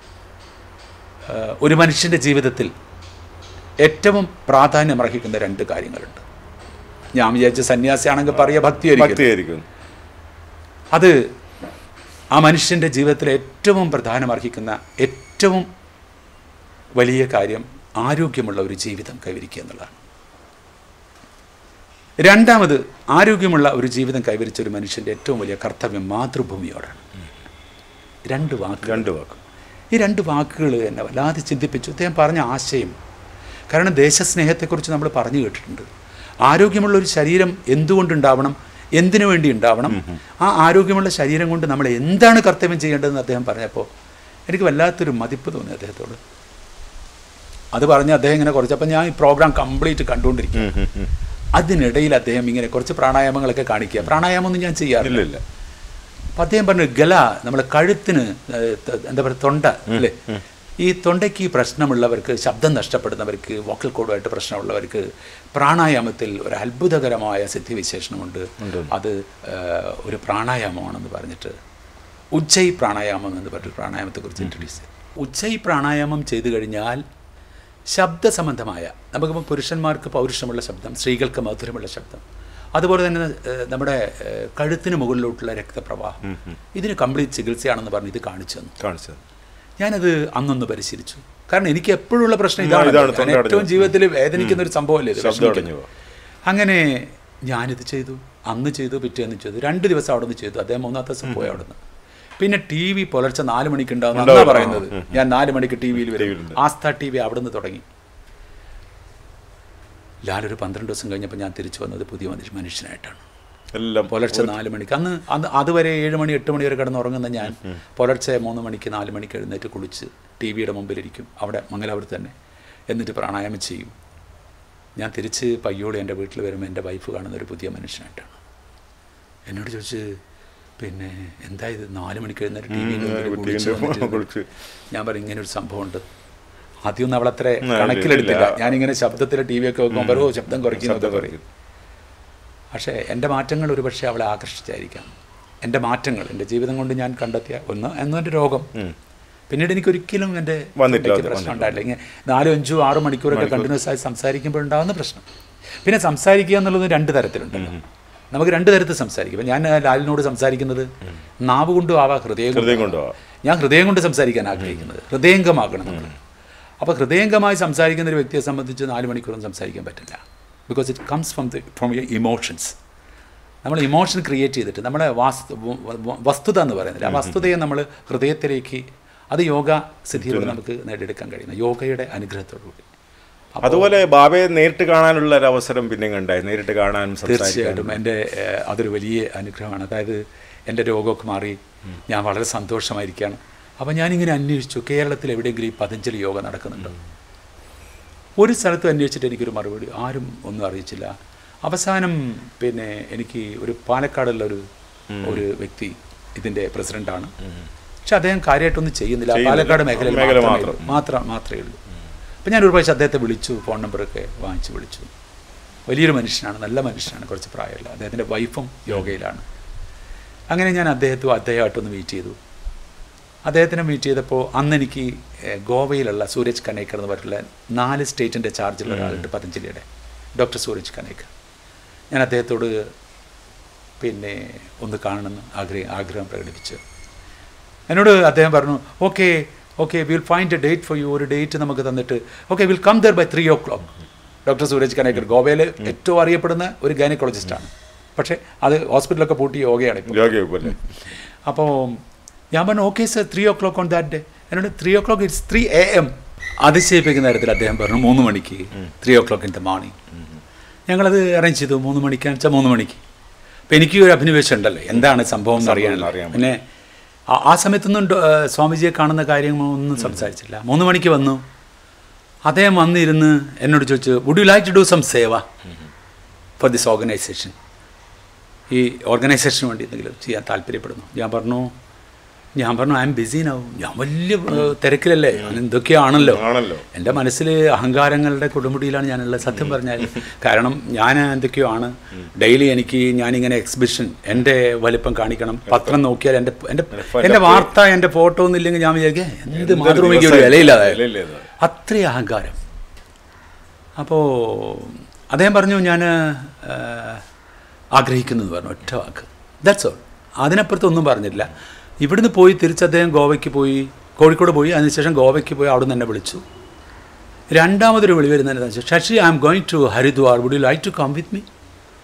"ആ, ഒരു മനുഷ്യൻ്റെ ജീവിതത്തിൽ ഏറ്റവും പ്രാധാന്യം അർഹിക്കുന്ന രണ്ട് കാര്യങ്ങളുണ്ട് ഞാൻ വിചാരിച്ച സന്യാസിയാണെങ്കിൽ പറയുക ഭക്തിയായിരിക്കും ഭക്തിയായിരിക്കും അത് ആ മനുഷ്യൻ്റെ ജീവിതത്തിൽ ഏറ്റവും പ്രധാനം അർഹിക്കുന്ന ഏറ്റവും വലിയ കാര്യം ആരോഗ്യമുള്ള ഒരു ജീവിതം കൈവരിക്കുക എന്നുള്ളതാണ് രണ്ടാമത് ആരോഗ്യമുള്ള ഒരു ജീവിതം കൈവരിച്ച ഒരു മനുഷ്യൻ്റെ ഏറ്റവും വലിയ കർത്തവ്യം മാതൃഭൂമിയോടാണ് രണ്ട് വാക്കുകൾ രണ്ട് വാക്ക് ഈ രണ്ട് വാക്കുകൾ എന്നെ വല്ലാതെ ചിന്തിപ്പിച്ചു അദ്ദേഹം പറഞ്ഞ ആശയം കാരണം ദേശസ്നേഹത്തെക്കുറിച്ച് നമ്മൾ പറഞ്ഞു കേട്ടിട്ടുണ്ട് ആരോഗ്യമുള്ള ഒരു ശരീരം എന്തുകൊണ്ടുണ്ടാവണം എന്തിനു വേണ്ടി ഉണ്ടാവണം ആ ആരോഗ്യമുള്ള ശരീരം കൊണ്ട് നമ്മൾ എന്താണ് കർത്തവ്യം ചെയ്യേണ്ടതെന്ന് അദ്ദേഹം പറഞ്ഞപ്പോൾ എനിക്ക് വല്ലാത്തൊരു മതിപ്പ് തോന്നി അദ്ദേഹത്തോട് അത് പറഞ്ഞ് അദ്ദേഹം ഇങ്ങനെ കുറച്ച് അപ്പം ഞാൻ ഈ പ്രോഗ്രാം കംപ്ലീറ്റ് കണ്ടുകൊണ്ടിരിക്കും അതിനിടയിൽ അദ്ദേഹം ഇങ്ങനെ കുറച്ച് പ്രാണായാമങ്ങളൊക്കെ കാണിക്കുക പ്രാണായാമമൊന്നും ഞാൻ ചെയ്യാറില്ല ഇല്ല ഇല്ല അപ്പം അദ്ദേഹം പറഞ്ഞു ഗല നമ്മളെ കഴുത്തിന് ഏഹ്, ത- എന്താ പറയുക തൊണ്ട അല്ലേ ഈ തൊണ്ടയ്ക്ക് പ്രശ്നമുള്ളവർക്ക് ശബ്ദം നഷ്ടപ്പെടുന്നവർക്ക് വോക്കൽ കോഡുമായിട്ട് പ്രശ്നമുള്ളവർക്ക് പ്രാണായാമത്തിൽ ഒരു അത്ഭുതകരമായ സിദ്ധിവിശേഷണമുണ്ട് അത് ഏഹ്, ഒരു പ്രാണായാമമാണെന്ന് പറഞ്ഞിട്ട് ഉജ്ജയ് പ്രാണായാമം എന്ന് പറഞ്ഞിട്ട് പ്രാണായാമത്തെക്കുറിച്ച് ഇൻട്രൊഡ്യൂസ് ചെയ്തു ഉജ്ജയ് പ്രാണായാമം ചെയ്തു കഴിഞ്ഞാൽ ശബ്ദ സംബന്ധമായ നമുക്കിപ്പോൾ പുരുഷന്മാർക്ക് പൗരുഷമുള്ള ശബ്ദം സ്ത്രീകൾക്ക് മധുരമുള്ള ശബ്ദം അതുപോലെ തന്നെ ഏഹ്, നമ്മുടെ ഏഹ്, കഴുത്തിന് മുകളിലോട്ടുള്ള രക്തപ്രവാഹം ഇതിന് കംപ്ലീറ്റ് ചികിത്സയാണെന്ന് പറഞ്ഞ് ഇത് കാണിച്ചു തന്നു കാണിച്ചത് ഞാനത് അന്നൊന്ന് പരിശീലിച്ചു കാരണം എനിക്ക് എപ്പോഴുള്ള പ്രശ്നം ആ, ഇതാണ് ഇതാണ് ഞാൻ തൊണ്ട ഏറ്റവും അടഞ്ഞു. ജീവിതത്തിൽ വേദനിക്കുന്ന ഒരു സംഭവമല്ലേ ഇത് ശബ്ദം വിഷമിക്കുന്നത്. അടഞ്ഞു പോവാ. അങ്ങനെ ഞാനിത് ചെയ്തു അന്ന് ചെയ്തു പിറ്റേന്ന് ചെയ്തു രണ്ട് ദിവസം അവിടെ നിന്ന് ചെയ്തു അദ്ദേഹം മൂന്നാമത്തെ ദിവസം പോയി അവിടെ നിന്ന് പിന്നെ ടി വി പുലർച്ചെ നാല് മണിക്ക് ഉണ്ടാവും എന്നാ ഉണ്ടാവും. പറയുന്നത് ഞാൻ നാല് മണിക്ക് ടി വിയിൽ വരും ടിവിയിലുണ്ട്. ആസ്ഥ ടി വി അവിടെ നിന്ന് തുടങ്ങി ലാലൊരു പന്ത്രണ്ട് ദിവസം കഴിഞ്ഞപ്പോൾ ഞാൻ തിരിച്ചു വന്നത് പുതിയ മനുഷ്യ- മനുഷ്യനായിട്ടാണ് എല്ലാം പുലർച്ചെ നാല് മണിക്ക് അന്ന് അന്ന് അതുവരെ ഏഴ് മണി എട്ട് മണി വരെ കിടന്ന് ഉറങ്ങുന്ന ഞാൻ പുലർച്ചെ മൂന്ന് മണിക്ക് നാല് മണിക്ക് എഴുന്നേറ്റ് കുളിച്ച് ടി വിയുടെ മുമ്പിലിരിക്കും അവിടെ മംഗലാപുരത്ത് തന്നെ എന്നിട്ട് പ്രാണായാമം ചെയ്യും ഞാൻ തിരിച്ച് പയ്യോളി എൻ്റെ വീട്ടിൽ വരുമ്പോൾ എൻ്റെ വൈഫ് കാണുന്ന ഒരു പുതിയ മനുഷ്യനായിട്ടാണ് എന്നോട് ചോദിച്ച് പിന്നെ എന്താ ഇത് നാല് മണിക്ക് എഴുന്നേറ്റ് ടി വിയിൽ കുട്ടീൻ്റെ കുളിച്ച് ഞാൻ പറയും ഇങ്ങനെ ഒരു സംഭവമുണ്ട് ആദ്യമൊന്നും അവളത്ര ഇല്ല, കണക്കിലെടുത്തില്ല ഇല്ല. ഞാനിങ്ങനെ ശബ്ദത്തിൽ ടി വി ഒക്കെ വെക്കുമ്പോൾ ഓ ശബ്ദം കുറയ്ക്കുന്നു ശബ്ദം എന്നൊക്കെ പറയും പക്ഷേ എൻ്റെ മാറ്റങ്ങൾ ഒരുപക്ഷെ അവളെ ആകർഷിച്ചായിരിക്കാം എൻ്റെ മാറ്റങ്ങൾ എൻ്റെ ജീവിതം കൊണ്ട് ഞാൻ കണ്ടെത്തിയ ഒന്ന് എന്നും എൻ്റെ രോഗം പിന്നീട് എനിക്ക് ഒരിക്കലും എൻ്റെ വന്നിട്ടില്ല, തൊണ്ടയ്ക്ക് പ്രശ്നം ഉണ്ടായില്ല ഇങ്ങനെ നാലും അഞ്ചും ആറ് മണിക്കൂറൊക്കെ കണ്ടിന്യൂസ് ആയി സംസാരിക്കുമ്പോൾ ഉണ്ടാകുന്ന പ്രശ്നം പിന്നെ സംസാരിക്കുക എന്നുള്ളത് രണ്ട് തരത്തിലുണ്ടല്ലോ നമുക്ക് രണ്ട് തരത്തിൽ സംസാരിക്കും ഇപ്പം ഞാൻ ലാലിനോട് സംസാരിക്കുന്നത് നാവ് കൊണ്ടും ആവാം ഹൃദയം ഹൃദയം കൊണ്ടും കൊണ്ടുപോവാം ഞാൻ ഹൃദയം കൊണ്ട് സംസാരിക്കാൻ ആഗ്രഹിക്കുന്നത് ഹൃദയംഗമാകണം നമ്മൾ അപ്പോൾ ഹൃദയംഗമായി സംസാരിക്കുന്ന ഒരു വ്യക്തിയെ സംബന്ധിച്ച് നാല് മണിക്കൂറൊന്നും സംസാരിക്കാൻ പറ്റില്ല because it comes from the from your emotions നമ്മൾ ഇമോഷൻ ക്രിയേറ്റ് ചെയ്തിട്ട് നമ്മുടെ വാസ്തു വ- വ- വസ്തുത എന്ന് പറയുന്നില്ല ആ വസ്തുതയെ നമ്മൾ ഹൃദയത്തിലേക്ക് അത് യോഗ സിദ്ധിയിലൂടെ നമുക്ക് നേടിയെടുക്കാൻ കഴിയുന്ന യോഗയുടെ അനുഗ്രഹത്തോടുകൂടി അതുപോലെ ബാബയെ നേരിട്ട് കാണാനുള്ള ഒരു അവസരം പിന്നെ ഉണ്ടായി നേരിട്ട് കാണാനും സംസാരിക്കാനും തീർച്ചയായിട്ടും എൻ്റെ ഏഹ്, അതൊരു വലിയ അനുഗ്രഹമാണ് അതായത് എൻ്റെ രോഗമൊക്കെ മാറി ഞാൻ വളരെ സന്തോഷമായിരിക്കുകയാണ് അപ്പോൾ ഞാനിങ്ങനെ അന്വേഷിച്ചു കേരളത്തിൽ എവിടെയെങ്കിലും ഈ പതഞ്ജലി യോഗ നടക്കുന്നുണ്ടോ ഒരു സ്ഥലത്തും അന്വേഷിച്ചിട്ട് എനിക്കൊരു മറുപടി ആരും ഒന്നും അറിയിച്ചില്ല അവസാനം പിന്നെ എനിക്ക് ഒരു പാലക്കാടുള്ള ഒരു ഒരു വ്യക്തി ഇതിൻ്റെ പ്രസിഡൻ്റാണ് പക്ഷെ അദ്ദേഹം കാര്യമായിട്ടൊന്നും ചെയ്യുന്നില്ല പാലക്കാട് മേഖലയിൽ മേഖല മാത്രമേ ഉള്ളൂ. മാത്രം മാത്രമേ ഉള്ളൂ അപ്പം ഞാൻ ഒരു പ്രാവശ്യം അദ്ദേഹത്തെ വിളിച്ചു ഫോൺ നമ്പറൊക്കെ വാങ്ങിച്ച് വിളിച്ചു വലിയൊരു മനുഷ്യനാണ് നല്ല മനുഷ്യനാണ് കുറച്ച് പ്രായമുള്ള അദ്ദേഹത്തിൻ്റെ വൈഫും യോഗയിലാണ് അങ്ങനെ ഞാൻ അദ്ദേഹത്തും അദ്ദേഹമായിട്ടൊന്ന് മീറ്റ് ചെയ്തു അദ്ദേഹത്തിനെ മീറ്റ് ചെയ്തപ്പോൾ അന്ന് എനിക്ക് ഏഹ്, ഗോവയിലുള്ള സൂരജ് കനേക്കർ എന്ന് പറഞ്ഞിട്ടുള്ള നാല് സ്റ്റേറ്റിൻ്റെ ചാർജുള്ള ഒരാളുണ്ട് പതഞ്ജലിയുടെ ഡോക്ടർ സൂരജ് കനേക്കർ ഞാൻ അദ്ദേഹത്തോട് പിന്നെ ഒന്ന് കാണണമെന്ന് ആഗ്രഹം ആഗ്രഹം പ്രകടിപ്പിച്ചു എന്നോട് അദ്ദേഹം പറഞ്ഞു okay okay will find a date for you ഒരു ഡേറ്റ് നമുക്ക് തന്നിട്ട് okay will come there by three o'clock doctor Suraj Kanekar ഗോവയിൽ ഏറ്റവും അറിയപ്പെടുന്ന ഒരു ഗൈനക്കോളജിസ്റ്റാണ് പക്ഷേ അത് ഹോസ്പിറ്റലൊക്കെ പൂട്ടി യോഗയാണ് ഇപ്പോൾ യോഗയല്ലേ അപ്പോൾ ഞാൻ പറഞ്ഞു okay sir three o'clock on that day എന്നോട് three o'clock it's three A M അതിശയിപ്പിക്കുന്ന തരത്തിൽ അദ്ദേഹം പറഞ്ഞു മൂന്ന് മണിക്ക് three o'clock in the morning ഞങ്ങളത് അറേഞ്ച് ചെയ്തു മൂന്ന് മണിക്കാന്ന് വെച്ചാൽ മൂന്ന് മണിക്ക് അപ്പോൾ എനിക്ക് ഒരു അഭിനിവേശം ഉണ്ടല്ലോ എന്താണ് സംഭവം എന്ന് അറിയാനല്ലോ അറിയാൻ പിന്നെ ആ- ആ സമയത്തൊന്നും ഡോ- ഏഹ് സ്വാമിജിയെ കാണുന്ന കാര്യങ്ങളൊന്നും സംസാരിച്ചില്ല മൂന്ന് മണിക്ക് വന്നു അദ്ദേഹം വന്നിരുന്ന് എന്നോട് ചോദിച്ചു would you like to do some seva for this organisation ഈ ഓർഗനൈസേഷന് വേണ്ടി എന്തെങ്കിലും ചെയ്യാൻ താല്പര്യപ്പെടുന്നു ഞാൻ പറഞ്ഞു ഞാൻ പറഞ്ഞു ഐ എം ബിസി നാവും ഞാൻ വലിയ ഏഹ്, തിരക്കിലല്ലേ ഞാൻ എന്തൊക്കെയാണല്ലോ ആണല്ലോ എൻ്റെ മനസ്സിൽ അഹങ്കാരങ്ങളുടെ കൊടുമുടിയിലാണ് ഞാനുള്ളത് സത്യം പറഞ്ഞാൽ കാരണം ഞാൻ എന്തൊക്കെയോ ആണ് ഡെയിലി എനിക്ക് ഞാനിങ്ങനെ എക്സിബിഷൻ എൻ്റെ വലിപ്പം കാണിക്കണം പത്രം നോക്കിയാൽ എൻ്റെ എൻ്റെ എൻ്റെ വാർത്ത എൻ്റെ ഫോട്ടോ ഒന്നും ഇല്ലെങ്കിൽ ഞാൻ വിചാരിക്കുക എന്ത് മാതൃഭൂമിക്ക് ഒരു വിലയില്ലാതെ വിലയില്ലാതെ. അത്രയും അഹങ്കാരം അപ്പോൾ അദ്ദേഹം പറഞ്ഞു ഞാൻ ആഗ്രഹിക്കുന്നു എന്ന് പറഞ്ഞു ഒറ്റ വാക്ക് ദാറ്റ്സ് ഓൾ അതിനപ്പുറത്ത് ഒന്നും പറഞ്ഞില്ല ഇവിടുന്ന് പോയി തിരിച്ച് അദ്ദേഹം ഗോവയ്ക്ക് പോയി കോഴിക്കോട് പോയി അതിനുശേഷം ഗോവയ്ക്ക് പോയി അവിടെ നിന്ന് എന്നെ വിളിച്ചു രണ്ടാമതൊരു വിളി വരുന്നതിന് വെച്ചാൽ Sasi I am going to Haridwar would you like to come with me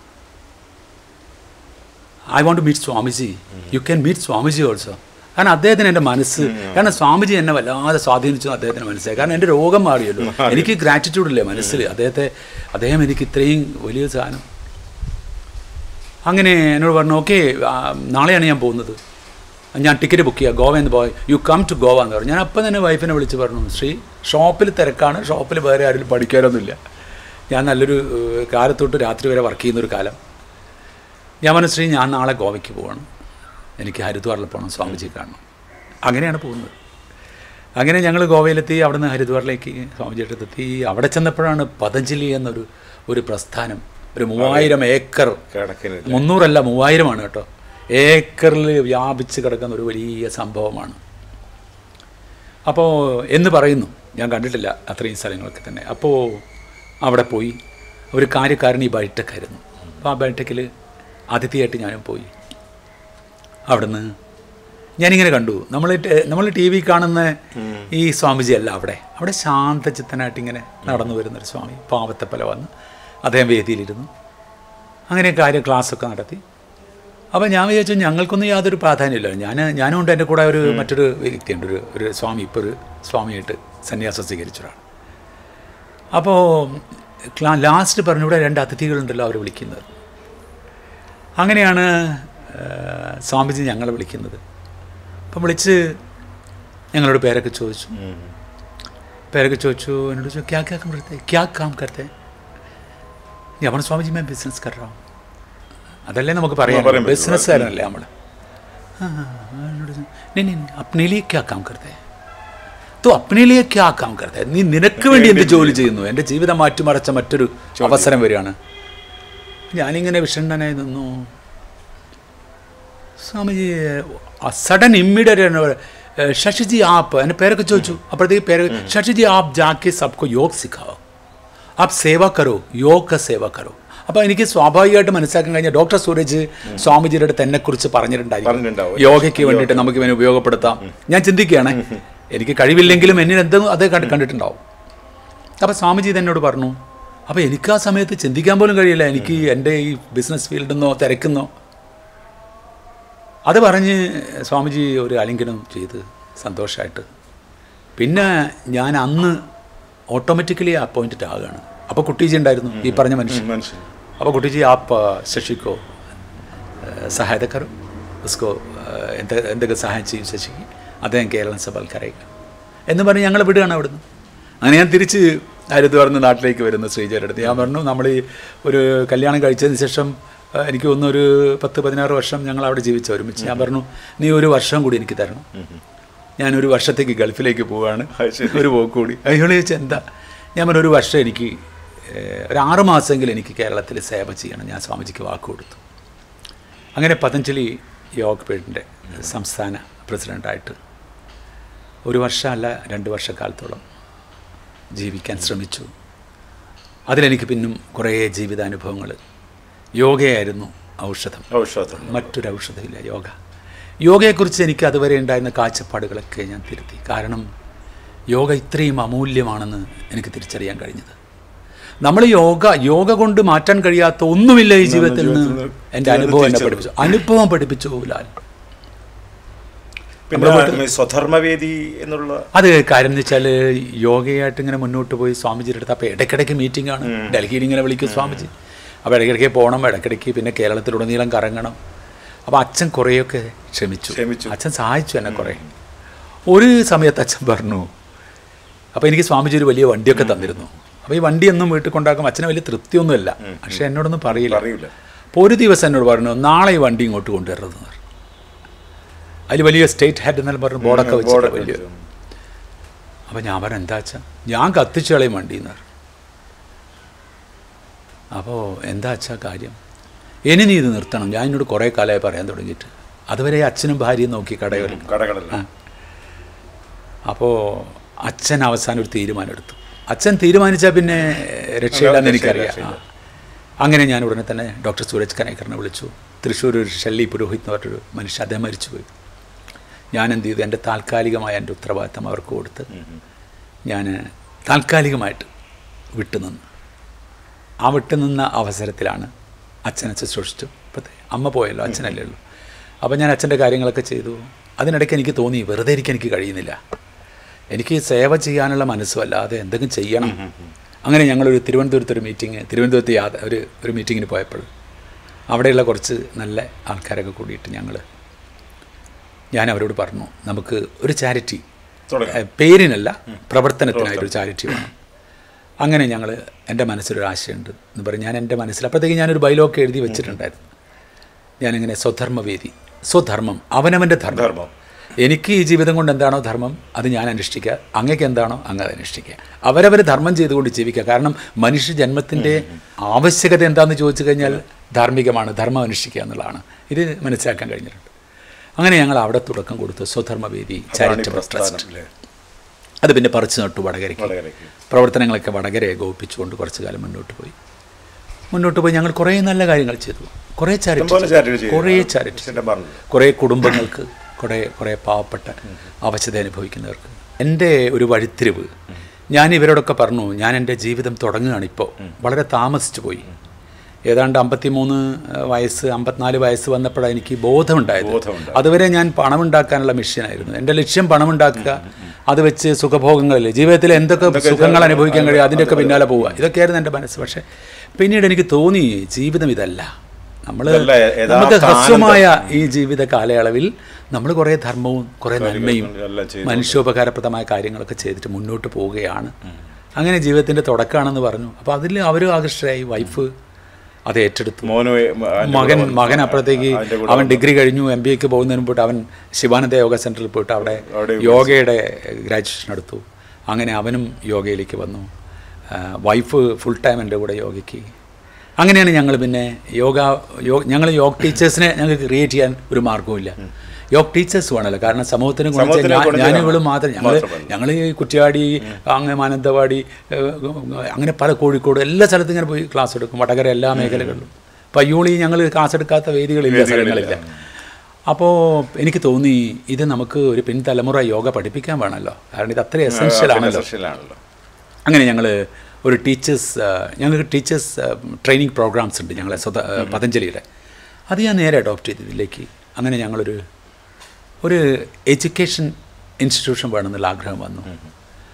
I want to meet Swamiji you can meet Swamiji also കാരണം അദ്ദേഹത്തിന് എൻ്റെ മനസ്സ് കാരണം സ്വാമിജി എന്നെ വല്ലാതെ സ്വാധീനിച്ചു അദ്ദേഹത്തിന് മനസ്സിലായി കാരണം എൻ്റെ രോഗം മാറിയല്ലോ എനിക്ക് ഗ്രാറ്റിറ്റ്യൂഡ് ഇല്ലേ മനസ്സിൽ അദ്ദേഹത്തെ അദ്ദേഹം എനിക്ക് ഇത്രയും വലിയ സാധനം അങ്ങനെ എന്നോട് പറഞ്ഞു ഓക്കെ നാളെയാണ് ഞാൻ പോകുന്നത് ഞാൻ ടിക്കറ്റ് ബുക്ക് ചെയ്യുക ഗോവയിൽ നിന്ന് പോയി യു കം ടു ഗോവ എന്ന് പറഞ്ഞു ഞാൻ അപ്പം തന്നെ വൈഫിനെ വിളിച്ച് പറഞ്ഞു ശ്രീ ഷോപ്പിൽ തിരക്കാണ് ഷോപ്പിൽ വേറെ ആരും പഠിക്കാനൊന്നുമില്ല ഞാൻ നല്ലൊരു ഏഹ്, കാലത്തൊട്ട് രാത്രി വരെ വർക്ക് ചെയ്യുന്നൊരു കാലം ഞാൻ പറഞ്ഞു ശ്രീ ഞാൻ നാളെ ഗോവയ്ക്ക് പോകണം എനിക്ക് ഹരിദ്വാറിൽ പോകണം സ്വാമിജി കാണണം അങ്ങനെയാണ് പോകുന്നത് അങ്ങനെ ഞങ്ങൾ ഗോവയിലെത്തി അവിടെ നിന്ന് ഹരിദ്വാറിലേക്ക് സ്വാമിജിയുടെ അടുത്തെത്തി അവിടെ ചെന്നപ്പോഴാണ് പതഞ്ജലി എന്നൊരു ഒരു പ്രസ്ഥാനം ഒരു മൂവായിരം ഏക്കർ കിടക്കിന് മുന്നൂറല്ല മൂവായിരമാണ് കേട്ടോ ഏക്കറിൽ വ്യാപിച്ച് കിടക്കുന്ന ഒരു വലിയ സംഭവമാണ് അപ്പോൾ എന്ന് പറയുന്നു ഞാൻ കണ്ടിട്ടില്ല അത്രയും സ്ഥലങ്ങളൊക്കെ തന്നെ അപ്പോൾ അവിടെ പോയി ഒരു കാര്യക്കാരൻ ഈ ബൈഠക്കായിരുന്നു അപ്പോൾ ആ ബൈഠക്കിൽ അതിഥിയായിട്ട് ഞാനും പോയി അവിടുന്ന് ഞാനിങ്ങനെ കണ്ടു നമ്മൾ നമ്മൾ ടി വി കാണുന്ന ഈ സ്വാമിജി അല്ല അവിടെ അവിടെ ശാന്തചിത്തനായിട്ട് ഇങ്ങനെ നടന്നു വരുന്നൊരു സ്വാമി പാവത്തപ്പല വന്ന് അദ്ദേഹം വേദിയിലിരുന്നു അങ്ങനെ കാര്യം ക്ലാസ്സൊക്കെ നടത്തി അപ്പോൾ ഞാൻ വിചാരിച്ചു ഞങ്ങൾക്കൊന്നും യാതൊരു പ്രാധാന്യമില്ല ഞാൻ ഞാനും ഉണ്ട് എൻ്റെ കൂടെ ഒരു മറ്റൊരു വ്യക്തിയുണ്ട് ഒരു ഒരു സ്വാമി ഇപ്പോൾ ഒരു സ്വാമിയായിട്ട് സന്യാസം സ്വീകരിച്ച ഒരാൾ അപ്പോൾ ക്ലാ ലാസ്റ്റ് പറഞ്ഞൂടെ രണ്ട് അതിഥികളുണ്ടല്ലോ അവർ വിളിക്കുന്നത് അങ്ങനെയാണ് ആ, സ്വാമിജി ഞങ്ങളെ വിളിക്കുന്നത് അപ്പം വിളിച്ച് ഞങ്ങളോട് പേരൊക്കെ ചോദിച്ചു പേരൊക്കെ ചോദിച്ചു എന്നോട് ചോദിച്ചു ക്യാ ക്യാ കാം करते ക്യാ കാം करते ഞാൻ പറഞ്ഞു സ്വാമിജി ഞാൻ ബിസിനസ് कर रहा हूं അതല്ലേ നമുക്ക് പറയാം പറയാൻ പറ്റുള്ളൂ. ബിസിനസ്സുകാരനല്ലേ നമ്മൾ नहीं नहीं अपने लिए क्या काम करते हैं तो अपने लिए क्या काम करते हैं നീ നിനക്ക് വേണ്ടി എന്ത് ജോലി ചെയ്യുന്നു എൻ്റെ ജീവിതം മാറ്റിമറിച്ച മറ്റൊരു അവസരം വരികയാണ് ഞാനിങ്ങനെ വിഷണ്ണനായി നിന്നു സ്വാമിജി സഡൻ ഇമ്മീഡിയറ്റ് ശശിജി ആപ്പ് എൻ്റെ പേരൊക്കെ ചോദിച്ചു അപ്പോഴത്തേക്ക് പേര് ശശിജി ആപ്പ് ജാക്കെ സബ്കോ योग സിഖാവോ ആപ്പ് സേവ കരോ യോഗ സേവ കരോ അപ്പോൾ എനിക്ക് സ്വാഭാവികമായിട്ട് മനസ്സിലാക്കാൻ കഴിഞ്ഞ ഡോക്ടർ സൂരജ് സ്വാമിജിയുടെ അടുത്ത് എന്നെക്കുറിച്ച് പറഞ്ഞിട്ടുണ്ടായിരുന്നു പറഞ്ഞിട്ടുണ്ടാവും. യോഗയ്ക്ക് വേണ്ടിയിട്ട് നമുക്ക് ഇവനെ ഉപയോഗപ്പെടുത്താം ഞാൻ ചിന്തിക്കുകയാണ് എനിക്ക് കഴിവില്ലെങ്കിലും എന്നിൽ എന്തും അതേ കണ്ട് കണ്ടിട്ടുണ്ടാവും അപ്പോൾ സ്വാമിജി ഇത് എന്നോട് പറഞ്ഞു അപ്പോൾ എനിക്ക് ആ സമയത്ത് ചിന്തിക്കാൻ പോലും കഴിയില്ല എനിക്ക് എൻ്റെ ഈ ബിസിനസ് ഫീൽഡിൽ നിന്നോ തിരക്കുന്നോ അത് പറഞ്ഞ് സ്വാമിജി ഒരു ആലിംഗനം ചെയ്ത് സന്തോഷമായിട്ട് പിന്നെ ഞാൻ അന്ന് ഓട്ടോമാറ്റിക്കലി അപ്പോയിൻറ്റഡ് ആകുകയാണ് അപ്പോൾ കുട്ടീജി ഉണ്ടായിരുന്നു ഈ പറഞ്ഞ മനുഷ്യൻ മനസ്സിലായി അപ്പോൾ കുട്ടീജി ആപ്പ് ശശിക്കോ സഹായത കറോ ഉസ്കോ എന്ത് എന്തൊക്കെ സഹായം ചെയ്യും ശശിക്ക് അദ്ദേഹം കേരളം സഭയിൽ കരയുക എന്ന് പറഞ്ഞ് ഞങ്ങൾ വിടുകയാണ് അവിടുന്ന് അങ്ങനെ ഞാൻ തിരിച്ച് ഹരിദ്വാറിന്ന് നാട്ടിലേക്ക് വരുന്നു ശ്രീജയുടെ അടുത്ത് ഞാൻ പറഞ്ഞു നമ്മൾ ഈ ഒരു കല്യാണം കഴിച്ചതിന് ശേഷം ആ, എനിക്ക് തോന്നുന്നു ഒരു പത്ത് പതിനാറ് വർഷം ഞങ്ങൾ അവിടെ ജീവിച്ച ഒരുമിച്ച് ഞാൻ പറഞ്ഞു നീ ഒരു വർഷം കൂടി എനിക്ക് തരണം ഞാൻ ഒരു വർഷത്തേക്ക് ഗൾഫിലേക്ക് പോവുകയാണ് ഒരു പോക്ക് കൂടി അയാൾ ചോദിച്ചാൽ എന്താ ഞാൻ പറഞ്ഞു ഒരു വർഷം എനിക്ക് ഏഹ്, ഒരു ആറ് മാസമെങ്കിലും എനിക്ക് കേരളത്തിൽ സേവ ചെയ്യണം ഞാൻ സ്വാമിജിക്ക് വാക്ക് കൊടുത്തു അങ്ങനെ പതഞ്ജലി യോഗ പീഠിൻ്റെ സംസ്ഥാന പ്രസിഡൻ്റായിട്ട് ഒരു വർഷമല്ല രണ്ട് വർഷക്കാലത്തോളം ജീവിക്കാൻ ശ്രമിച്ചു അതിലെനിക്ക് പിന്നും കുറേ ജീവിതാനുഭവങ്ങൾ യോഗയായിരുന്നു ഔഷധം ഔഷധം മറ്റൊരു ഔഷധമില്ല യോഗ യോഗയെക്കുറിച്ച് എനിക്ക് അതുവരെ ഉണ്ടായിരുന്ന കാഴ്ചപ്പാടുകളൊക്കെ ഞാൻ തിരുത്തി കാരണം യോഗ ഇത്രയും അമൂല്യമാണെന്ന് എനിക്ക് തിരിച്ചറിയാൻ കഴിഞ്ഞത് നമ്മൾ യോഗ യോഗ കൊണ്ട് മാറ്റാൻ കഴിയാത്ത ഒന്നുമില്ല ഈ ജീവിതത്തിൽ നിന്ന് എൻ്റെ അനുഭവം എന്നെ പഠിപ്പിച്ചു അനുഭവം പഠിപ്പിച്ചു ലാൽ പിന്നെ സ്വധർമ്മവേദി എന്നുള്ള അത് കാര്യം എന്ന് വെച്ചാൽ യോഗയായിട്ട് ഇങ്ങനെ മുന്നോട്ട് പോയി സ്വാമിജിയുടെ അടുത്ത് അപ്പോൾ ഇടയ്ക്കിടയ്ക്ക് മീറ്റിംഗ് ആണ് ഡൽഹിയിൽ ഇങ്ങനെ വിളിക്കും സ്വാമിജി അപ്പോൾ ഇടയ്ക്കിടയ്ക്ക് പോകണം ഇടയ്ക്കിടയ്ക്ക് പിന്നെ കേരളത്തിലുടനീളം കറങ്ങണം അപ്പോൾ അച്ഛൻ കുറേയൊക്കെ ക്ഷമിച്ചു ക്ഷമിച്ചു. അച്ഛൻ സഹായിച്ചു എന്നെ കുറേ ഒരു സമയത്ത് അച്ഛൻ പറഞ്ഞു അപ്പോൾ എനിക്ക് സ്വാമിജി ഒരു വലിയ വണ്ടിയൊക്കെ തന്നിരുന്നു അപ്പോൾ ഈ വണ്ടിയൊന്നും വീട്ടിൽ കൊണ്ടാക്കും അച്ഛന് വലിയ തൃപ്തിയൊന്നുമില്ല പക്ഷേ എന്നോടൊന്നും പറയില്ല അറിയില്ല അപ്പോൾ ഒരു ദിവസം എന്നോട് പറഞ്ഞു നാളെ ഈ വണ്ടി ഇങ്ങോട്ട് കൊണ്ടുവരരുതെന്ന് പറഞ്ഞു അതിൽ വലിയ സ്റ്റേറ്റ് ഹെഡ് എന്നെല്ലാം പറഞ്ഞു ബോർഡൊക്കെ വെച്ചിട്ട് വലിയ അപ്പോൾ ഞാൻ പറഞ്ഞു എന്താ അച്ഛാ ഞാൻ കത്തിച്ചു കളയും വണ്ടിന്ന് പറഞ്ഞു അപ്പോൾ എന്താ അച്ഛാ കാര്യം ഇനി നീ ഇത് നിർത്തണം ഞാൻ എന്നോട് കുറേ കാലമായി പറയാൻ തുടങ്ങിയിട്ട് അതുവരെ അച്ഛനും ഭാര്യയും നോക്കി കടയിൽ കടകളല്ല അപ്പോൾ അച്ഛൻ അവസാനം ഒരു തീരുമാനം എടുത്തു അച്ഛൻ തീരുമാനിച്ചാൽ പിന്നെ രക്ഷയില്ലെന്ന് എനിക്കറിയാം ആ. അങ്ങനെ ഞാൻ ഉടനെ തന്നെ ഡോക്ടർ സൂരജ് കനേക്കറിനെ വിളിച്ചു തൃശ്ശൂർ ഒരു ഷെല്ലി പുരോഹിത് എന്ന് പറഞ്ഞൊരു മനുഷ്യൻ അദ്ദേഹം മരിച്ചുപോയി ഞാൻ എന്ത് ചെയ്തു എൻ്റെ താൽക്കാലികമായ എൻ്റെ ഉത്തരവാദിത്തം അവർക്ക് കൊടുത്ത് ഞാൻ താൽക്കാലികമായിട്ട് വിട്ടുനിന്നു ആ വിട്ടുനിന്ന അവസരത്തിലാണ് അച്ഛനെ ശുശ്രൂഷിച്ചു ഇപ്പോഴത്തെ അമ്മ പോയല്ലോ അച്ഛനല്ലേ ഉള്ളൂ അപ്പോൾ ഞാൻ അച്ഛൻ്റെ കാര്യങ്ങളൊക്കെ ചെയ്തു അതിനിടയ്ക്ക് എനിക്ക് തോന്നി വെറുതെ ഇരിക്കാൻ എനിക്ക് കഴിയുന്നില്ല എനിക്ക് സേവ ചെയ്യാനുള്ള മനസ്സും അല്ലാതെ എന്തെങ്കിലും ചെയ്യണം അങ്ങനെ ഞങ്ങളൊരു തിരുവനന്തപുരത്ത് ഒരു മീറ്റിംഗ് തിരുവനന്തപുരത്ത് യാത ഒരു ഒരു മീറ്റിങ്ങിന് പോയപ്പോൾ അവിടെയുള്ള കുറച്ച് നല്ല ആൾക്കാരൊക്കെ കൂടിയിട്ട് ഞങ്ങൾ ഞാൻ അവരോട് പറഞ്ഞു നമുക്ക് ഒരു ചാരിറ്റി തുടങ്ങാം ഏഹ് പേരിനല്ല പ്രവർത്തനത്തിനായിട്ടൊരു ചാരിറ്റി വേണം അങ്ങനെ ഞങ്ങൾ എൻ്റെ മനസ്സിലൊരു ആശയമുണ്ട് എന്ന് പറയും ഞാൻ എൻ്റെ മനസ്സിൽ അപ്പോഴത്തേക്ക് ഞാനൊരു ബൈലോക്ക് എഴുതി വെച്ചിട്ടുണ്ടായിരുന്നു ഞാനിങ്ങനെ സ്വധർമ്മവേദി സ്വധർമ്മം അവനവൻ്റെ ധർമ്മം ധർമ്മം എനിക്ക് ഈ ജീവിതം കൊണ്ട് എന്താണോ ധർമ്മം അത് ഞാൻ അനുഷ്ഠിക്കുക അങ്ങക്ക് എന്താണോ അങ്ങ് അത് അനുഷ്ഠിക്കുക അവരവർ ധർമ്മം ചെയ്തുകൊണ്ട് ജീവിക്കുക കാരണം മനുഷ്യ ജന്മത്തിൻ്റെ ആവശ്യകത എന്താണെന്ന് ചോദിച്ചു കഴിഞ്ഞാൽ ധാർമ്മികമാണ് ധർമ്മം അനുഷ്ഠിക്കുക എന്നുള്ളതാണ് ഇത് മനസ്സിലാക്കാൻ കഴിഞ്ഞിട്ടുണ്ട് അങ്ങനെ ഞങ്ങൾ അവിടെ തുടക്കം കൊടുത്തു സ്വധർമ്മവേദി ചാരിറ്റബിൾ ട്രസ്റ്റ് പ്രസ്ഥാനം അല്ലേ അത് പിന്നെ പറിച്ചു നട്ടു വടകരയ്ക്ക് വടകരയ്ക്ക് പ്രവർത്തനങ്ങളൊക്കെ വടകരയെ ഗോപിച്ചുകൊണ്ട് കുറച്ചു കാലം മുന്നോട്ട് പോയി മുന്നോട്ട് പോയി ഞങ്ങൾ കുറേ നല്ല കാര്യങ്ങൾ ചെയ്തു കുറേ ഇഷ്ടംപോലെ ചാരിറ്റി ചാരിറ്റി ചെയ്തു. കുറേ ചാരിറ്റി അച്ഛൻ്റെ പറഞ്ഞു കുറേ കുടുംബങ്ങൾക്ക് കുറേ കുറേ പാവപ്പെട്ട അവശത അനുഭവിക്കുന്നവർക്ക് എൻ്റെ ഒരു വഴിത്തിരിവ് ഞാൻ ഇവരോടൊക്കെ പറഞ്ഞു ഞാൻ എൻ്റെ ജീവിതം തുടങ്ങുകയാണ് ഇപ്പോൾ വളരെ താമസിച്ചു പോയി ഏതാണ്ട് അമ്പത്തിമൂന്ന് വയസ്സ് അമ്പത്തിനാല് വയസ്സ് വന്നപ്പോഴാണ് എനിക്ക് ബോധമുണ്ടായത് ബോധമുണ്ടായത്. അതുവരെ ഞാൻ പണമുണ്ടാക്കാനുള്ള മിഷ്യനായിരുന്നു എൻ്റെ ലക്ഷ്യം പണമുണ്ടാക്കുക അത് വെച്ച് സുഖഭോഗങ്ങളില്ലേ ജീവിതത്തിൽ എന്തൊക്കെ സുഖങ്ങൾ അനുഭവിക്കാൻ കഴിയും അതിൻ്റെയൊക്കെ പിന്നാലെ പോവുക ഇതൊക്കെയായിരുന്നു എൻ്റെ മനസ്സ് പക്ഷേ പിന്നീട് എനിക്ക് തോന്നി ജീവിതം ഇതല്ല നമ്മൾ ഇതല്ല യഥാർത്ഥ നമുക്ക് ഹ്രസ്വമായ ഈ ജീവിത കാലയളവിൽ നമ്മൾ കുറേ ധർമ്മവും കുറേ നന്മയും എല്ലാം ചെയ്തു മനുഷ്യോപകാരപ്രദമായ കാര്യങ്ങളൊക്കെ ചെയ്തിട്ട് മുന്നോട്ട് പോവുകയാണ് അങ്ങനെ ജീവിതത്തിൻ്റെ തുടക്കമാണെന്ന് പറഞ്ഞു അപ്പോൾ അതിൽ അവരും ആകർഷകരായി വൈഫ് അത് ഏറ്റെടുത്തു മോനു മകൻ മകൻ അപ്പോഴത്തേക്ക് അവൻ ഡിഗ്രി കഴിഞ്ഞു എം ബി എക്ക് പോകുന്നതിന് മുമ്പോട്ട് അവൻ ശിവാനന്ദ യോഗ സെൻറ്ററിൽ പോയിട്ട് അവിടെ അവിടെ യോഗയുടെ ഗ്രാജുവേഷൻ എടുത്തു അങ്ങനെ അവനും യോഗയിലേക്ക് വന്നു ആ, വൈഫ് ഫുൾ ടൈം എൻ്റെ കൂടെ യോഗയ്ക്ക് അങ്ങനെയാണ് ഞങ്ങൾ പിന്നെ യോഗ യോ ഞങ്ങൾ യോഗ ടീച്ചേഴ്സിനെ ഞങ്ങൾക്ക് ക്രിയേറ്റ് ചെയ്യാൻ ഒരു മാർഗ്ഗവുമില്ല യോഗ ടീച്ചേഴ്സ് വേണമല്ലോ കാരണം സമൂഹത്തിന് ഗുണം സമൂഹത്തിന് ചെയ്യാൻ ഗുണം ഞാൻ ചെയ്യാൻ ഇവളും മാത്രം ഞങ്ങൾ മാത്രമല്ല. ഞങ്ങൾ ഈ കുറ്റ്യാടി അങ്ങ് മാനന്തവാടി ഏഹ്, അങ്ങനെ പല കോഴിക്കോട് എല്ലാ സ്ഥലത്തും ഇങ്ങനെ പോയി ക്ലാസ് എടുക്കും വടകര എല്ലാ മേഖലകളിലും പയ്യോളി ഞങ്ങൾ ക്ലാസ് എടുക്കാത്ത വേദികളില്ല സ്ഥലങ്ങളില്ല അപ്പോൾ എനിക്ക് തോന്നി ഇത് നമുക്ക് ഒരു പിൻതലമുറ യോഗ പഠിപ്പിക്കാൻ വേണമല്ലോ കാരണം ഇത് അത്ര എസെൻഷ്യൽ ആണല്ലോ ആണല്ലോ അങ്ങനെ ഞങ്ങൾ ഒരു ടീച്ചേഴ്സ് ഞങ്ങൾക്ക് ടീച്ചേഴ്സ് ട്രെയിനിങ് പ്രോഗ്രാംസ് ഉണ്ട് ഞങ്ങളെ സ്വത ആ, പതഞ്ജലിയുടെ അത് ഞാൻ നേരെ അഡോപ്റ്റ് ചെയ്തു ഇതിലേക്ക് അങ്ങനെ ഞങ്ങളൊരു ഒരു എഡ്യൂക്കേഷൻ ഇൻസ്റ്റിറ്റ്യൂഷൻ വേണമെന്നുള്ള ആഗ്രഹം വന്നു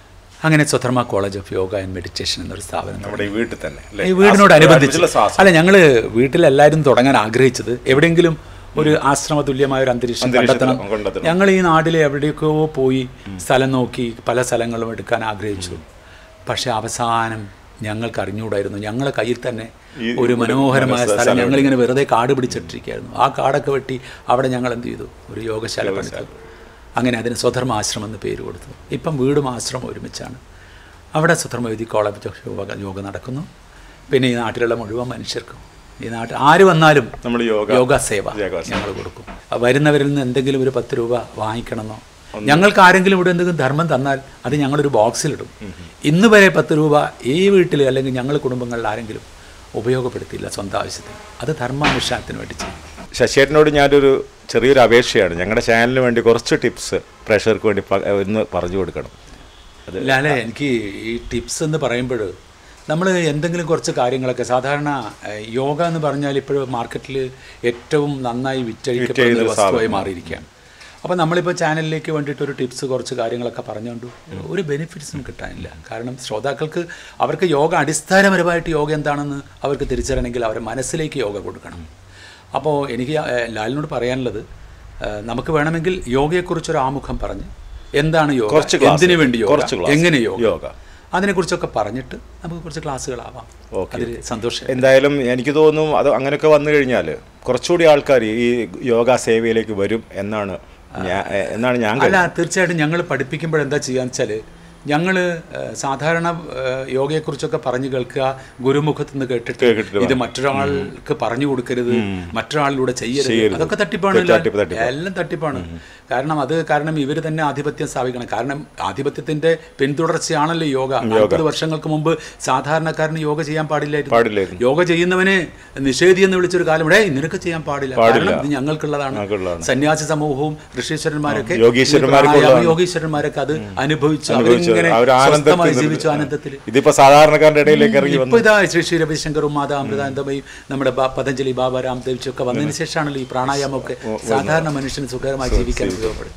അങ്ങനെ Swadharma college of yoga and meditation എന്നൊരു സ്ഥാപനം നമ്മുടെ ഈ വീട്ടിൽ തന്നെ അല്ലേ? ഈ വീടിനോടനുബന്ധിച്ച് ആശ്രമത്തിലുള്ള ആശ്രമം. അല്ല ഞങ്ങൾ വീട്ടിലെല്ലാവരും തുടങ്ങാൻ ആഗ്രഹിച്ചത് എവിടെയെങ്കിലും ഒരു ആശ്രമ തുല്യമായ ഒരു അന്തരീക്ഷം അന്തരീക്ഷത്തിൽ കണ്ടെത്തണം കണ്ടെത്തണം. ഞങ്ങൾ ഈ നാട്ടിൽ എവിടെയൊക്കെയോ പോയി സ്ഥലം നോക്കി പല സ്ഥലങ്ങളും എടുക്കാൻ ആഗ്രഹിച്ചു പക്ഷെ അവസാനം ഞങ്ങൾക്ക് അറിഞ്ഞുകൂടായിരുന്നു ഞങ്ങളെ കയ്യിൽ തന്നെ ഈ ഒരു ഒരു മനോഹരമായ മനസ്സ് സ്ഥലം ഞങ്ങളിങ്ങനെ വെറുതെ കാട് പിടിച്ചിട്ടിരിക്കുകയായിരുന്നു ആ കാടൊക്കെ വെട്ടി അവിടെ ഞങ്ങൾ എന്ത് ചെയ്തു ഒരു യോഗശാല പണിതു അങ്ങനെ അതിന് സ്വധർമ്മ ആശ്രമം എന്ന് പേര് കൊടുത്തു ഇപ്പം വീടും ആശ്രമം ഒരുമിച്ചാണ് അവിടെ Swadharmavedi college of yoga yoga നടക്കുന്നു പിന്നെ ഈ നാട്ടിലുള്ള മുഴുവൻ മനുഷ്യർക്കും ഈ നാട്ടിൽ ആര് വന്നാലും നമ്മൾ യോഗ യോഗ സേവ യോഗ സേവ. ഞങ്ങൾ കൊടുക്കും ആ വരുന്നവരിൽ നിന്ന് എന്തെങ്കിലും ഒരു പത്ത് രൂപ വാങ്ങിക്കണമെന്നോ ഞങ്ങൾക്ക് ആരെങ്കിലും ഇവിടെ എന്തെങ്കിലും ധർമ്മം തന്നാൽ അത് ഞങ്ങളൊരു ബോക്സിലിടും ഇന്ന് വരെ പത്ത് രൂപ ഈ വീട്ടിൽ അല്ലെങ്കിൽ ഞങ്ങൾ കുടുംബങ്ങളിൽ ആരെങ്കിലും ഉപയോഗപ്പെടുത്തിയില്ല സ്വന്തം ആവശ്യത്തിന് അത് ധർമാനുഷ്ഠാനത്തിന് വേണ്ടി ചെയ്യും ശശിയേട്ടനോട് ഞാനൊരു ചെറിയൊരു അപേക്ഷയാണ് ഞങ്ങളുടെ ചാനലിന് വേണ്ടി കുറച്ച് ടിപ്സ് പ്രേക്ഷകർക്ക് വേണ്ടി പ- ഒന്ന് പറഞ്ഞു കൊടുക്കണം അത് ലാലെ എനിക്ക് ഈ ടിപ്സ് എന്ന് പറയുമ്പോൾ നമ്മൾ എന്തെങ്കിലും കുറച്ച് കാര്യങ്ങളൊക്കെ സാധാരണ ഏഹ്, യോഗ എന്ന് പറഞ്ഞാൽ ഇപ്പോഴും മാർക്കറ്റിൽ ഏറ്റവും നന്നായി വിറ്റഴിക്കപ്പെടുന്ന ഒരു വസ്തുവായി മാറിയിരിക്കുകയാണ് അപ്പോൾ നമ്മളിപ്പോൾ ചാനലിലേക്ക് വേണ്ടിയിട്ട് ഒരു ടിപ്സ് കുറച്ച് കാര്യങ്ങളൊക്കെ പറഞ്ഞുകൊണ്ട് ഒരു ബെനിഫിറ്റ്സും കിട്ടാനില്ല കാരണം ശ്രോതാക്കൾക്ക് അവർക്ക് യോഗ അടിസ്ഥാനപരമായിട്ട് യോഗ എന്താണെന്ന് അവർക്ക് തിരിച്ചറിയണമെങ്കിൽ അവരുടെ മനസ്സിലേക്ക് യോഗ കൊടുക്കണം അപ്പോൾ എനിക്ക് ഏഹ്, ലാലിനോട് പറയാനുള്ളത് ഏഹ്, നമുക്ക് വേണമെങ്കിൽ യോഗയെക്കുറിച്ചൊരു ആമുഖം പറഞ്ഞ് എന്താണ് യോഗ കുറച്ച് class. എന്തിനു വേണ്ടി യോഗ കുറച്ച് class. എങ്ങനെ യോഗ യോഗ. അതിനെക്കുറിച്ചൊക്കെ പറഞ്ഞിട്ട് നമുക്ക് കുറച്ച് ക്ലാസ്സുകളാവാം Okay. അതിൽ സന്തോഷം എന്തായാലും എനിക്ക് തോന്നുന്നു അത് അങ്ങനെയൊക്കെ വന്നു കഴിഞ്ഞാൽ കുറച്ചുകൂടി ആൾക്കാർ ഈ യോഗ സേവയിലേക്ക് വരും എന്നാണ് ഞാൻ എന്നാണ് ഞാൻ അല്ല തീർച്ചയായിട്ടും ഞങ്ങൾ പഠിപ്പിക്കുമ്പോൾ എന്താ ചെയ്യാന്ന് വെച്ചാൽ ഞങ്ങൾ സാധാരണ ഏഹ്, യോഗയെക്കുറിച്ചൊക്കെ പറഞ്ഞു കേൾക്കുക ഗുരുമുഖത്ത് നിന്ന് കേട്ടിട്ട് കേട്ടിട്ട് ഇത് മറ്റൊരാൾക്ക് പറഞ്ഞു കൊടുക്കരുത് മറ്റൊരാളിലൂടെ ചെയ്യരുത് അതൊക്കെ തട്ടിപ്പാണ് തട്ടിപ്പ്, തട്ടിപ്പ്. എല്ലാം തട്ടിപ്പാണ് കാരണം അത് കാരണം ഇവർ തന്നെ ആധിപത്യം സ്ഥാപിക്കണം കാരണം ആധിപത്യത്തിന്റെ പിന്തുടർച്ചയാണല്ലോ യോഗ നാൽപ്പത് വർഷങ്ങൾക്ക് മുമ്പ് സാധാരണക്കാരന് യോഗ ചെയ്യാൻ പാടില്ലായിരുന്നു പാടില്ലായിരുന്നു യോഗ ചെയ്യുന്നവനെ നിഷേധി എന്ന് വിളിച്ചൊരു കാലം ഇവിടെ നിനക്ക് ചെയ്യാൻ പാടില്ല കാരണം ഇത് ഞങ്ങൾക്കുള്ളതാണ് ഞങ്ങൾക്കുള്ളതാണ്. സന്യാസി സമൂഹവും ഋഷീശ്വരന്മാരൊക്കെ യോഗീശ്വരന്മാർക്ക് ഈ പ്രാണായാമ ഉള്ളതാണ്. യോഗീശ്വരന്മാരൊക്കെ അത് അനുഭവിച്ചു അനുഭവിച്ചു. അവരിങ്ങനെ അവർ ആനന്ദത്തിൽ സ്വസ്ഥമായി നിന്ന് ജീവിച്ചു ആനന്ദത്തിൽ ഇതിപ്പോ സാധാരണക്കാരുടെ ഇടയിലേക്ക് ഇറങ്ങി വന്നു ഇപ്പൊ ഇതാ ശ്രീ ശ്രീ രവിശങ്കറും മാതാ അമൃതാനന്ദമയും നമ്മുടെ ബ- പതഞ്ജലി ബാബ രാംദേവ് ഒക്കെ വന്നതിന് ശേഷമാണല്ലോ ഈ പ്രാണായാമമൊക്കെ സാധാരണ മനുഷ്യന് സുഖകരമായി ജീവിക്കാൻ ഉപയോഗപ്പെടുത്തി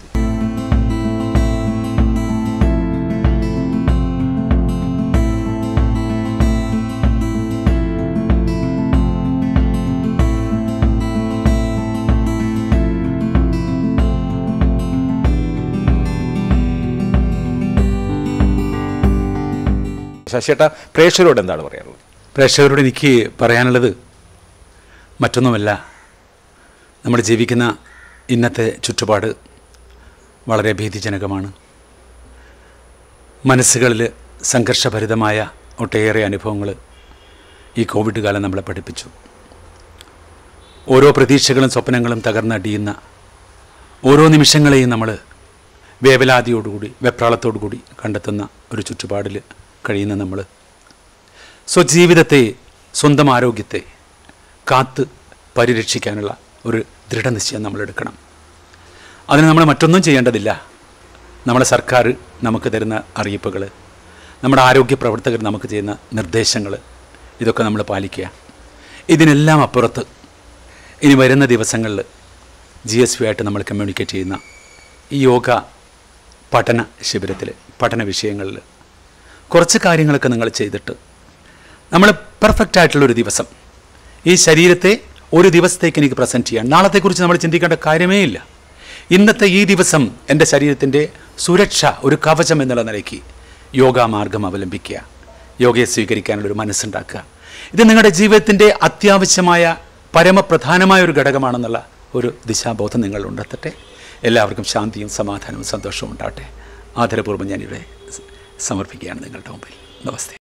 ശശിയേട്ട പ്രേക്ഷകരോട് എന്താണ് പറയാനുള്ളത് പ്രേക്ഷകരോട് എനിക്ക് പറയാനുള്ളത് മറ്റൊന്നുമല്ല നമ്മൾ ജീവിക്കുന്ന ഇന്നത്തെ ചുറ്റുപാട് വളരെ ഭീതിജനകമാണ് മനസ്സുകളിൽ സംഘർഷഭരിതമായ ഒട്ടേറെ അനുഭവങ്ങൾ ഈ കോവിഡ് കാലം നമ്മളെ പഠിപ്പിച്ചു ഓരോ പ്രതീക്ഷകളും സ്വപ്നങ്ങളും തകർന്നടിയുന്ന ഓരോ നിമിഷങ്ങളെയും നമ്മൾ വേവലാതിയോടുകൂടി വെപ്രാളത്തോടുകൂടി കണ്ടെത്തുന്ന ഒരു ചുറ്റുപാടിൽ കഴിയുന്ന നമ്മൾ സ്വജീവിതത്തെ സ്വന്തം ആരോഗ്യത്തെ കാത്ത് പരിരക്ഷിക്കാനുള്ള ഒരു ദൃഢനിശ്ചയം നമ്മൾ എടുക്കണം അതിന് നമ്മൾ മറ്റൊന്നും ചെയ്യേണ്ടതില്ല നമ്മുടെ സർക്കാർ നമുക്ക് തരുന്ന അറിയിപ്പുകൾ നമ്മുടെ ആരോഗ്യ പ്രവർത്തകർ നമുക്ക് ചെയ്യുന്ന നിർദ്ദേശങ്ങൾ ഇതൊക്കെ നമ്മൾ പാലിക്കുക ഇതിനെല്ലാം അപ്പുറത്ത് ഇനി വരുന്ന ദിവസങ്ങളിൽ ജി എസ് വി ആയിട്ട് നമ്മൾ കമ്മ്യൂണിക്കേറ്റ് ചെയ്യുന്ന ഈ യോഗ പഠന ശിബിരത്തിൽ പഠന വിഷയങ്ങളിൽ കുറച്ച് കാര്യങ്ങളൊക്കെ നിങ്ങൾ ചെയ്തിട്ട് നമ്മൾ പെർഫെക്റ്റ് ആയിട്ടുള്ളൊരു ദിവസം ഈ ശരീരത്തെ ഒരു ദിവസത്തേക്ക് എനിക്ക് പ്രസൻറ്റ് ചെയ്യാം നാളത്തെക്കുറിച്ച് നമ്മൾ ചിന്തിക്കേണ്ട കാര്യമേ ഇല്ല ഇന്നത്തെ ഈ ദിവസം എൻ്റെ ശരീരത്തിൻ്റെ സുരക്ഷ ഒരു കവചം എന്നുള്ള നിലയ്ക്ക് യോഗാമാർഗം അവലംബിക്കുക യോഗയെ സ്വീകരിക്കാനുള്ളൊരു മനസ്സുണ്ടാക്കുക ഇത് നിങ്ങളുടെ ജീവിതത്തിൻ്റെ അത്യാവശ്യമായ പരമപ്രധാനമായ ഒരു ഘടകമാണെന്നുള്ള ഒരു ദിശാബോധം നിങ്ങൾ ഉണ്ടെത്തട്ടെ എല്ലാവർക്കും ശാന്തിയും സമാധാനവും സന്തോഷവും ഉണ്ടാവട്ടെ ആദരപൂർവ്വം ഞാനിവിടെ സമർപ്പിക്കുകയാണ് നിങ്ങളുടെ മുമ്പിൽ നമസ്തേ